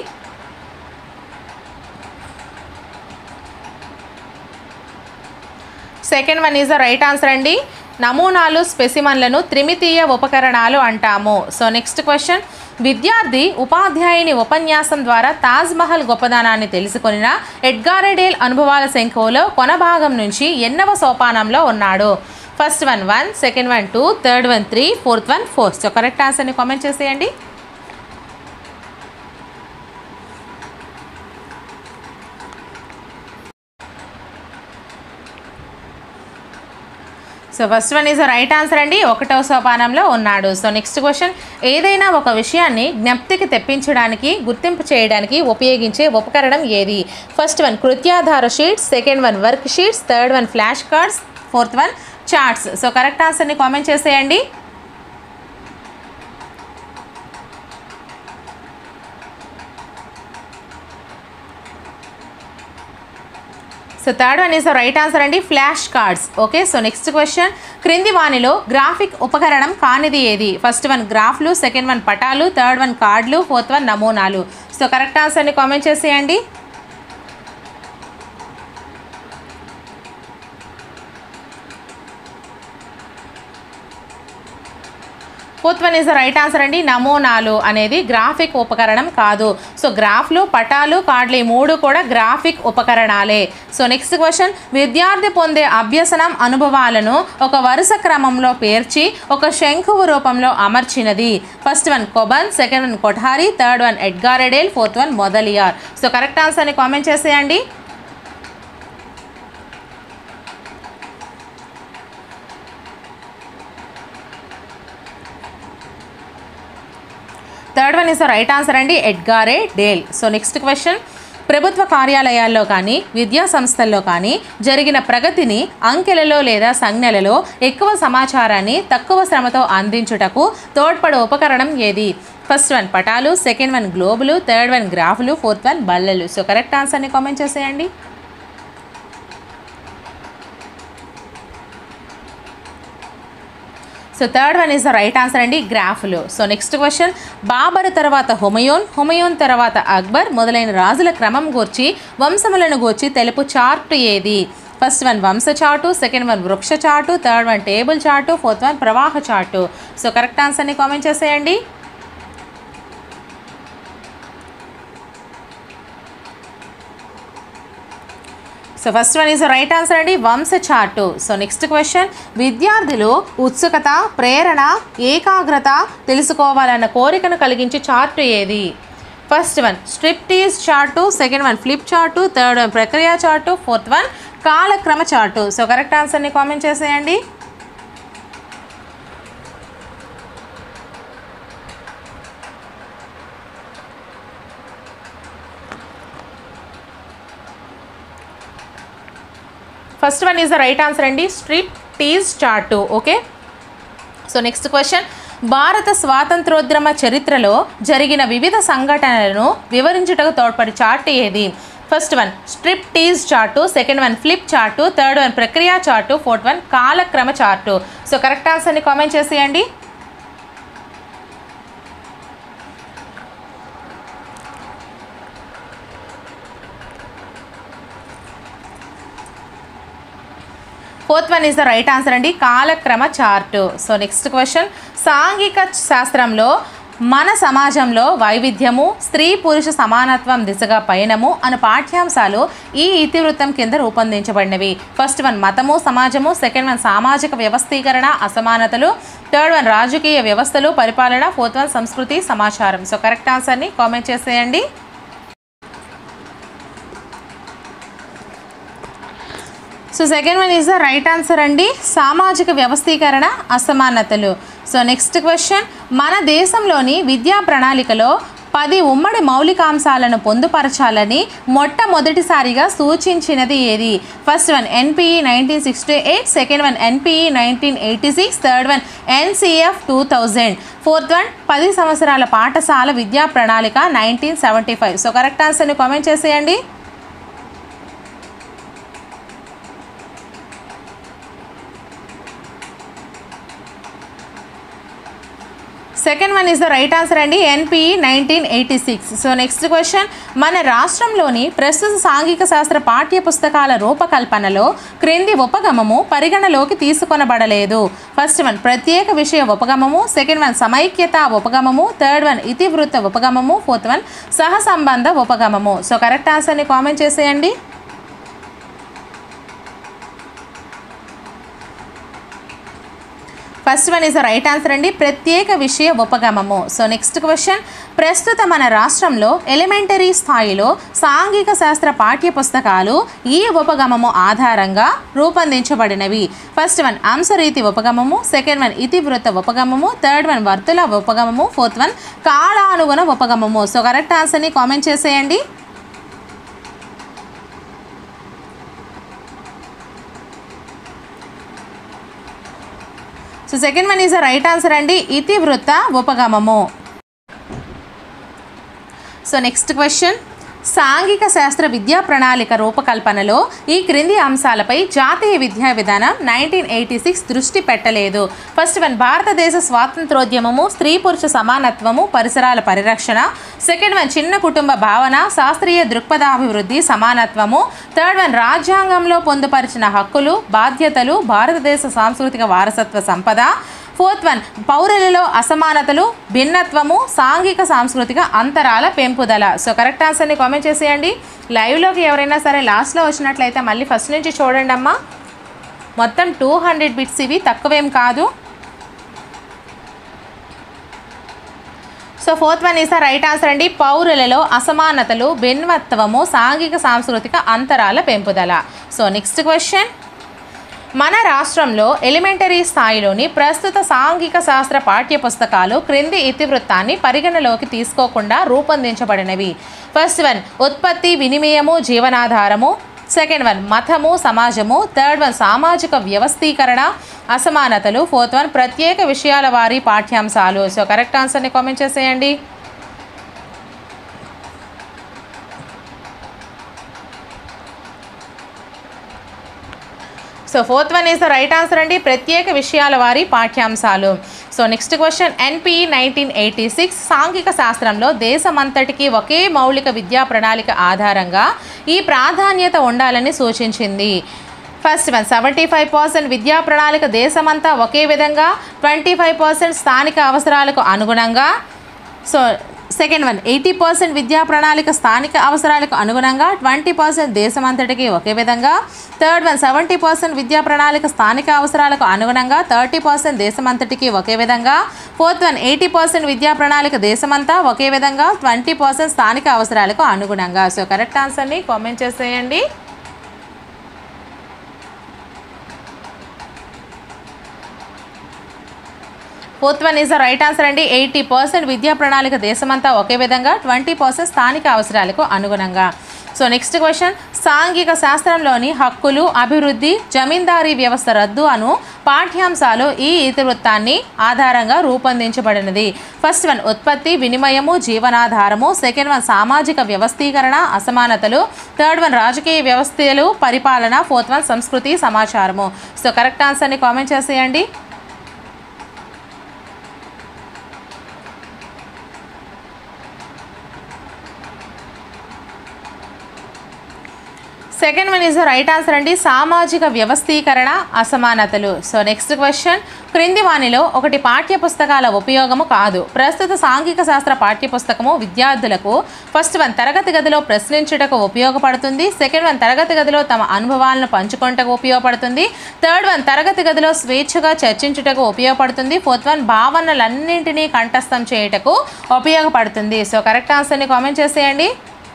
second one is the right answer అండి నమూనాలు స్పెసిమన్లను త్రిమితీయ ఉపకరణాలు అంటాము సో నెక్స్ట్ క్వశ్చన్ విద్యార్థి ఉపాధ్యాయుని ఉపన్యాసం ద్వారా తాజ్ మహల్ గొప్పదనాన్ని తెలుసుకొనిన ఎడ్గారెడేల్ అనుభవాల శంఖువులో కొన భాగం నుంచి ఎన్నవ సోపానంలో ఉన్నాడు first one one second one two third one three fourth one four so correct ఆన్సర్ని కామెంట్ చేసేయండి so first one is right answer అండి ఒకటవ సోపానంలో ఉన్నాడు సో నెక్స్ట్ క్వశ్చన్ ఏదైనా ఒక విషయాన్ని జ్ఞప్తికి తెప్పించడానికి గుర్తింపు చేయడానికి ఉపయోగించే ఉపకరణం ఏది ఫస్ట్ వన్ కృత్యాధార sheets second one worksheets third one flash cards fourth one charts so correct ఆన్సర్ని కామెంట్ చేసేయండి so third one is right answer అండి flash cards okay so next question క్రింది వానిలో గ్రాఫిక్ ఉపకరణం కానిది ఏది ఫస్ట్ వన్ గ్రాఫ్లు సెకండ్ వన్ పటాలు థర్డ్ వన్ కార్డులు ఫోర్త్ వన్ నమూనాలు సో కరెక్ట్ ఆన్సర్ని కామెంట్ చేసేయండి fourth one is the right answer అండి నమూనాలు అనేది గ్రాఫిక్ ఉపకరణం కాదు సో గ్రాఫ్లు పటాలు కార్డులు ఈ మూడు కూడా గ్రాఫిక్ ఉపకరణాలే సో నెక్స్ట్ క్వశ్చన్ విద్యార్థి పొందే అభ్యసనం అనుభవాలను ఒక వరుస క్రమంలో పేర్చి ఒక శంఖువు రూపంలో అమర్చినది ఫస్ట్ వన్ కొబన్ second one Kothari third one Edgar Dale fourth one Mudaliar so correct ఆన్సర్ని కామెంట్ చేసేయండి third one is the right answer అండి Edgar Dale so next question ప్రభుత్వ కార్యాలయాల్లో కానీ విద్యా సంస్థల్లో కానీ జరిగిన ప్రగతిని అంకెలలో లేదా సంజ్ఞలలో ఎక్కువ సమాచారాన్ని తక్కువ శ్రమతో అందించుటకు తోడ్పడే ఉపకరణం ఏది ఫస్ట్ వన్ పటాలు సెకండ్ వన్ గ్లోబులు థర్డ్ వన్ గ్రాఫులు ఫోర్త్ వన్ బల్లలు సో కరెక్ట్ ఆన్సర్ని కామెంట్ చేసేయండి so third one is the right answer అండి గ్రాఫ్లు సో నెక్స్ట్ క్వశ్చన్ బాబర్ తర్వాత హుమయూన్ హుమయూన్ తర్వాత అక్బర్ మొదలైన రాజుల క్రమం గూర్చి వంశములను గూర్చి తెలుపు చార్ట్ ఏది ఫస్ట్ వన్ వంశ చాటు సెకండ్ వన్ వృక్ష chart third one table chart fourth one ప్రవాహ చాటు సో కరెక్ట్ ఆన్సర్ని కామెంట్ చేసేయండి so first one is right answer అండి వంశ చార్టు సో నెక్స్ట్ క్వశ్చన్ విద్యార్థులు ఉత్సుకత ప్రేరణ ఏకాగ్రత తెలుసుకోవాలన్న కోరికను కలిగించే చార్టు ఏది first one striptease chart second one flip chart third one ప్రక్రియ చార్టు ఫోర్త్ వన్ కాలక్రమ చార్టు సో కరెక్ట్ ఆన్సర్ని కామెంట్ చేసేయండి first one is the right answer అండి strip tease chart okay so next question భారత స్వాతంత్రోద్యమ చరిత్రలో జరిగిన వివిధ సంఘటనలను వివరించుటకు తోడ్పడి చార్ట్ ఏది first one strip tease chart second one flip chart third one ప్రక్రియ చార్టు ఫోర్త్ వన్ కాలక్రమ చార్టు సో కరెక్ట్ ఆన్సర్ని కామెంట్ చేసేయండి fourth one is the right answer అండి కాలక్రమ చార్టు సో నెక్స్ట్ క్వశ్చన్ సాంఘిక శాస్త్రంలో మన సమాజంలో వైవిధ్యము స్త్రీ పురుష సమానత్వం దిశగా పయనము అను పాఠ్యాంశాలు ఈ ఇతివృత్తం కింద రూపొందించబడినవి ఫస్ట్ వన్ మతము సమాజము సెకండ్ వన్ సామాజిక వ్యవస్థీకరణ అసమానతలు థర్డ్ వన్ రాజకీయ వ్యవస్థలు పరిపాలన ఫోర్త్ వన్ సంస్కృతి సమాచారం సో కరెక్ట్ ఆన్సర్ని కామెంట్ చేసేయండి so second one is the right answer అండి సామాజిక వ్యవస్థీకరణ అసమానతలు సో నెక్స్ట్ క్వశ్చన్ మన దేశంలోని విద్యా ప్రణాళికలో పది ఉమ్మడి మౌలికాంశాలను పొందుపరచాలని మొట్టమొదటిసారిగా సూచించినది ఏది first one NPE nineteen sixty eight second one NPE nineteen eighty six third one NCF two thousand fourth one పది సంవత్సరాల పాఠశాల విద్యా ప్రణాళిక nineteen seventy five so correct ఆన్సర్ని కామెంట్ చేసేయండి second one is the right answer అండి NPE nineteen eighty six so next question మన రాష్ట్రంలోని ప్రస్తుత సాంఘిక శాస్త్ర పాఠ్య పుస్తకాల రూపకల్పనలో క్రింది ఉపగమము పరిగణలోకి తీసుకొనబడలేదు ఫస్ట్ వన్ ప్రత్యేక విషయ ఉపగమము సెకండ్ వన్ సమైక్యత ఉపగమము థర్డ్ వన్ ఇతివృత్త ఉపగమము ఫోర్త్ వన్ సహసంబంధ ఉపగమము సో కరెక్ట్ ఆన్సర్ని కామెంట్ చేసేయండి first one is right answer అండి ప్రత్యేక విషయ ఉపగమము సో నెక్స్ట్ క్వశ్చన్ ప్రస్తుత మన రాష్ట్రంలో ఎలిమెంటరీ స్థాయిలో సాంఘిక శాస్త్ర పాఠ్య పుస్తకాలు ఈ ఉపగమము ఆధారంగా రూపొందించబడినవి ఫస్ట్ వన్ అంశరీతి ఉపగమము సెకండ్ వన్ ఇతివృత్త ఉపగమము థర్డ్ వన్ వర్తుల ఉపగమము ఫోర్త్ వన్ కాలానుగుణ ఉపగమము సో కరెక్ట్ ఆన్సర్ని కామెంట్ చేసేయండి so second one is the right answer అండి ఇతివృత్త ఉపగమము సో నెక్స్ట్ క్వశ్చన్ సాంఘిక శాస్త్ర విద్యా ప్రణాళిక రూపకల్పనలో ఈ క్రింది అంశాలపై జాతీయ విద్యా విధానం నైన్టీన్ ఎయిటీ సిక్స్ దృష్టి పెట్టలేదు ఫస్ట్ వన్ భారతదేశ స్వాతంత్రోద్యమము స్త్రీ పురుష సమానత్వము పరిసరాల పరిరక్షణ సెకండ్ వన్ చిన్న కుటుంబ భావన శాస్త్రీయ దృక్పథాభివృద్ధి సమానత్వము థర్డ్ వన్ రాజ్యాంగంలో పొందుపరిచిన హక్కులు బాధ్యతలు భారతదేశ సాంస్కృతిక వారసత్వ సంపద ఫోర్త్ వన్ పౌరులలో అసమానతలు భిన్నత్వము సాంఘిక సాంస్కృతిక అంతరాల పెంపుదల సో కరెక్ట్ ఆన్సర్ని కామెంట్ చేసేయండి లైవ్లోకి ఎవరైనా సరే లాస్ట్లో వచ్చినట్లయితే మళ్ళీ ఫస్ట్ నుంచి చూడండి అమ్మా మొత్తం టూ హండ్రెడ్ బిట్స్ ఇవి తక్కువేం కాదు so fourth one is the right answer అండి పౌరులలో అసమానతలు భిన్నత్వము సాంఘిక సాంస్కృతిక అంతరాల పెంపుదల సో నెక్స్ట్ క్వశ్చన్ మన రాష్ట్రంలో ఎలిమెంటరీ స్థాయిలోని ప్రస్తుత సాంఘిక శాస్త్ర పాఠ్య పుస్తకాలు క్రింది ఇతివృత్తాన్ని పరిగణలోకి తీసుకోకుండా రూపొందించబడినవి ఫస్ట్ వన్ ఉత్పత్తి వినిమయము జీవనాధారము సెకండ్ వన్ మతము సమాజము థర్డ్ వన్ సామాజిక వ్యవస్థీకరణ అసమానతలు ఫోర్త్ వన్ ప్రత్యేక విషయాల వారి పాఠ్యాంశాలు సో కరెక్ట్ ఆన్సర్ని కామెంట్ చేసేయండి so fourth one is the right answer అండి ప్రత్యేక విషయాల వారి పాఠ్యాంశాలు so next question NPE nineteen eighty six సాంఘిక శాస్త్రంలో దేశమంతటికి ఒకే మౌలిక విద్యా ప్రణాళిక ఆధారంగా ఈ ప్రాధాన్యత ఉండాలని సూచించింది first one seventy five percent విద్యా ప్రణాళిక దేశమంతా ఒకే విధంగా ట్వంటీ ఫైవ్ పర్సెంట్ స్థానిక అవసరాలకు అనుగుణంగా so second one eighty percent విద్యా ప్రణాళిక స్థానిక అవసరాలకు అనుగుణంగా ట్వంటీ పర్సెంట్ దేశమంతటికి ఒకే విధంగా థర్డ్ వన్ సెవెంటీ పర్సెంట్ విద్యా ప్రణాళిక స్థానిక అవసరాలకు అనుగుణంగా థర్టీ పర్సెంట్ దేశమంతటికి ఒకే విధంగా ఫోర్త్ వన్ ఎయిటీ పర్సెంట్ విద్యా ప్రణాళిక దేశమంతా ఒకే విధంగా ట్వంటీ పర్సెంట్ స్థానిక అవసరాలకు అనుగుణంగా సో కరెక్ట్ ఆన్సర్ని కామెంట్ చేసేయండి fourth one is the right answer అండి ఎయిటీ పర్సెంట్ విద్యా ప్రణాళిక దేశమంతా ఒకే విధంగా ట్వంటీ పర్సెంట్ స్థానిక అవసరాలకు అనుగుణంగా సో నెక్స్ట్ క్వశ్చన్ సాంఘిక శాస్త్రంలోని హక్కులు అభివృద్ధి జమీందారీ వ్యవస్థ రద్దు అను పాఠ్యాంశాలు ఈ ఇతివృత్తాన్ని ఆధారంగా రూపొందించబడినది ఫస్ట్ వన్ ఉత్పత్తి వినిమయము జీవనాధారము సెకండ్ వన్ సామాజిక వ్యవస్థీకరణ అసమానతలు థర్డ్ వన్ రాజకీయ వ్యవస్థలు పరిపాలన ఫోర్త్ వన్ సంస్కృతి సమాచారము సో కరెక్ట్ ఆన్సర్ని కామెంట్ చేసేయండి second one is the right answer అండి సామాజిక వ్యవస్థీకరణ అసమానతలు సో నెక్స్ట్ క్వశ్చన్ క్రింది వానిలో ఒకటి పాఠ్య పుస్తకాల ఉపయోగము కాదు ప్రస్తుత సాంఘిక శాస్త్ర పాఠ్య పుస్తకము విద్యార్థులకు ఫస్ట్ వన్ తరగతి గదిలో ప్రశ్నించుటకు ఉపయోగపడుతుంది సెకండ్ వన్ తరగతి గదిలో తమ అనుభవాలను పంచుకొనటకు ఉపయోగపడుతుంది థర్డ్ వన్ తరగతి గదిలో స్వేచ్ఛగా చర్చించుటకు ఉపయోగపడుతుంది ఫోర్త్ వన్ భావనలన్నింటినీ కంఠస్థం చేయుటకు ఉపయోగపడుతుంది సో కరెక్ట్ ఆన్సర్ని కామెంట్ చేసేయండి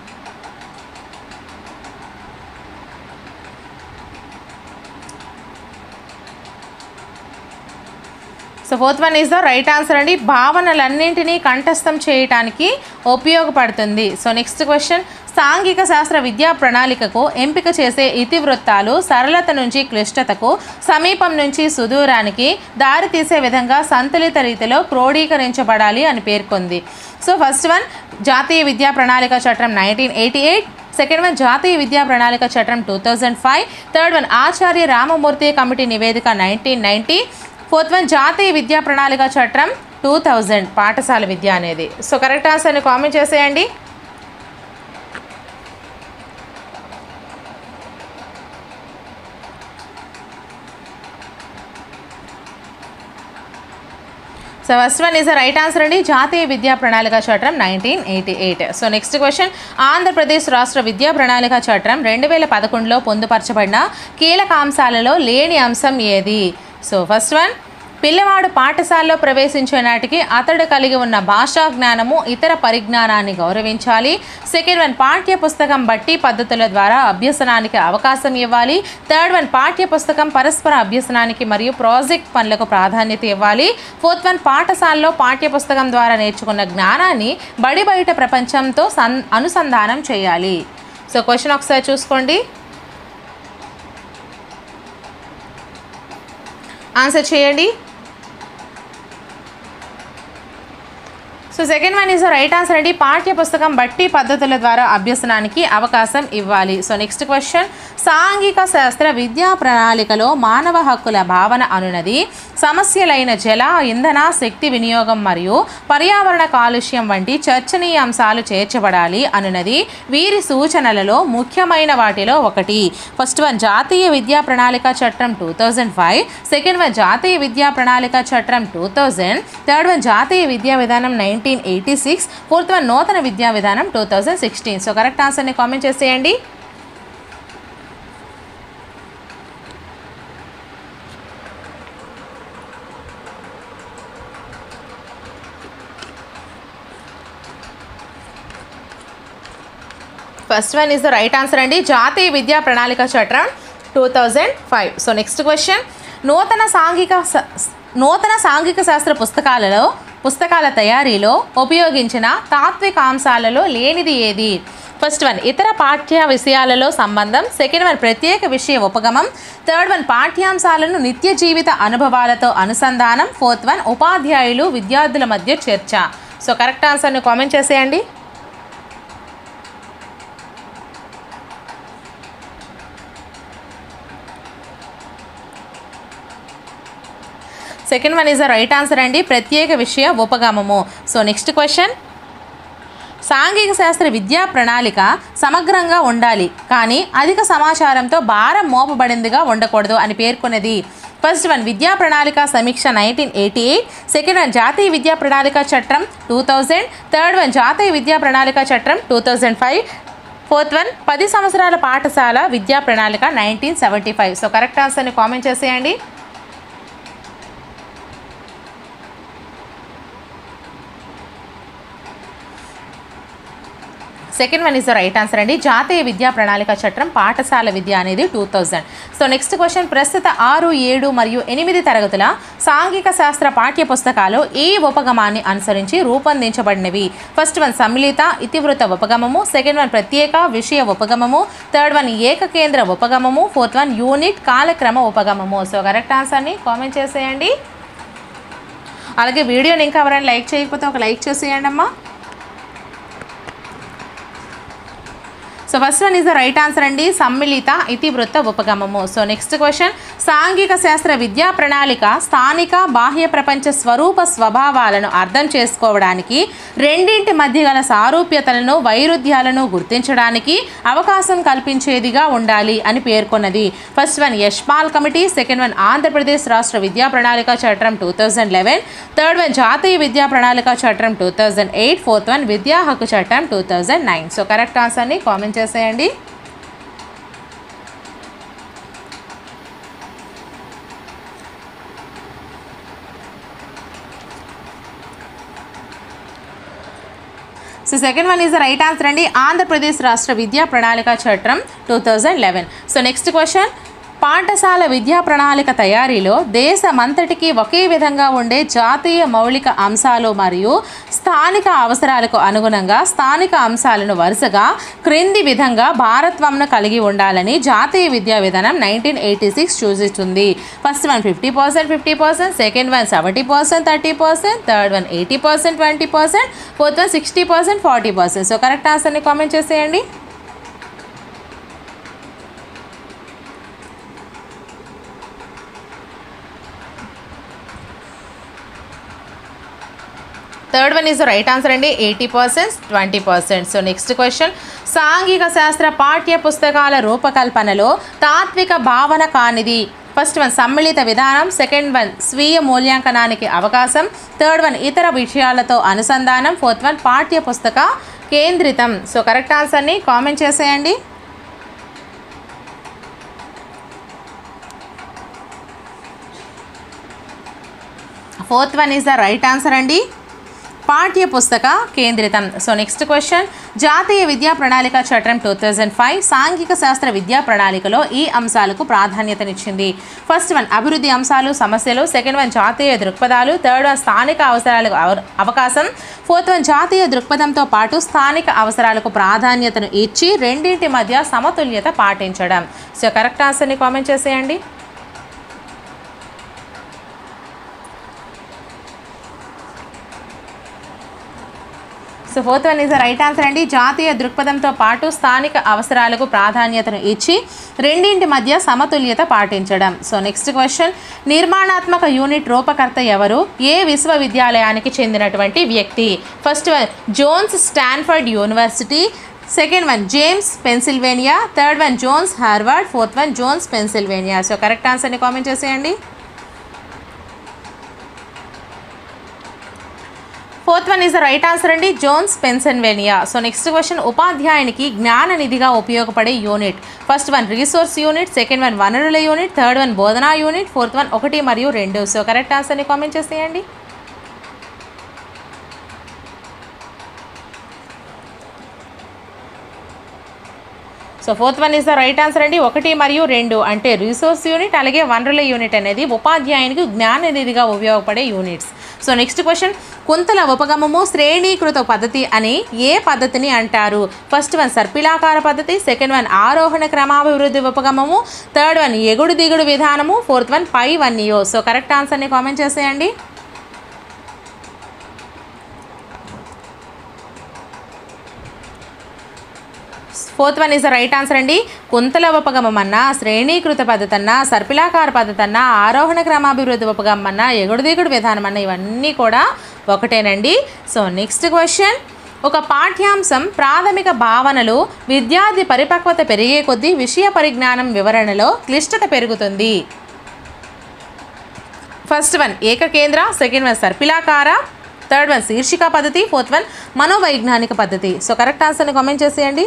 so fourth one is the right answer అండి భావనలన్నింటినీ కంఠస్థం చేయటానికి ఉపయోగపడుతుంది సో నెక్స్ట్ క్వశ్చన్ సాంఘిక శాస్త్ర విద్యా ప్రణాళికకు ఎంపిక చేసే ఇతివృత్తాలు సరళత నుంచి క్లిష్టతకు సమీపం నుంచి సుదూరానికి దారితీసే విధంగా సంతులిత రీతిలో క్రోడీకరించబడాలి అని పేర్కొంది సో ఫస్ట్ వన్ జాతీయ విద్యా ప్రణాళిక చట్టం nineteen eighty eight second one జాతీయ విద్యా ప్రణాళిక చట్టం two thousand five third one Acharya Ramamurthy committee నివేదిక నైన్టీన్ నైంటీ ఫోర్త్ వన్ జాతీయ విద్యా ప్రణాళిక చట్టం టూ థౌజండ్ పాఠశాల విద్య అనేది సో కరెక్ట్ ఆన్సర్ని కామెంట్ చేసేయండి so first one is right answer అండి జాతీయ విద్యా ప్రణాళిక చట్టం nineteen eighty eight so next question Andhra Pradesh రాష్ట్ర విద్యా ప్రణాళిక చట్టం రెండు వేల పదకొండులో పొందుపరచబడిన కీలక అంశాలలో లేని అంశం ఏది సో ఫస్ట్ వన్ పిల్లవాడు పాఠశాలలో ప్రవేశించే నాటికి అతడు కలిగి ఉన్న భాషా జ్ఞానము ఇతర పరిజ్ఞానాన్ని గౌరవించాలి సెకండ్ వన్ పాఠ్య పుస్తకం బట్టి పద్ధతుల ద్వారా అభ్యసనానికి అవకాశం ఇవ్వాలి థర్డ్ వన్ పాఠ్య పుస్తకం పరస్పర అభ్యసనానికి మరియు ప్రాజెక్ట్ పనులకు ప్రాధాన్యత ఇవ్వాలి ఫోర్త్ వన్ పాఠశాలలో పాఠ్య పుస్తకం ద్వారా నేర్చుకున్న జ్ఞానాన్ని బడి బయట ప్రపంచంతో సన్ అనుసంధానం చేయాలి సో క్వశ్చన్ ఒకసారి చూసుకోండి ఆన్సర్ చేయండి so second one is right answer అండి పాఠ్య పుస్తకం బట్టి పద్ధతుల ద్వారా అభ్యసనానికి అవకాశం ఇవ్వాలి సో నెక్స్ట్ క్వశ్చన్ సాంఘిక శాస్త్ర విద్యా ప్రణాళికలో మానవ హక్కుల భావన అనునది సమస్యలైన జల ఇంధన శక్తి వినియోగం మరియు పర్యావరణ కాలుష్యం వంటి చర్చనీయ అంశాలు చేర్చబడాలి అనునది వీరి సూచనలలో ముఖ్యమైన వాటిలో ఒకటి ఫస్ట్ వన్ జాతీయ విద్యా ప్రణాళిక చట్టం two thousand five second one జాతీయ విద్యా ప్రణాళిక చట్టం టూ థౌజండ్ థర్డ్ వన్ జాతీయ విద్యా విధానం nineteen eighty six fourth one నూతన విద్యా విధానం two thousand sixteen so correct ఆన్సర్ని కామెంట్ చేసేయండి first one is the right answer అండి జాతీయ విద్యా ప్రణాళిక చట్టం two thousand five so next question నూతన సాంఘిక స- నూతన సాంఘిక శాస్త్ర పుస్తకాలలో పుస్తకాల తయారీలో ఉపయోగించిన తాత్విక అంశాలలో లేనిది ఏది ఫస్ట్ వన్ ఇతర పాఠ్య విషయాలలో సంబంధం సెకండ్ వన్ ప్రత్యేక విషయ ఉపగమం థర్డ్ వన్ పాఠ్యాంశాలను నిత్య జీవిత అనుభవాలతో అనుసంధానం ఫోర్త్ వన్ ఉపాధ్యాయులు విద్యార్థుల మధ్య చర్చ సో కరెక్ట్ ఆన్సర్ని కామెంట్ చేసేయండి second one is the right answer అండి ప్రత్యేక విషయ ఉపగమము సో నెక్స్ట్ క్వశ్చన్ సాంఘిక శాస్త్ర విద్యా ప్రణాళిక సమగ్రంగా ఉండాలి కానీ అధిక సమాచారంతో భారం మోపబడిందిగా ఉండకూడదు అని పేర్కొన్నది ఫస్ట్ వన్ విద్యా ప్రణాళిక సమీక్ష nineteen eighty eight second one జాతీయ విద్యా ప్రణాళిక చట్టం టూ థౌజండ్ థర్డ్ వన్ జాతీయ విద్యా ప్రణాళిక చట్టం two thousand five fourth one పది సంవత్సరాల పాఠశాల విద్యా ప్రణాళిక nineteen seventy five so correct ఆన్సర్ని కామెంట్ చేసేయండి second one is the right answer అండి జాతీయ విద్యా ప్రణాళిక చట్టం పాఠశాల విద్య అనేది two thousand so next question ప్రస్తుత ఆరు ఏడు మరియు ఎనిమిది తరగతుల సాంఘిక శాస్త్ర పాఠ్య పుస్తకాలు ఈ ఉపగమాన్ని అనుసరించి రూపొందించబడినవి ఫస్ట్ వన్ సమ్మిళిత ఇతివృత ఉపగమము సెకండ్ వన్ ప్రత్యేక విషయ ఉపగమము థర్డ్ వన్ ఏకకేంద్ర ఉపగమము ఫోర్త్ వన్ యూనిట్ కాలక్రమ ఉపగమము సో కరెక్ట్ ఆన్సర్ని కామెంట్ చేసేయండి అలాగే వీడియోని ఇంకా ఎవరైనా లైక్ చేయకపోతే ఒక లైక్ చేసేయండి అమ్మా so first one is the right answer అండి సమ్మిళిత ఇతివృత్త ఉపగమము సో నెక్స్ట్ క్వశ్చన్ సాంఘిక శాస్త్ర విద్యా ప్రణాళిక స్థానిక బాహ్య ప్రపంచ స్వరూప స్వభావాలను అర్థం చేసుకోవడానికి రెండింటి మధ్య గల సారూప్యతలను వైరుధ్యాలను గుర్తించడానికి అవకాశం కల్పించేదిగా ఉండాలి అని పేర్కొన్నది first one Yashpal committee second one Andhra Pradesh రాష్ట్ర విద్యా ప్రణాళిక చట్టం two thousand eleven third one జాతీయ విద్యా ప్రణాళిక చట్టం two thousand eight fourth one విద్యా హక్కు చట్టం two thousand nine so correct ఆన్సర్ని కామెంట్ చేసేయండి so second one is the right answer అండి ఆంధ్రప్రదేశ్ రాష్ట్ర విద్యా ప్రణాళిక చట్టం two thousand eleven so next question పాఠశాల విద్యా ప్రణాళిక తయారీలో దేశమంతటికి ఒకే విధంగా ఉండే జాతీయ మౌలిక అంశాలు మరియు స్థానిక అవసరాలకు అనుగుణంగా స్థానిక అంశాలను వరుసగా క్రింది విధంగా భారత్వంను కలిగి ఉండాలని జాతీయ విద్యా విధానం నైన్టీన్ ఎయిటీ సిక్స్ సూచిస్తుంది first one fifty percent fifty percent second one seventy percent thirty percent third one eighty percent twenty percent fourth one sixty percent forty percent so correct ఆన్సర్ని కామెంట్ చేసేయండి third one is right answer అండి eighty percent twenty percent so next question సాంఘిక శాస్త్ర పాఠ్య పుస్తకాల రూపకల్పనలో తాత్విక భావన కానిది ఫస్ట్ వన్ సమ్మిళిత విధానం సెకండ్ వన్ స్వీయ మూల్యాంకనానికి అవకాశం థర్డ్ వన్ ఇతర విషయాలతో అనుసంధానం ఫోర్త్ వన్ పాఠ్య పుస్తక కేంద్రితం సో కరెక్ట్ ఆన్సర్ని కామెంట్ చేసేయండి fourth one is the right answer అండి పాఠ్య పుస్తక కేంద్రితం సో నెక్స్ట్ క్వశ్చన్ జాతీయ విద్యా ప్రణాళిక చట్టం టూ థౌజండ్ ఫైవ్ సాంఘిక శాస్త్ర విద్యా ప్రణాళికలో ఈ అంశాలకు ప్రాధాన్యతనిచ్చింది ఫస్ట్ వన్ అభివృద్ధి అంశాలు సమస్యలు సెకండ్ వన్ జాతీయ దృక్పథాలు థర్డ్ వన్ స్థానిక అవసరాలకు అవ- అవకాశం ఫోర్త్ వన్ జాతీయ దృక్పథంతో పాటు స్థానిక అవసరాలకు ప్రాధాన్యతను ఇచ్చి రెండింటి మధ్య సమతుల్యత పాటించడం సో కరెక్ట్ ఆన్సర్ని కామెంట్ చేసేయండి so fourth one is the right answer అండి జాతీయ దృక్పథంతో పాటు స్థానిక అవసరాలకు ప్రాధాన్యతను ఇచ్చి రెండింటి మధ్య సమతుల్యత పాటించడం సో నెక్స్ట్ క్వశ్చన్ నిర్మాణాత్మక యూనిట్ రూపకర్త ఎవరు ఏ విశ్వవిద్యాలయానికి చెందినటువంటి వ్యక్తి first one Jones Stanford university second one James Pennsylvania third one Jones Harvard fourth one Jones Pennsylvania so correct ఆన్సర్ని కామెంట్ చేసేయండి fourth one is the right answer అండి Jones Pennsylvania so next question ఉపాధ్యాయునికి జ్ఞాన నిధిగా ఉపయోగపడే unit first one resource unit second one వనరుల unit third one బోధనా unit fourth one ఒకటి మరియు రెండు సో కరెక్ట్ ఆన్సర్ని కామెంట్ చేసేయండి so fourth one is the right answer అండి ఒకటి మరియు రెండు అంటే రిసోర్స్ యూనిట్ అలాగే వనరుల యూనిట్ అనేది ఉపాధ్యాయునికి జ్ఞాన నిధిగా ఉపయోగపడే యూనిట్స్ సో నెక్స్ట్ క్వశ్చన్ కుంతల ఉపగమము శ్రేణీకృత పద్ధతి అని ఏ పద్ధతిని అంటారు ఫస్ట్ వన్ సర్పిలాకార పద్ధతి సెకండ్ వన్ ఆరోహణ క్రమాభివృద్ధి ఉపగమము థర్డ్ వన్ ఎగుడు దిగుడు విధానము ఫోర్త్ వన్ పై వన్ యో సో కరెక్ట్ ఆన్సర్ని కామెంట్ చేసేయండి fourth one is the right answer అండి కుంతల ఉపగమం అన్నా శ్రేణీకృత పద్ధతి అన్నా సర్పిలాకార పద్ధతి అన్నా ఆరోహణ క్రమాభివృద్ధి ఉపగమం అన్నా ఎగుడు దిగుడు విధానం అన్న ఇవన్నీ కూడా ఒకటేనండి సో నెక్స్ట్ క్వశ్చన్ ఒక పాఠ్యాంశం ప్రాథమిక భావనలు విద్యార్థి పరిపక్వత పెరిగే కొద్దీ విషయ పరిజ్ఞానం వివరణలో క్లిష్టత పెరుగుతుంది ఫస్ట్ వన్ ఏకకేంద్ర సెకండ్ వన్ సర్పిలాకార థర్డ్ వన్ శీర్షిక పద్ధతి ఫోర్త్ వన్ మనోవైజ్ఞానిక పద్ధతి సో కరెక్ట్ ఆన్సర్ని కామెంట్ చేసేయండి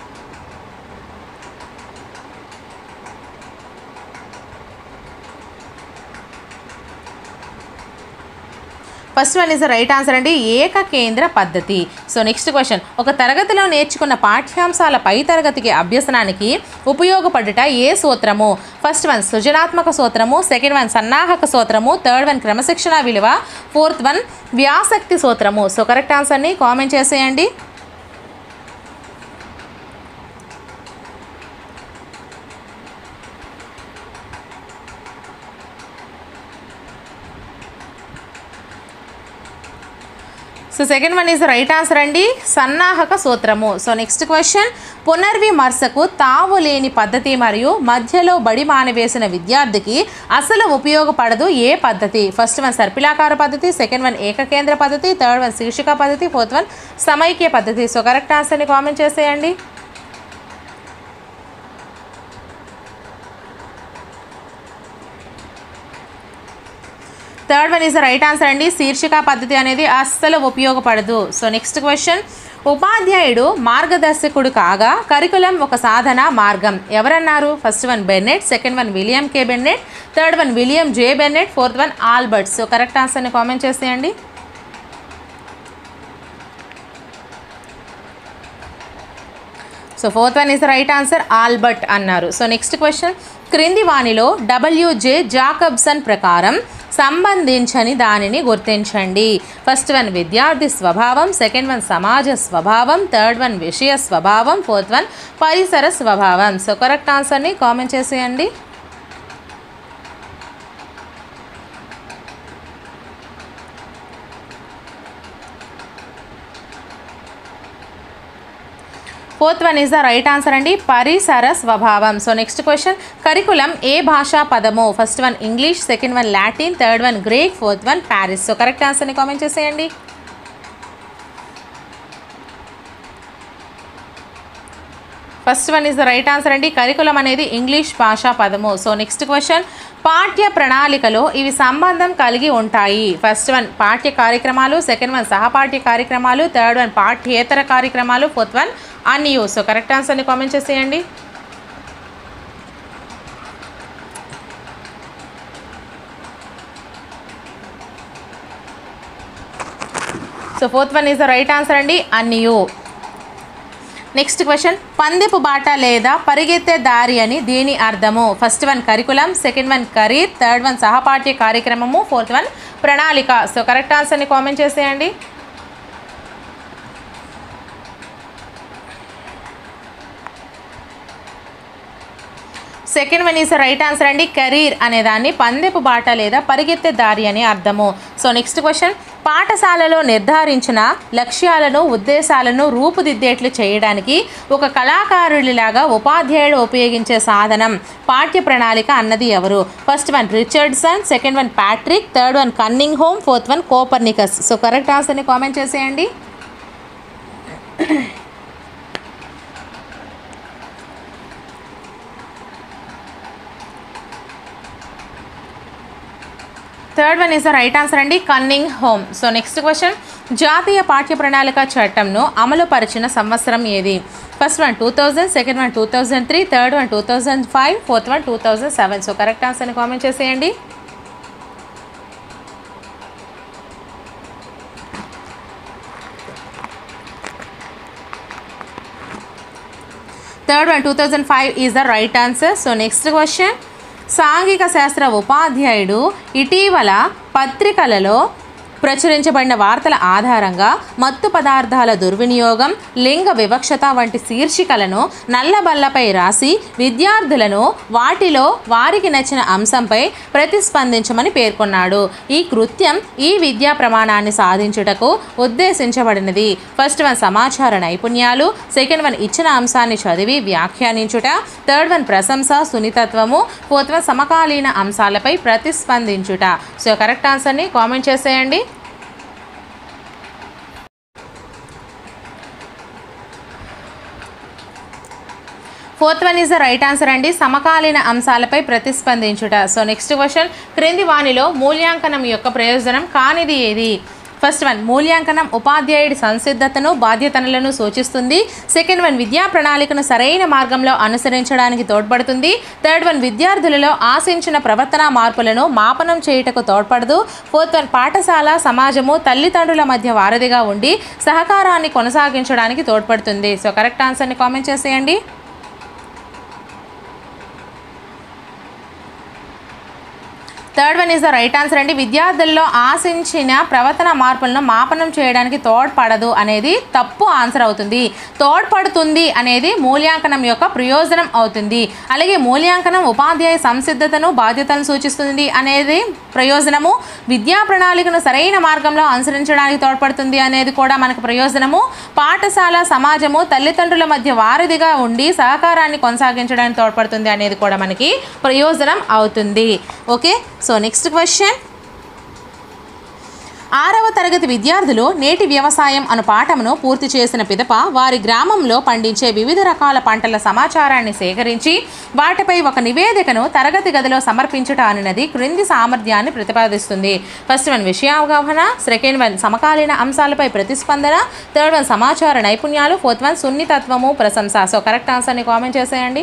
first one is the right answer అండి ఏకకేంద్ర పద్ధతి సో నెక్స్ట్ క్వశ్చన్ ఒక తరగతిలో నేర్చుకున్న పాఠ్యాంశాల పై తరగతికి అభ్యసనానికి ఉపయోగపడుట ఏ సూత్రము ఫస్ట్ వన్ సృజనాత్మక సూత్రము సెకండ్ వన్ సన్నాహక సూత్రము థర్డ్ వన్ క్రమశిక్షణ విలువ ఫోర్త్ వన్ వ్యాసక్తి సూత్రము సో కరెక్ట్ ఆన్సర్ని కామెంట్ చేసేయండి so second one is right answer అండి సన్నాహక సూత్రము సో నెక్స్ట్ క్వశ్చన్ పునర్విమర్శకు తావు లేని పద్ధతి మరియు మధ్యలో బడి మానివేసిన విద్యార్థికి అసలు ఉపయోగపడదు ఏ పద్ధతి ఫస్ట్ వన్ సర్పిలాకార పద్ధతి సెకండ్ వన్ ఏకకేంద్ర పద్ధతి థర్డ్ వన్ శీర్షిక పద్ధతి ఫోర్త్ వన్ సమైక్య పద్ధతి సో కరెక్ట్ ఆన్సర్ని కామెంట్ చేసేయండి third one is right answer అండి శీర్షిక పద్ధతి అనేది అస్సలు ఉపయోగపడదు సో నెక్స్ట్ క్వశ్చన్ ఉపాధ్యాయుడు మార్గదర్శకుడు కాగా కరికులం ఒక సాధన మార్గం ఎవరన్నారు first one Bennett second one William K Bennett third one William J Bennett fourth one Albert so correct ఆన్సర్ని కామెంట్ చేసేయండి so fourth one is right answer Albert అన్నారు సో నెక్స్ట్ క్వశ్చన్ క్రింది వాణిలో డబ్ల్యూజే జాకబ్సన్ ప్రకారం సంబంధించని దానిని గుర్తించండి first one విద్యార్థి స్వభావం సెకండ్ వన్ సమాజ స్వభావం థర్డ్ వన్ విషయ స్వభావం ఫోర్త్ వన్ పరిసర స్వభావం సో కరెక్ట్ ఆన్సర్ని కామెంట్ చేసేయండి fourth one is the right answer అండి పరిసర స్వభావం సో నెక్స్ట్ క్వశ్చన్ కరికులం ఏ భాషా పదము first one English second one Latin third one Greek fourth one Paris so correct ఆన్సర్ని కామెంట్ చేసేయండి first one is the right answer అండి కరికులం అనేది ఇంగ్లీష్ భాషా పదము సో నెక్స్ట్ క్వశ్చన్ పాఠ్య ప్రణాళికలో ఇవి సంబంధం కలిగి ఉంటాయి ఫస్ట్ వన్ పాఠ్య కార్యక్రమాలు సెకండ్ వన్ సహపాఠ్య కార్యక్రమాలు థర్డ్ వన్ పాఠ్యేతర కార్యక్రమాలు ఫోర్త్ వన్ అన్యూ సో కరెక్ట్ ఆన్సర్ని కామెంట్ చేసేయండి so fourth one is the right answer అండి అన్యూ నెక్స్ట్ క్వశ్చన్ పందెపు బాట లేదా పరిగెత్తే దారి అని దీని అర్థము first one curriculum second one career third one సహపాఠ్య కార్యక్రమము ఫోర్త్ వన్ ప్రణాళిక సో కరెక్ట్ ఆన్సర్ని కామెంట్ చేసేయండి second one is right answer అండి కెరీర్ అనే దాన్ని పందెపు బాట లేదా పరిగెత్తే దారి అని అర్థము సో నెక్స్ట్ క్వశ్చన్ పాఠశాలలో నిర్ధారించిన లక్ష్యాలను ఉద్దేశాలను రూపుదిద్దేట్లు చేయడానికి ఒక కళాకారుడిలాగా ఉపాధ్యాయుడు ఉపయోగించే సాధనం పాఠ్య ప్రణాళిక అన్నది ఎవరు first one Richardson second one Patrick third one Cunningham fourth one Copernicus so correct ఆన్సర్ని కామెంట్ చేసేయండి third one is the right answer అండి Cunningham so next question జాతీయ పాఠ్య ప్రణాళిక చట్టంను అమలు పరిచిన సంవత్సరం ఏది first one two thousand second one two thousand three third one two thousand five fourth one two thousand seven so correct ఆన్సర్ని కామెంట్ చేసేయండి third one two thousand five is the right answer so next question సాంఘిక శాస్త్ర ఉపాధ్యాయుడు ఇటీవల పత్రికలలో ప్రచురించబడిన వార్తల ఆధారంగా మత్తు పదార్థాల దుర్వినియోగం లింగ వివక్షత వంటి శీర్షికలను నల్లబల్లపై రాసి విద్యార్థులను వాటిలో వారికి నచ్చిన అంశంపై ప్రతిస్పందించమని పేర్కొన్నాడు ఈ కృత్యం ఈ విద్యా ప్రమాణాన్ని సాధించుటకు ఉద్దేశించబడినది ఫస్ట్ వన్ సమాచార నైపుణ్యాలు సెకండ్ వన్ ఇచ్చిన అంశాన్ని చదివి వ్యాఖ్యానించుట థర్డ్ వన్ ప్రశంస సున్నితత్వము ఫోర్త్ వన్ సమకాలీన అంశాలపై ప్రతిస్పందించుట సో కరెక్ట్ ఆన్సర్ని కామెంట్ చేసేయండి fourth one is the right answer అండి సమకాలీన అంశాలపై ప్రతిస్పందించుట సో నెక్స్ట్ క్వశ్చన్ క్రింది వాణిలో మూల్యాంకనం యొక్క ప్రయోజనం కానిది ఏది ఫస్ట్ వన్ మూల్యాంకనం ఉపాధ్యాయుడి సంసిద్ధతను బాధ్యతలను సూచిస్తుంది సెకండ్ వన్ విద్యా ప్రణాళికను సరైన మార్గంలో అనుసరించడానికి తోడ్పడుతుంది థర్డ్ వన్ విద్యార్థులలో ఆశించిన ప్రవర్తన మార్పులను మాపనం చేయుటకు తోడ్పడదు ఫోర్త్ వన్ పాఠశాల సమాజము తల్లిదండ్రుల మధ్య వారధిగా ఉండి సహకారాన్ని కొనసాగించడానికి తోడ్పడుతుంది సో కరెక్ట్ ఆన్సర్ని కామెంట్ చేసేయండి third one is the right answer అండి విద్యార్థుల్లో ఆశించిన ప్రవర్తన మార్పులను మాపనం చేయడానికి తోడ్పడదు అనేది తప్పు ఆన్సర్ అవుతుంది తోడ్పడుతుంది అనేది మూల్యాంకనం యొక్క ప్రయోజనం అవుతుంది అలాగే మూల్యాంకనం ఉపాధ్యాయ సంసిద్ధతను బాధ్యతలను సూచిస్తుంది అనేది ప్రయోజనము విద్యా ప్రణాళికను సరైన మార్గంలో అనుసరించడానికి తోడ్పడుతుంది అనేది కూడా మనకు ప్రయోజనము పాఠశాల సమాజము తల్లిదండ్రుల మధ్య వారధిగా ఉండి సహకారాన్ని కొనసాగించడానికి తోడ్పడుతుంది అనేది కూడా మనకి ప్రయోజనం అవుతుంది ఓకే సో నెక్స్ట్ క్వశ్చన్ ఆరవ తరగతి విద్యార్థులు నేటి వ్యవసాయం అను పాఠమును పూర్తి చేసిన పిదప వారి గ్రామంలో పండించే వివిధ రకాల పంటల సమాచారాన్ని సేకరించి వాటిపై ఒక నివేదికను తరగతి గదిలో సమర్పించుట అనున్నది క్రింది సామర్థ్యాన్ని ప్రతిపాదిస్తుంది ఫస్ట్ వన్ విషయావగాహన సెకండ్ వన్ సమకాలీన అంశాలపై ప్రతిస్పందన థర్డ్ వన్ సమాచార నైపుణ్యాలు ఫోర్త్ వన్ సున్నితత్వము ప్రశంస సో కరెక్ట్ ఆన్సర్ని కామెంట్ చేసేయండి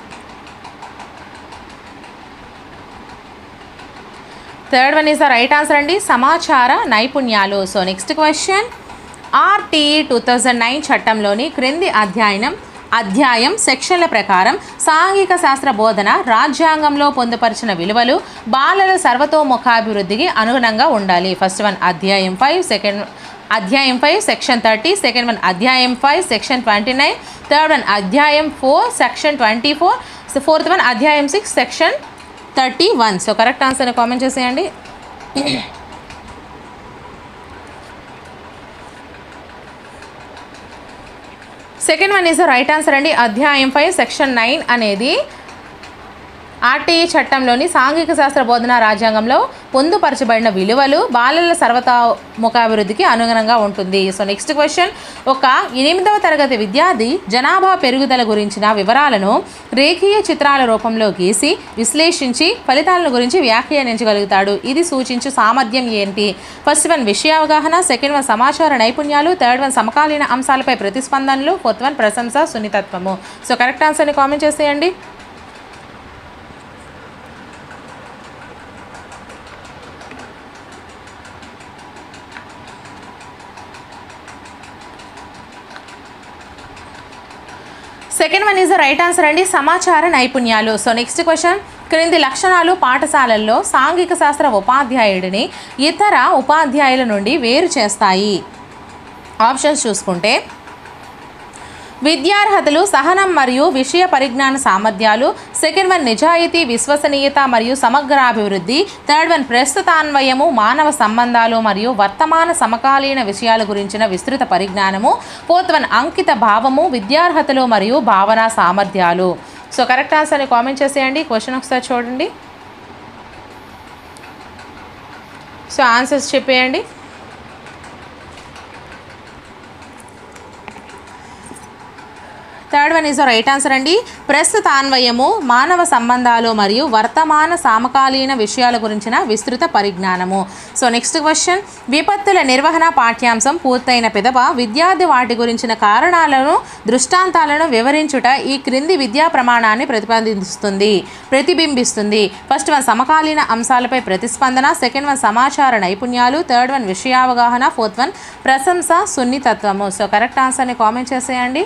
third one is the right answer అండి సమాచార నైపుణ్యాలు so next question RTE two thousand nine చట్టంలోని క్రింది అధ్యయనం అధ్యాయం సెక్షన్ల ప్రకారం సాంఘిక శాస్త్ర బోధన రాజ్యాంగంలో పొందుపరిచిన విలువలు బాలల సర్వతోముఖాభివృద్ధికి అనుగుణంగా ఉండాలి ఫస్ట్ వన్ అధ్యాయం ఫైవ్ సెకండ్ అధ్యాయం five section thirty second one అధ్యాయం five section twenty nine third one అధ్యాయం four section twenty four fourth one అధ్యాయం six section thirty one so correct ఆన్సర్ని కామెంట్ చేసేయండి second one is the right answer అండి అధ్యాయం five section nine అనేది RTE చట్టంలోని సాంఘిక శాస్త్ర బోధన రాజ్యాంగంలో పొందుపరచబడిన విలువలు బాలల సర్వతోముఖాభివృద్ధికి అనుగుణంగా ఉంటుంది సో నెక్స్ట్ క్వశ్చన్ ఒక ఎనిమిదవ తరగతి విద్యార్థి జనాభా పెరుగుదల గురించిన వివరాలను రేఖీయ చిత్రాల రూపంలో గీసి విశ్లేషించి ఫలితాలను గురించి వ్యాఖ్యానించగలుగుతాడు ఇది సూచించు సామర్థ్యం ఏంటి ఫస్ట్ వన్ విషయ అవగాహన సెకండ్ వన్ సమాచార నైపుణ్యాలు థర్డ్ వన్ సమకాలీన అంశాలపై ప్రతిస్పందనలు ఫోర్త్ వన్ ప్రశంస సున్నితత్వము సో కరెక్ట్ ఆన్సర్ని కామెంట్ చేసేయండి second one is the right answer అండి సమాచార నైపుణ్యాలు సో నెక్స్ట్ క్వశ్చన్ క్రింది లక్షణాలు పాఠశాలల్లో సాంఘిక శాస్త్ర ఉపాధ్యాయుడిని ఇతర ఉపాధ్యాయుల నుండి వేరు చేస్తాయి ఆప్షన్స్ చూసుకుంటే విద్యార్హతలు సహనం మరియు విషయ పరిజ్ఞాన సామర్థ్యాలు సెకండ్ వన్ నిజాయితీ విశ్వసనీయత మరియు సమగ్రాభివృద్ధి థర్డ్ వన్ ప్రస్తుతాన్వయము మానవ సంబంధాలు మరియు వర్తమాన సమకాలీన విషయాల గురించిన విస్తృత పరిజ్ఞానము ఫోర్త్ వన్ అంకిత భావము విద్యార్హతలు మరియు భావన సామర్థ్యాలు సో కరెక్ట్ ఆన్సర్ని కామెంట్ చేసేయండి క్వశ్చన్ ఒకసారి చూడండి సో ఆన్సర్స్ చెప్పేయండి third one is right answer అండి ప్రస్తుత అన్వయము మానవ సంబంధాలు మరియు వర్తమాన సమకాలీన విషయాల గురించిన విస్తృత పరిజ్ఞానము సో నెక్స్ట్ క్వశ్చన్ విపత్తుల నిర్వహణ పాఠ్యాంశం పూర్తయిన పిదప విద్యార్థి వాటి గురించిన కారణాలను దృష్టాంతాలను వివరించుట ఈ క్రింది విద్యా ప్రమాణాన్ని ప్రతిపాదిస్తుంది ప్రతిబింబిస్తుంది ఫస్ట్ వన్ సమకాలీన అంశాలపై ప్రతిస్పందన సెకండ్ వన్ సమాచార నైపుణ్యాలు థర్డ్ వన్ విషయావగాహన ఫోర్త్ వన్ ప్రశంస సున్నితత్వము సో కరెక్ట్ ఆన్సర్ని కామెంట్ చేసేయండి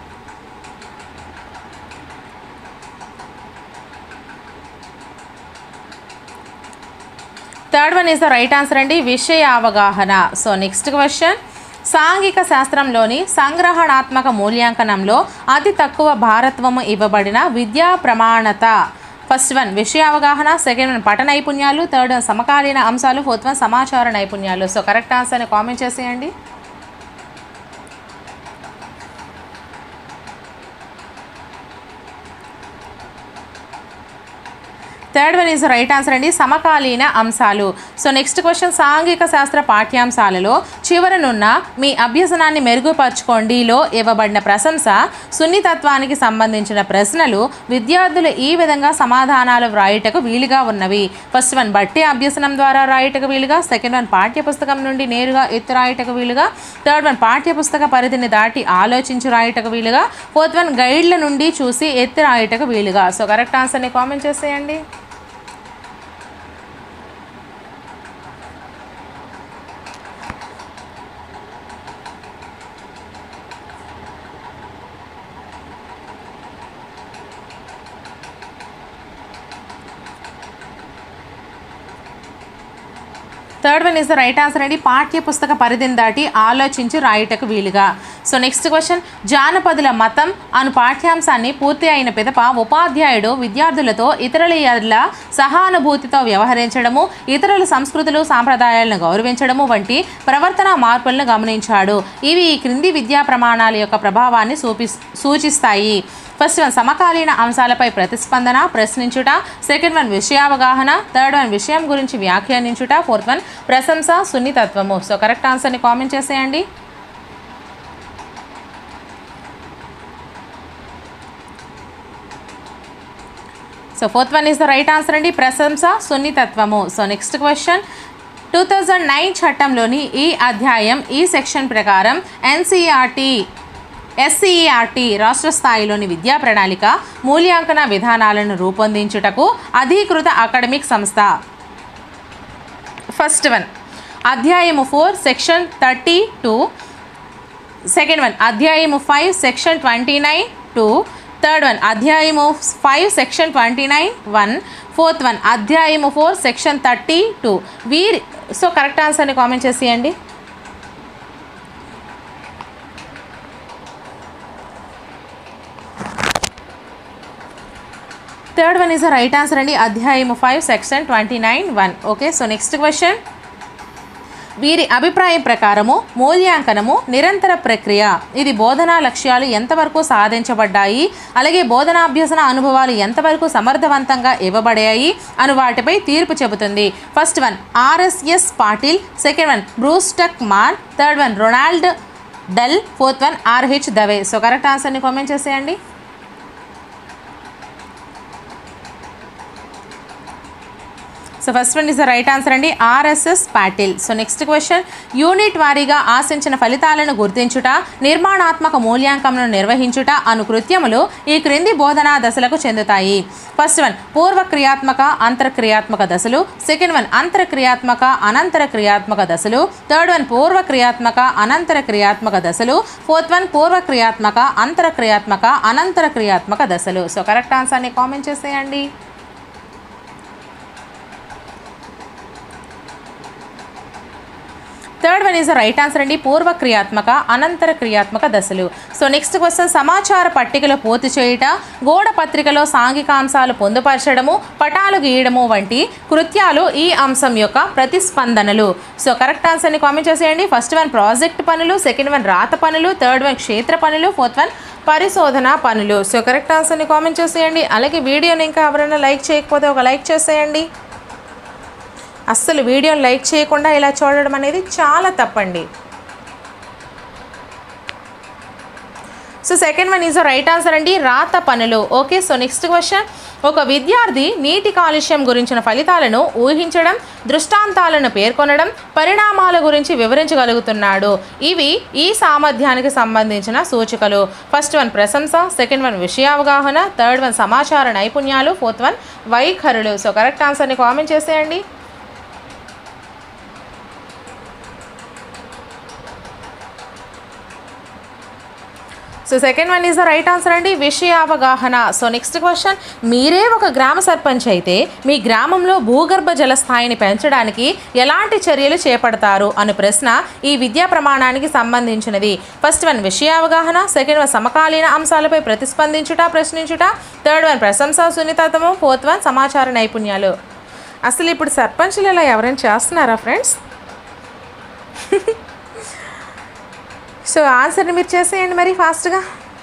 third one is the right answer అండి విషయ అవగాహన సో నెక్స్ట్ క్వశ్చన్ సాంఘిక శాస్త్రంలోని సంగ్రహణాత్మక మూల్యాంకనంలో అతి తక్కువ భారత్వము ఇవ్వబడిన విద్యా ప్రమాణత ఫస్ట్ వన్ విషయ అవగాహన సెకండ్ వన్ పట నైపుణ్యాలు థర్డ్ వన్ సమకాలీన అంశాలు ఫోర్త్ వన్ సమాచార నైపుణ్యాలు సో కరెక్ట్ ఆన్సర్ని కామెంట్ చేసేయండి third one is right answer అండి సమకాలీన అంశాలు సో నెక్స్ట్ క్వశ్చన్ సాంఘిక శాస్త్ర పాఠ్యాంశాలలో చివరనున్న మీ అభ్యసనాన్ని మెరుగుపరచుకోండిలో ఇవ్వబడిన ప్రశంస సున్నితత్వానికి సంబంధించిన ప్రశ్నలు విద్యార్థులు ఈ విధంగా సమాధానాలు వ్రాయుటకు వీలుగా ఉన్నవి ఫస్ట్ వన్ బట్టి అభ్యసనం ద్వారా రాయుటకు వీలుగా సెకండ్ వన్ పాఠ్యపుస్తకం నుండి నేరుగా ఎత్తు రాయుటకు వీలుగా థర్డ్ వన్ పాఠ్యపుస్తక పరిధిని దాటి ఆలోచించి రాయుటకు వీలుగా ఫోర్త్ వన్ గైడ్ల నుండి చూసి ఎత్తి రాయుటకు వీలుగా సో కరెక్ట్ ఆన్సర్ని కామెంట్ చేసేయండి third one is the right answer అండి పాఠ్య పుస్తక పరిధిని దాటి ఆలోచించి రాయుటకు వీలుగా సో నెక్స్ట్ క్వశ్చన్ జానపదుల మతం అను పాఠ్యాంశాన్ని పూర్తి అయిన పిదప ఉపాధ్యాయుడు విద్యార్థులతో ఇతరుల ఎడల సహానుభూతితో వ్యవహరించడము ఇతరుల సంస్కృతులు సాంప్రదాయాలను గౌరవించడము వంటి ప్రవర్తన మార్పులను గమనించాడు ఇవి ఈ క్రింది విద్యా ప్రమాణాల యొక్క ప్రభావాన్ని సూపి సూచిస్తాయి ఫస్ట్ వన్ సమకాలీన అంశాలపై ప్రతిస్పందన ప్రశ్నించుట సెకండ్ వన్ విషయావగాహన థర్డ్ వన్ విషయం గురించి వ్యాఖ్యానించుట ఫోర్త్ వన్ ప్రశంస సున్నితత్వము సో కరెక్ట్ ఆన్సర్ని కామెంట్ చేసేయండి so fourth one is the right answer అండి ప్రశంస సున్నితత్వము so next question two thousand nine చట్టంలోని ఈ అధ్యాయం ఈ సెక్షన్ ప్రకారం ఎన్సీఆర్టీ ఎస్సీఈఆర్టీ రాష్ట్ర స్థాయిలోని విద్యా ప్రణాళిక మూల్యాంకన విధానాలను రూపొందించుటకు అధీకృత అకాడమిక్ సంస్థ ఫస్ట్ వన్ అధ్యాయము four section thirty two second one అధ్యాయము five section twenty nine two third one అధ్యాయము five section twenty nine one fourth one అధ్యాయము ఫోర్ సెక్షన్ థర్టీ టూ వీరి సో కరెక్ట్ ఆన్సర్ని కామెంట్ చేసేయండి third one is right answer అండి అధ్యాయము five section twenty nine one okay so next question వీరి అభిప్రాయం ప్రకారము మూల్యాంకనము నిరంతర ప్రక్రియ ఇది బోధనా లక్ష్యాలు ఎంతవరకు సాధించబడ్డాయి అలాగే బోధనాభ్యసన అనుభవాలు ఎంతవరకు సమర్థవంతంగా ఇవ్వబడాయి అను వాటిపై తీర్పు చెబుతుంది first one RSS Patil second one Bruce Tuckman third one Ronald Doll fourth one RH Dave so correct ఆన్సర్ని కామెంట్ చేసేయండి so first one is the right answer అండి RSS Patil so next question unit వారీగా ఆశించిన ఫలితాలను గుర్తించుట నిర్మాణాత్మక మూల్యాంకనను నిర్వహించుట అను కృత్యములు ఈ క్రింది బోధనా దశలకు చెందుతాయి ఫస్ట్ వన్ పూర్వ క్రియాత్మక అంతర్క్రియాత్మక దశలు సెకండ్ వన్ అంతర్క్రియాత్మక అనంతర క్రియాత్మక దశలు థర్డ్ వన్ పూర్వ క్రియాత్మక అనంతర క్రియాత్మక దశలు ఫోర్త్ వన్ పూర్వ క్రియాత్మక అంతర క్రియాత్మక అనంతర క్రియాత్మక దశలు సో కరెక్ట్ ఆన్సర్ని కామెంట్ చేసేయండి third one is right answer అండి పూర్వ క్రియాత్మక అనంతర క్రియాత్మక దశలు సో నెక్స్ట్ క్వశ్చన్ సమాచార పట్టికలో పూర్తి చేయుట గోడ పత్రికలో సాంఘికాంశాలు పొందుపరచడము పటాలు గీయడము వంటి కృత్యాలు ఈ అంశం యొక్క ప్రతిస్పందనలు సో కరెక్ట్ ఆన్సర్ని కామెంట్ చేసేయండి ఫస్ట్ వన్ ప్రాజెక్ట్ పనులు సెకండ్ వన్ రాత పనులు థర్డ్ వన్ క్షేత్ర పనులు ఫోర్త్ వన్ పరిశోధన పనులు సో కరెక్ట్ ఆన్సర్ని కామెంట్ చేసేయండి అలాగే వీడియోని ఇంకా ఎవరైనా లైక్ చేయకపోతే ఒక లైక్ చేసేయండి అస్సలు వీడియోని లైక్ చేయకుండా ఇలా చూడడం అనేది చాలా తప్పండి so second one is right answer అండి రాత పనులు ఓకే సో నెక్స్ట్ క్వశ్చన్ ఒక విద్యార్థి నీటి కాలుష్యం గురించిన ఫలితాలను ఊహించడం దృష్టాంతాలను పేర్కొనడం పరిణామాల గురించి వివరించగలుగుతున్నాడు ఇవి ఈ సామర్థ్యానికి సంబంధించిన సూచికలు ఫస్ట్ వన్ ప్రశంస సెకండ్ వన్ విషయావగాహన థర్డ్ వన్ సమాచార నైపుణ్యాలు ఫోర్త్ వన్ వైఖరులు సో కరెక్ట్ ఆన్సర్ని కామెంట్ చేసేయండి so second one is the right answer అండి విషయ అవగాహన సో నెక్స్ట్ క్వశ్చన్ మీరే ఒక గ్రామ సర్పంచ్ అయితే మీ గ్రామంలో భూగర్భ జల స్థాయిని పెంచడానికి ఎలాంటి చర్యలు చేపడతారు అనే ప్రశ్న ఈ విద్యా ప్రమాణానికి సంబంధించినది ఫస్ట్ వన్ విషయ అవగాహన సెకండ్ వన్ సమకాలీన అంశాలపై ప్రతిస్పందించుట ప్రశ్నించుట థర్డ్ వన్ ప్రశంస సున్నితత్వము ఫోర్త్ వన్ సమాచార నైపుణ్యాలు అసలు ఇప్పుడు సర్పంచ్లు ఇలా ఎవరైనా చేస్తున్నారా ఫ్రెండ్స్ సో ఆన్సర్ని మీరు చేసేయండి మరి ఫాస్ట్గా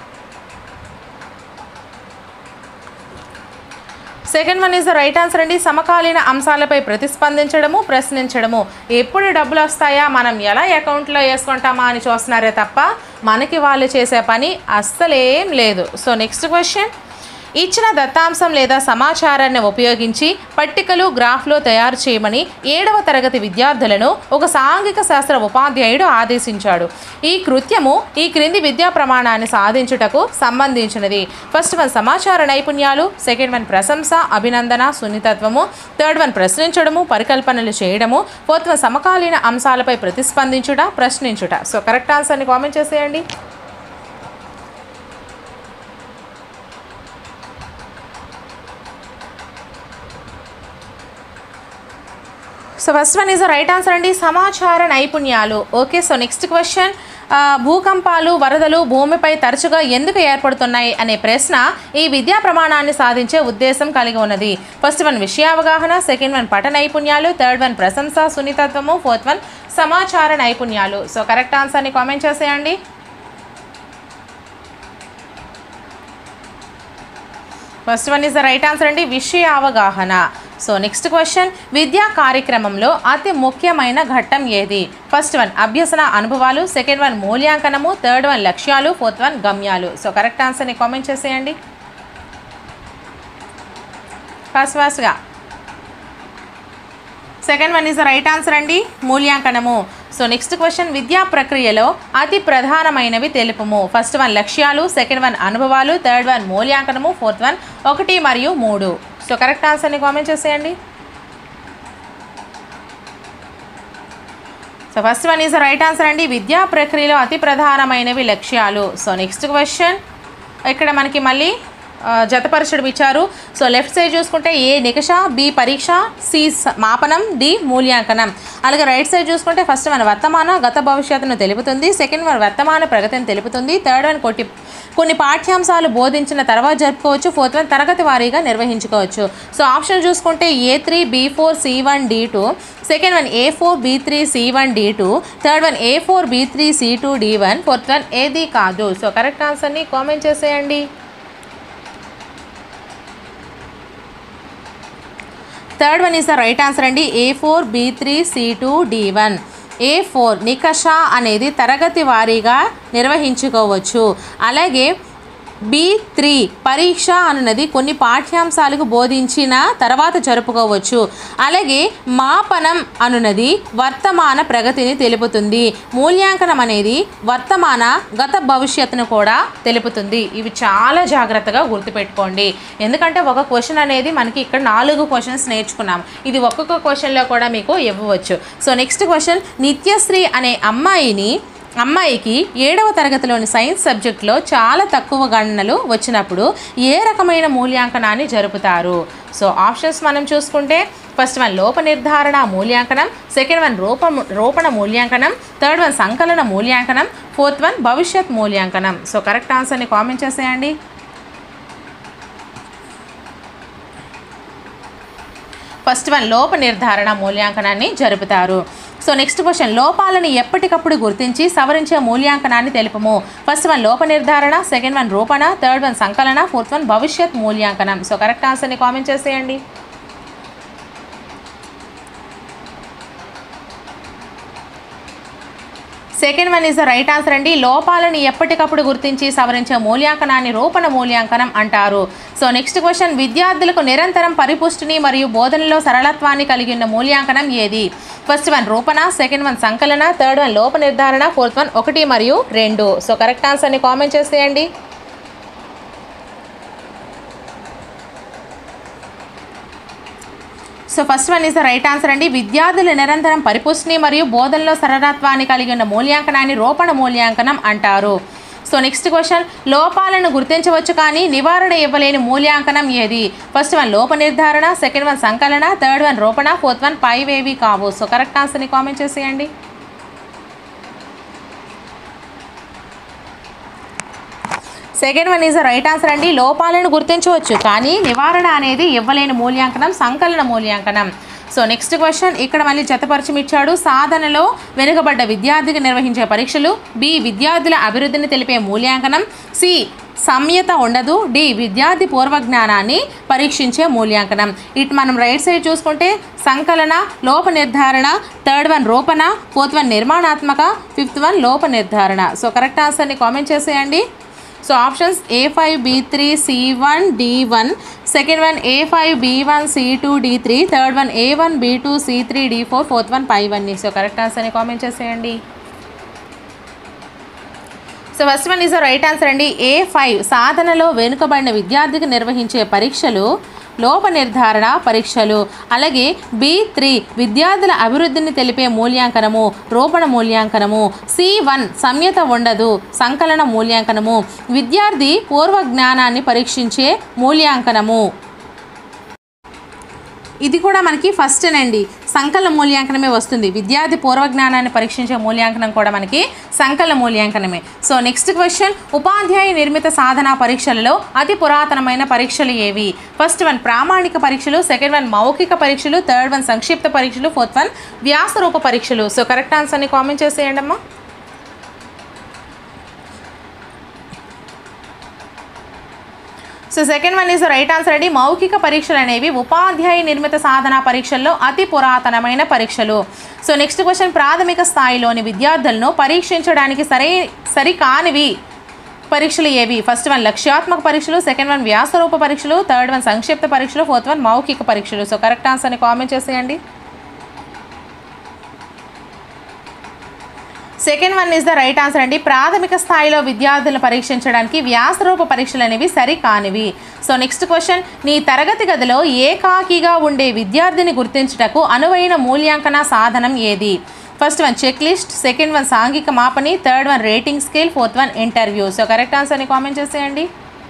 second one is the right answer అండి సమకాలీన అంశాలపై ప్రతిస్పందించడము ప్రశ్నించడము ఎప్పుడు డబ్బులు వస్తాయా మనం ఎలా అకౌంట్లో వేసుకుంటామా అని చూస్తున్నారే తప్ప మనకి వాళ్ళు చేసే పని అస్సలేం లేదు సో నెక్స్ట్ క్వశ్చన్ ఇచ్చిన దత్తాంశం లేదా సమాచారాన్ని ఉపయోగించి పట్టికలు గ్రాఫ్లో తయారు చేయమని ఏడవ తరగతి విద్యార్థులను ఒక సాంఘిక శాస్త్ర ఉపాధ్యాయుడు ఆదేశించాడు ఈ కృత్యము ఈ క్రింది విద్యా ప్రమాణాన్ని సాధించుటకు సంబంధించినది ఫస్ట్ వన్ సమాచార నైపుణ్యాలు సెకండ్ వన్ ప్రశంస అభినందన సున్నితత్వము థర్డ్ వన్ ప్రశ్నించడము పరికల్పనలు చేయడము ఫోర్త్ వన్ సమకాలీన అంశాలపై ప్రతిస్పందించుట ప్రశ్నించుట సో కరెక్ట్ ఆన్సర్ని కామెంట్ చేసేయండి so first one is right answer అండి సమాచార నైపుణ్యాలు ఓకే సో నెక్స్ట్ క్వశ్చన్ భూకంపాలు వరదలు భూమిపై తరచుగా ఎందుకు ఏర్పడుతున్నాయి అనే ప్రశ్న ఈ విద్యా ప్రమాణాన్ని సాధించే ఉద్దేశం కలిగి ఉన్నది ఫస్ట్ వన్ విషయావగాహన సెకండ్ వన్ పట నైపుణ్యాలు థర్డ్ వన్ ప్రశంస సున్నితత్వము ఫోర్త్ వన్ సమాచార నైపుణ్యాలు సో కరెక్ట్ ఆన్సర్ని కామెంట్ చేసేయండి first one is the right answer అండి విషయ అవగాహన సో నెక్స్ట్ క్వశ్చన్ విద్యా కార్యక్రమంలో అతి ముఖ్యమైన ఘట్టం ఏది ఫస్ట్ వన్ అభ్యసన అనుభవాలు సెకండ్ వన్ మూల్యాంకనము థర్డ్ వన్ లక్ష్యాలు ఫోర్త్ వన్ గమ్యాలు సో కరెక్ట్ ఆన్సర్ని కామెంట్ చేసేయండి ఫస్ట్ ఫాస్ట్గా second one is the right answer అండి మూల్యాంకనము సో నెక్స్ట్ క్వశ్చన్ విద్యా ప్రక్రియలో అతి ప్రధానమైనవి తెలుపుము ఫస్ట్ వన్ లక్ష్యాలు సెకండ్ వన్ అనుభవాలు థర్డ్ వన్ మూల్యాంకనము ఫోర్త్ వన్ ఒకటి మరియు మూడు సో కరెక్ట్ ఆన్సర్ని కామెంట్ చేసేయండి so first one is right answer అండి విద్యా ప్రక్రియలో అతి ప్రధానమైనవి లక్ష్యాలు సో నెక్స్ట్ క్వశ్చన్ ఇక్కడ మనకి మళ్ళీ ఆ, జతపరచడం ఇచ్చారు సో లెఫ్ట్ సైడ్ చూసుకుంటే ఏ నికష బి పరీక్ష సి స- మాపనం డి మూల్యాంకనం అలాగే రైట్ సైడ్ చూసుకుంటే ఫస్ట్ మన వర్తమాన గత భవిష్యత్తును తెలుపుతుంది సెకండ్ వన్ వర్తమాన ప్రగతిని తెలుపుతుంది థర్డ్ వన్ కొట్టి కొన్ని పాఠ్యాంశాలు బోధించిన తర్వాత జరుపుకోవచ్చు ఫోర్త్ వన్ తరగతి వారీగా నిర్వహించుకోవచ్చు సో ఆప్షన్ చూసుకుంటే A three B four C one D two second one A four B three C one D two third one A four B three C two D one fourth one ఏది కాదు so correct ఆన్సర్ని comment చేసేయండి third one is the right answer అండి A four B three C two D one A four నికష అనేది తరగతి వారీగా నిర్వహించుకోవచ్చు అలాగే బి త్రీ పరీక్ష అనున్నది కొన్ని పాఠ్యాంశాలకు బోధించిన తర్వాత జరుపుకోవచ్చు అలాగే మాపనం అనున్నది వర్తమాన ప్రగతిని తెలుపుతుంది మూల్యాంకనం అనేది వర్తమాన గత భవిష్యత్తును కూడా తెలుపుతుంది ఇవి చాలా జాగ్రత్తగా గుర్తుపెట్టుకోండి ఎందుకంటే ఒక క్వశ్చన్ అనేది మనకి ఇక్కడ నాలుగు క్వశ్చన్స్ నేర్చుకున్నాం ఇది ఒక్కొక్క క్వశ్చన్లో కూడా మీకు ఇవ్వవచ్చు సో నెక్స్ట్ క్వశ్చన్ నిత్యశ్రీ అనే అమ్మాయిని అమ్మాయికి ఏడవ తరగతిలోని సైన్స్ సబ్జెక్ట్లో చాలా తక్కువ గణనలు వచ్చినప్పుడు ఏ రకమైన మూల్యాంకనాన్ని జరుపుతారు సో ఆప్షన్స్ మనం చూసుకుంటే ఫస్ట్ వన్ లోప నిర్ధారణ మూల్యాంకనం సెకండ్ వన్ రూప రూపణ మూల్యాంకనం థర్డ్ వన్ సంకలన మూల్యాంకనం ఫోర్త్ వన్ భవిష్యత్ మూల్యాంకనం సో కరెక్ట్ ఆన్సర్ని కామెంట్ చేసేయండి ఫస్ట్ వన్ లోప నిర్ధారణ మూల్యాంకనాన్ని జరుపుతారు సో నెక్స్ట్ క్వశ్చన్ లోపాలను ఎప్పటికప్పుడు గుర్తించి సవరించే మూల్యాంకనాన్ని తెలుపము ఫస్ట్ వన్ లోప నిర్ధారణ సెకండ్ వన్ రూపణ థర్డ్ వన్ సంకలన ఫోర్త్ వన్ భవిష్యత్ మూల్యాంకనం సో కరెక్ట్ ఆన్సర్ని కామెంట్ చేసేయండి second one is the right answer అండి లోపాలను ఎప్పటికప్పుడు గుర్తించి సవరించే మూల్యాంకనాన్ని రూపణ మూల్యాంకనం అంటారు సో నెక్స్ట్ క్వశ్చన్ విద్యార్థులకు నిరంతరం పరిపుష్టిని మరియు బోధనలో సరళత్వాన్ని కలిగి ఉన్న మూల్యాంకనం ఏది ఫస్ట్ వన్ రూపణ సెకండ్ వన్ సంకలన థర్డ్ వన్ లోప నిర్ధారణ ఫోర్త్ వన్ ఒకటి మరియు రెండు సో కరెక్ట్ ఆన్సర్ని కామెంట్ చేసేయండి so first one is the right answer అండి విద్యార్థులు నిరంతరం పరిపుష్టిని మరియు బోధనలో సరళత్వాన్ని కలిగి ఉన్న మూల్యాంకనాన్ని రూపణ మూల్యాంకనం అంటారు సో నెక్స్ట్ క్వశ్చన్ లోపాలను గుర్తించవచ్చు కానీ నివారణ ఇవ్వలేని మూల్యాంకనం ఏది ఫస్ట్ వన్ లోప నిర్ధారణ సెకండ్ వన్ సంకలన థర్డ్ వన్ రూపణ ఫోర్త్ వన్ పైవేవి కావు సో కరెక్ట్ ఆన్సర్ని కామెంట్ చేసేయండి second one is right answer అండి లోపాలను గుర్తించవచ్చు కానీ నివారణ అనేది ఇవ్వలేని మూల్యాంకనం సంకలన మూల్యాంకనం సో నెక్స్ట్ క్వశ్చన్ ఇక్కడ మళ్ళీ జతపరచం ఇచ్చాడు సాధనలో వెనుకబడ్డ విద్యార్థికి నిర్వహించే పరీక్షలు బి విద్యార్థుల అభివృద్ధిని తెలిపే మూల్యాంకనం సి సంయత ఉండదు డి విద్యార్థి పూర్వజ్ఞానాన్ని పరీక్షించే మూల్యాంకనం ఇటు మనం రైట్ సైడ్ చూసుకుంటే సంకలన లోప నిర్ధారణ థర్డ్ వన్ రూపణ ఫోర్త్ వన్ నిర్మాణాత్మక ఫిఫ్త్ వన్ లోప నిర్ధారణ సో కరెక్ట్ ఆన్సర్ని కామెంట్ చేసేయండి so options A five B three C one D one second one A five B one C two D three third one A one B two C three D four fourth one పై one so correct ఆన్సర్ని comment చేసేయండి so first one is right answer అండి A five సాధనలో వెనుకబడిన విద్యార్థికి నిర్వహించే పరీక్షలు లోప నిర్ధారణ పరీక్షలు అలాగే బి త్రీ విద్యార్థుల అభివృద్ధిని తెలిపే మూల్యాంకనము రూపణ మూల్యాంకనము సి వన్ సంయత ఉండదు సంకలన మూల్యాంకనము విద్యార్థి పూర్వ జ్ఞానాన్ని పరీక్షించే మూల్యాంకనము ఇది కూడా మనకి ఫస్ట్ అండి సంకలన మూల్యాంకనమే వస్తుంది విద్యార్థి పూర్వ జ్ఞానాన్ని పరీక్షించే మూల్యాంకనం కూడా మనకి సంకలన మూల్యాంకనమే సో నెక్స్ట్ క్వశ్చన్ ఉపాధ్యాయ నిర్మిత సాధన పరీక్షలలో అతి పురాతనమైన పరీక్షలు ఏవి ఫస్ట్ వన్ ప్రామాణిక పరీక్షలు సెకండ్ వన్ మౌఖిక పరీక్షలు థర్డ్ వన్ సంక్షిప్త పరీక్షలు ఫోర్త్ వన్ వ్యాసరూప పరీక్షలు సో కరెక్ట్ ఆన్సర్ని కామెంట్ చేసేయండి అమ్మా so second one is right answer అండి మౌఖిక పరీక్షలు అనేవి ఉపాధ్యాయ నిర్మిత సాధన పరీక్షల్లో అతి పురాతనమైన పరీక్షలు సో నెక్స్ట్ క్వశ్చన్ ప్రాథమిక స్థాయిలోని విద్యార్థులను పరీక్షించడానికి సరే సరికానివి పరీక్షలు ఏవి ఫస్ట్ వన్ లక్ష్యాత్మక పరీక్షలు సెకండ్ వన్ వ్యాసరూప పరీక్షలు థర్డ్ వన్ సంక్షిప్త పరీక్షలు ఫోర్త్ వన్ మౌఖిక పరీక్షలు సో కరెక్ట్ ఆన్సర్ని కామెంట్ చేసేయండి second one is the right answer అండి ప్రాథమిక స్థాయిలో విద్యార్థులను పరీక్షించడానికి వ్యాసరూప పరీక్షలు అనేవి సరికానివి సో నెక్స్ట్ క్వశ్చన్ నీ తరగతి గదిలో ఏకాకిగా ఉండే విద్యార్థిని గుర్తించుటకు అనువైన మూల్యాంకన సాధనం ఏది first one checklist second one సాంఘిక మాపని third one rating scale fourth one interview so correct ఆన్సర్ని కామెంట్ చేసేయండి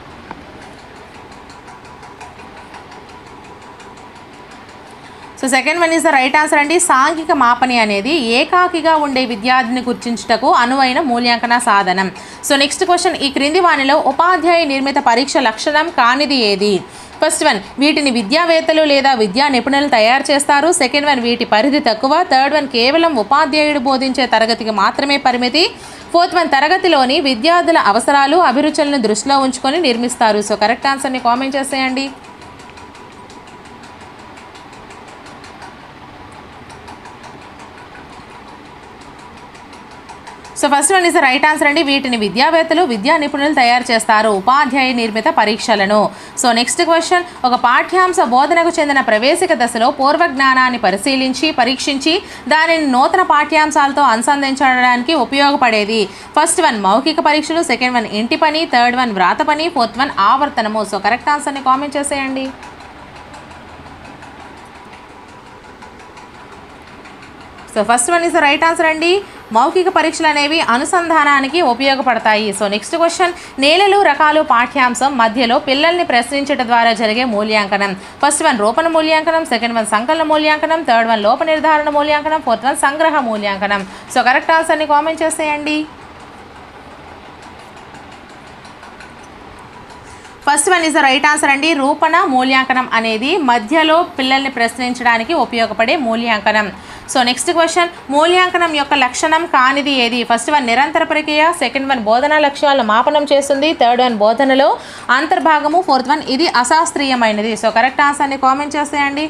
so second one is the right answer అండి సాంఘిక మాపని అనేది ఏకాకిగా ఉండే విద్యార్థిని గుర్తించుటకు అనువైన మూల్యాంకన సాధనం సో నెక్స్ట్ క్వశ్చన్ ఈ క్రింది వానిలో ఉపాధ్యాయ నిర్మిత పరీక్ష లక్షణం కానిది ఏది ఫస్ట్ వన్ వీటిని విద్యావేత్తలు లేదా విద్యా నిపుణులు తయారు చేస్తారు సెకండ్ వన్ వీటి పరిధి తక్కువ థర్డ్ వన్ కేవలం ఉపాధ్యాయుడు బోధించే తరగతికి మాత్రమే పరిమితి ఫోర్త్ వన్ తరగతిలోని విద్యార్థుల అవసరాలు అభిరుచులను దృష్టిలో ఉంచుకొని నిర్మిస్తారు సో కరెక్ట్ ఆన్సర్ని కామెంట్ చేసేయండి so first one is right answer అండి వీటిని విద్యావేత్తలు విద్యా నిపుణులు తయారు చేస్తారు ఉపాధ్యాయ నిర్మిత పరీక్షలను సో నెక్స్ట్ క్వశ్చన్ ఒక పాఠ్యాంశ బోధనకు చెందిన ప్రవేశిక దశలో పూర్వ జ్ఞానాన్ని పరిశీలించి పరీక్షించి దానిని నూతన పాఠ్యాంశాలతో అనుసంధించడానికి ఉపయోగపడేది ఫస్ట్ వన్ మౌఖిక పరీక్షలు సెకండ్ వన్ ఇంటి పని థర్డ్ వన్ వ్రాత పని ఫోర్త్ వన్ ఆవర్తనము సో కరెక్ట్ ఆన్సర్ని కామెంట్ చేసేయండి so first one is the right answer అండి మౌఖిక పరీక్షలు అనేవి అనుసంధానానికి ఉపయోగపడతాయి సో నెక్స్ట్ క్వశ్చన్ నేలలు రకాలు పాఠ్యాంశం మధ్యలో పిల్లల్ని ప్రశ్నించడం ద్వారా జరిగే మూల్యాంకనం ఫస్ట్ వన్ రూపణ మూల్యాంకనం సెకండ్ వన్ సంకలన మూల్యాంకనం థర్డ్ వన్ లోప నిర్ధారణ మూల్యాంకనం ఫోర్త్ వన్ సంగ్రహ మూల్యాంకనం సో కరెక్ట్ ఆన్సర్ని కామెంట్ చేసేయండి first one is the right answer అండి రూపణ మూల్యాంకనం అనేది మధ్యలో పిల్లల్ని ప్రశ్నించడానికి ఉపయోగపడే మూల్యాంకనం సో నెక్స్ట్ క్వశ్చన్ మూల్యాంకనం యొక్క లక్షణం కానిది ఏది ఫస్ట్ వన్ నిరంతర ప్రక్రియ సెకండ్ వన్ బోధనా లక్ష్యాలను మాపనం చేస్తుంది థర్డ్ వన్ బోధనలో అంతర్భాగము ఫోర్త్ వన్ ఇది అశాస్త్రీయమైనది సో కరెక్ట్ ఆన్సర్ని కామెంట్ చేసేయండి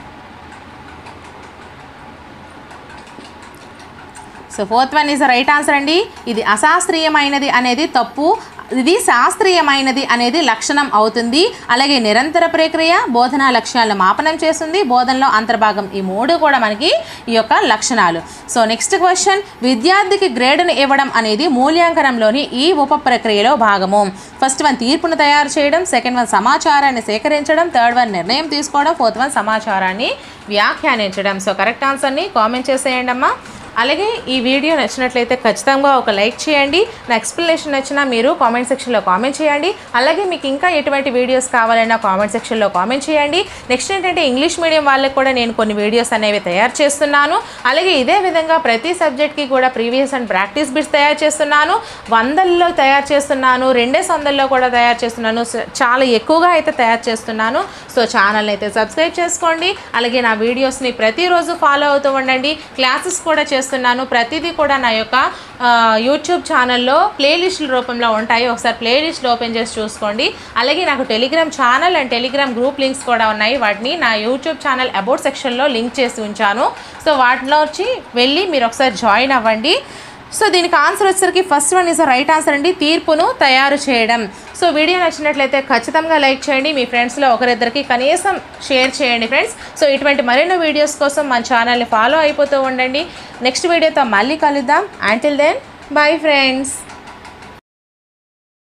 so fourth one is right answer అండి ఇది అశాస్త్రీయమైనది అనేది తప్పు ఇది శాస్త్రీయమైనది అనేది లక్షణం అవుతుంది అలాగే నిరంతర ప్రక్రియ బోధనా లక్ష్యాలను మాపనం చేస్తుంది బోధనలో అంతర్భాగం ఈ మూడు కూడా మనకి ఈ యొక్క లక్షణాలు సో నెక్స్ట్ క్వశ్చన్ విద్యార్థికి గ్రేడ్ను ఇవ్వడం అనేది మూల్యాంకనంలోని ఈ ఉప ప్రక్రియలో భాగము ఫస్ట్ వన్ తీర్పును తయారు చేయడం సెకండ్ వన్ సమాచారాన్ని సేకరించడం థర్డ్ వన్ నిర్ణయం తీసుకోవడం ఫోర్త్ వన్ సమాచారాన్ని వ్యాఖ్యానించడం సో కరెక్ట్ ఆన్సర్ని కామెంట్ చేసేయండి అమ్మా అలాగే ఈ వీడియో నచ్చినట్లయితే ఖచ్చితంగా ఒక లైక్ చేయండి నా ఎక్స్ప్లెనేషన్ నచ్చినా మీరు కామెంట్ సెక్షన్లో కామెంట్ చేయండి అలాగే మీకు ఇంకా ఎటువంటి వీడియోస్ కావాలన్నా కామెంట్ సెక్షన్లో కామెంట్ చేయండి నెక్స్ట్ ఏంటంటే ఇంగ్లీష్ మీడియం వాళ్ళకి కూడా నేను కొన్ని వీడియోస్ అనేవి తయారు చేస్తున్నాను అలాగే ఇదే విధంగా ప్రతి సబ్జెక్ట్కి కూడా ప్రీవియస్ అండ్ ప్రాక్టీస్ బిట్స్ తయారు చేస్తున్నాను వందల్లో తయారు చేస్తున్నాను రెండే వందల్లో కూడా తయారు చేస్తున్నాను స- చాలా ఎక్కువగా అయితే తయారు చేస్తున్నాను సో ఛానల్ని అయితే సబ్స్క్రైబ్ చేసుకోండి అలాగే నా వీడియోస్ని ప్రతిరోజు ఫాలో అవుతూ ఉండండి క్లాసెస్ కూడా చేస్తున్నాను ప్రతిదీ కూడా నా యొక్క ఆ, యూట్యూబ్ ఛానల్లో ప్లేలిస్టుల రూపంలో ఉంటాయి ఒకసారి ప్లేలిస్ట్ ఓపెన్ చేసి చూసుకోండి అలాగే నాకు Telegram channel and Telegram group links కూడా ఉన్నాయి వాటిని నా యూట్యూబ్ ఛానల్ అబౌట్ సెక్షన్లో లింక్ చేసి ఉంచాను సో వాటిలో వచ్చి వెళ్ళి మీరు ఒకసారి జాయిన్ అవ్వండి సో దీనికి ఆన్సర్ వచ్చేసరికి first one is right answer అండి తీర్పును తయారు చేయడం సో వీడియో నచ్చినట్లయితే ఖచ్చితంగా లైక్ చేయండి మీ ఫ్రెండ్స్లో ఒకరిద్దరికి కనీసం షేర్ చేయండి ఫ్రెండ్స్ సో ఇటువంటి మరెన్నో వీడియోస్ కోసం మన ఛానల్ని ఫాలో అయిపోతూ ఉండండి నెక్స్ట్ వీడియోతో మళ్ళీ కలుద్దాం అంటిల్ దెన్ బై ఫ్రెండ్స్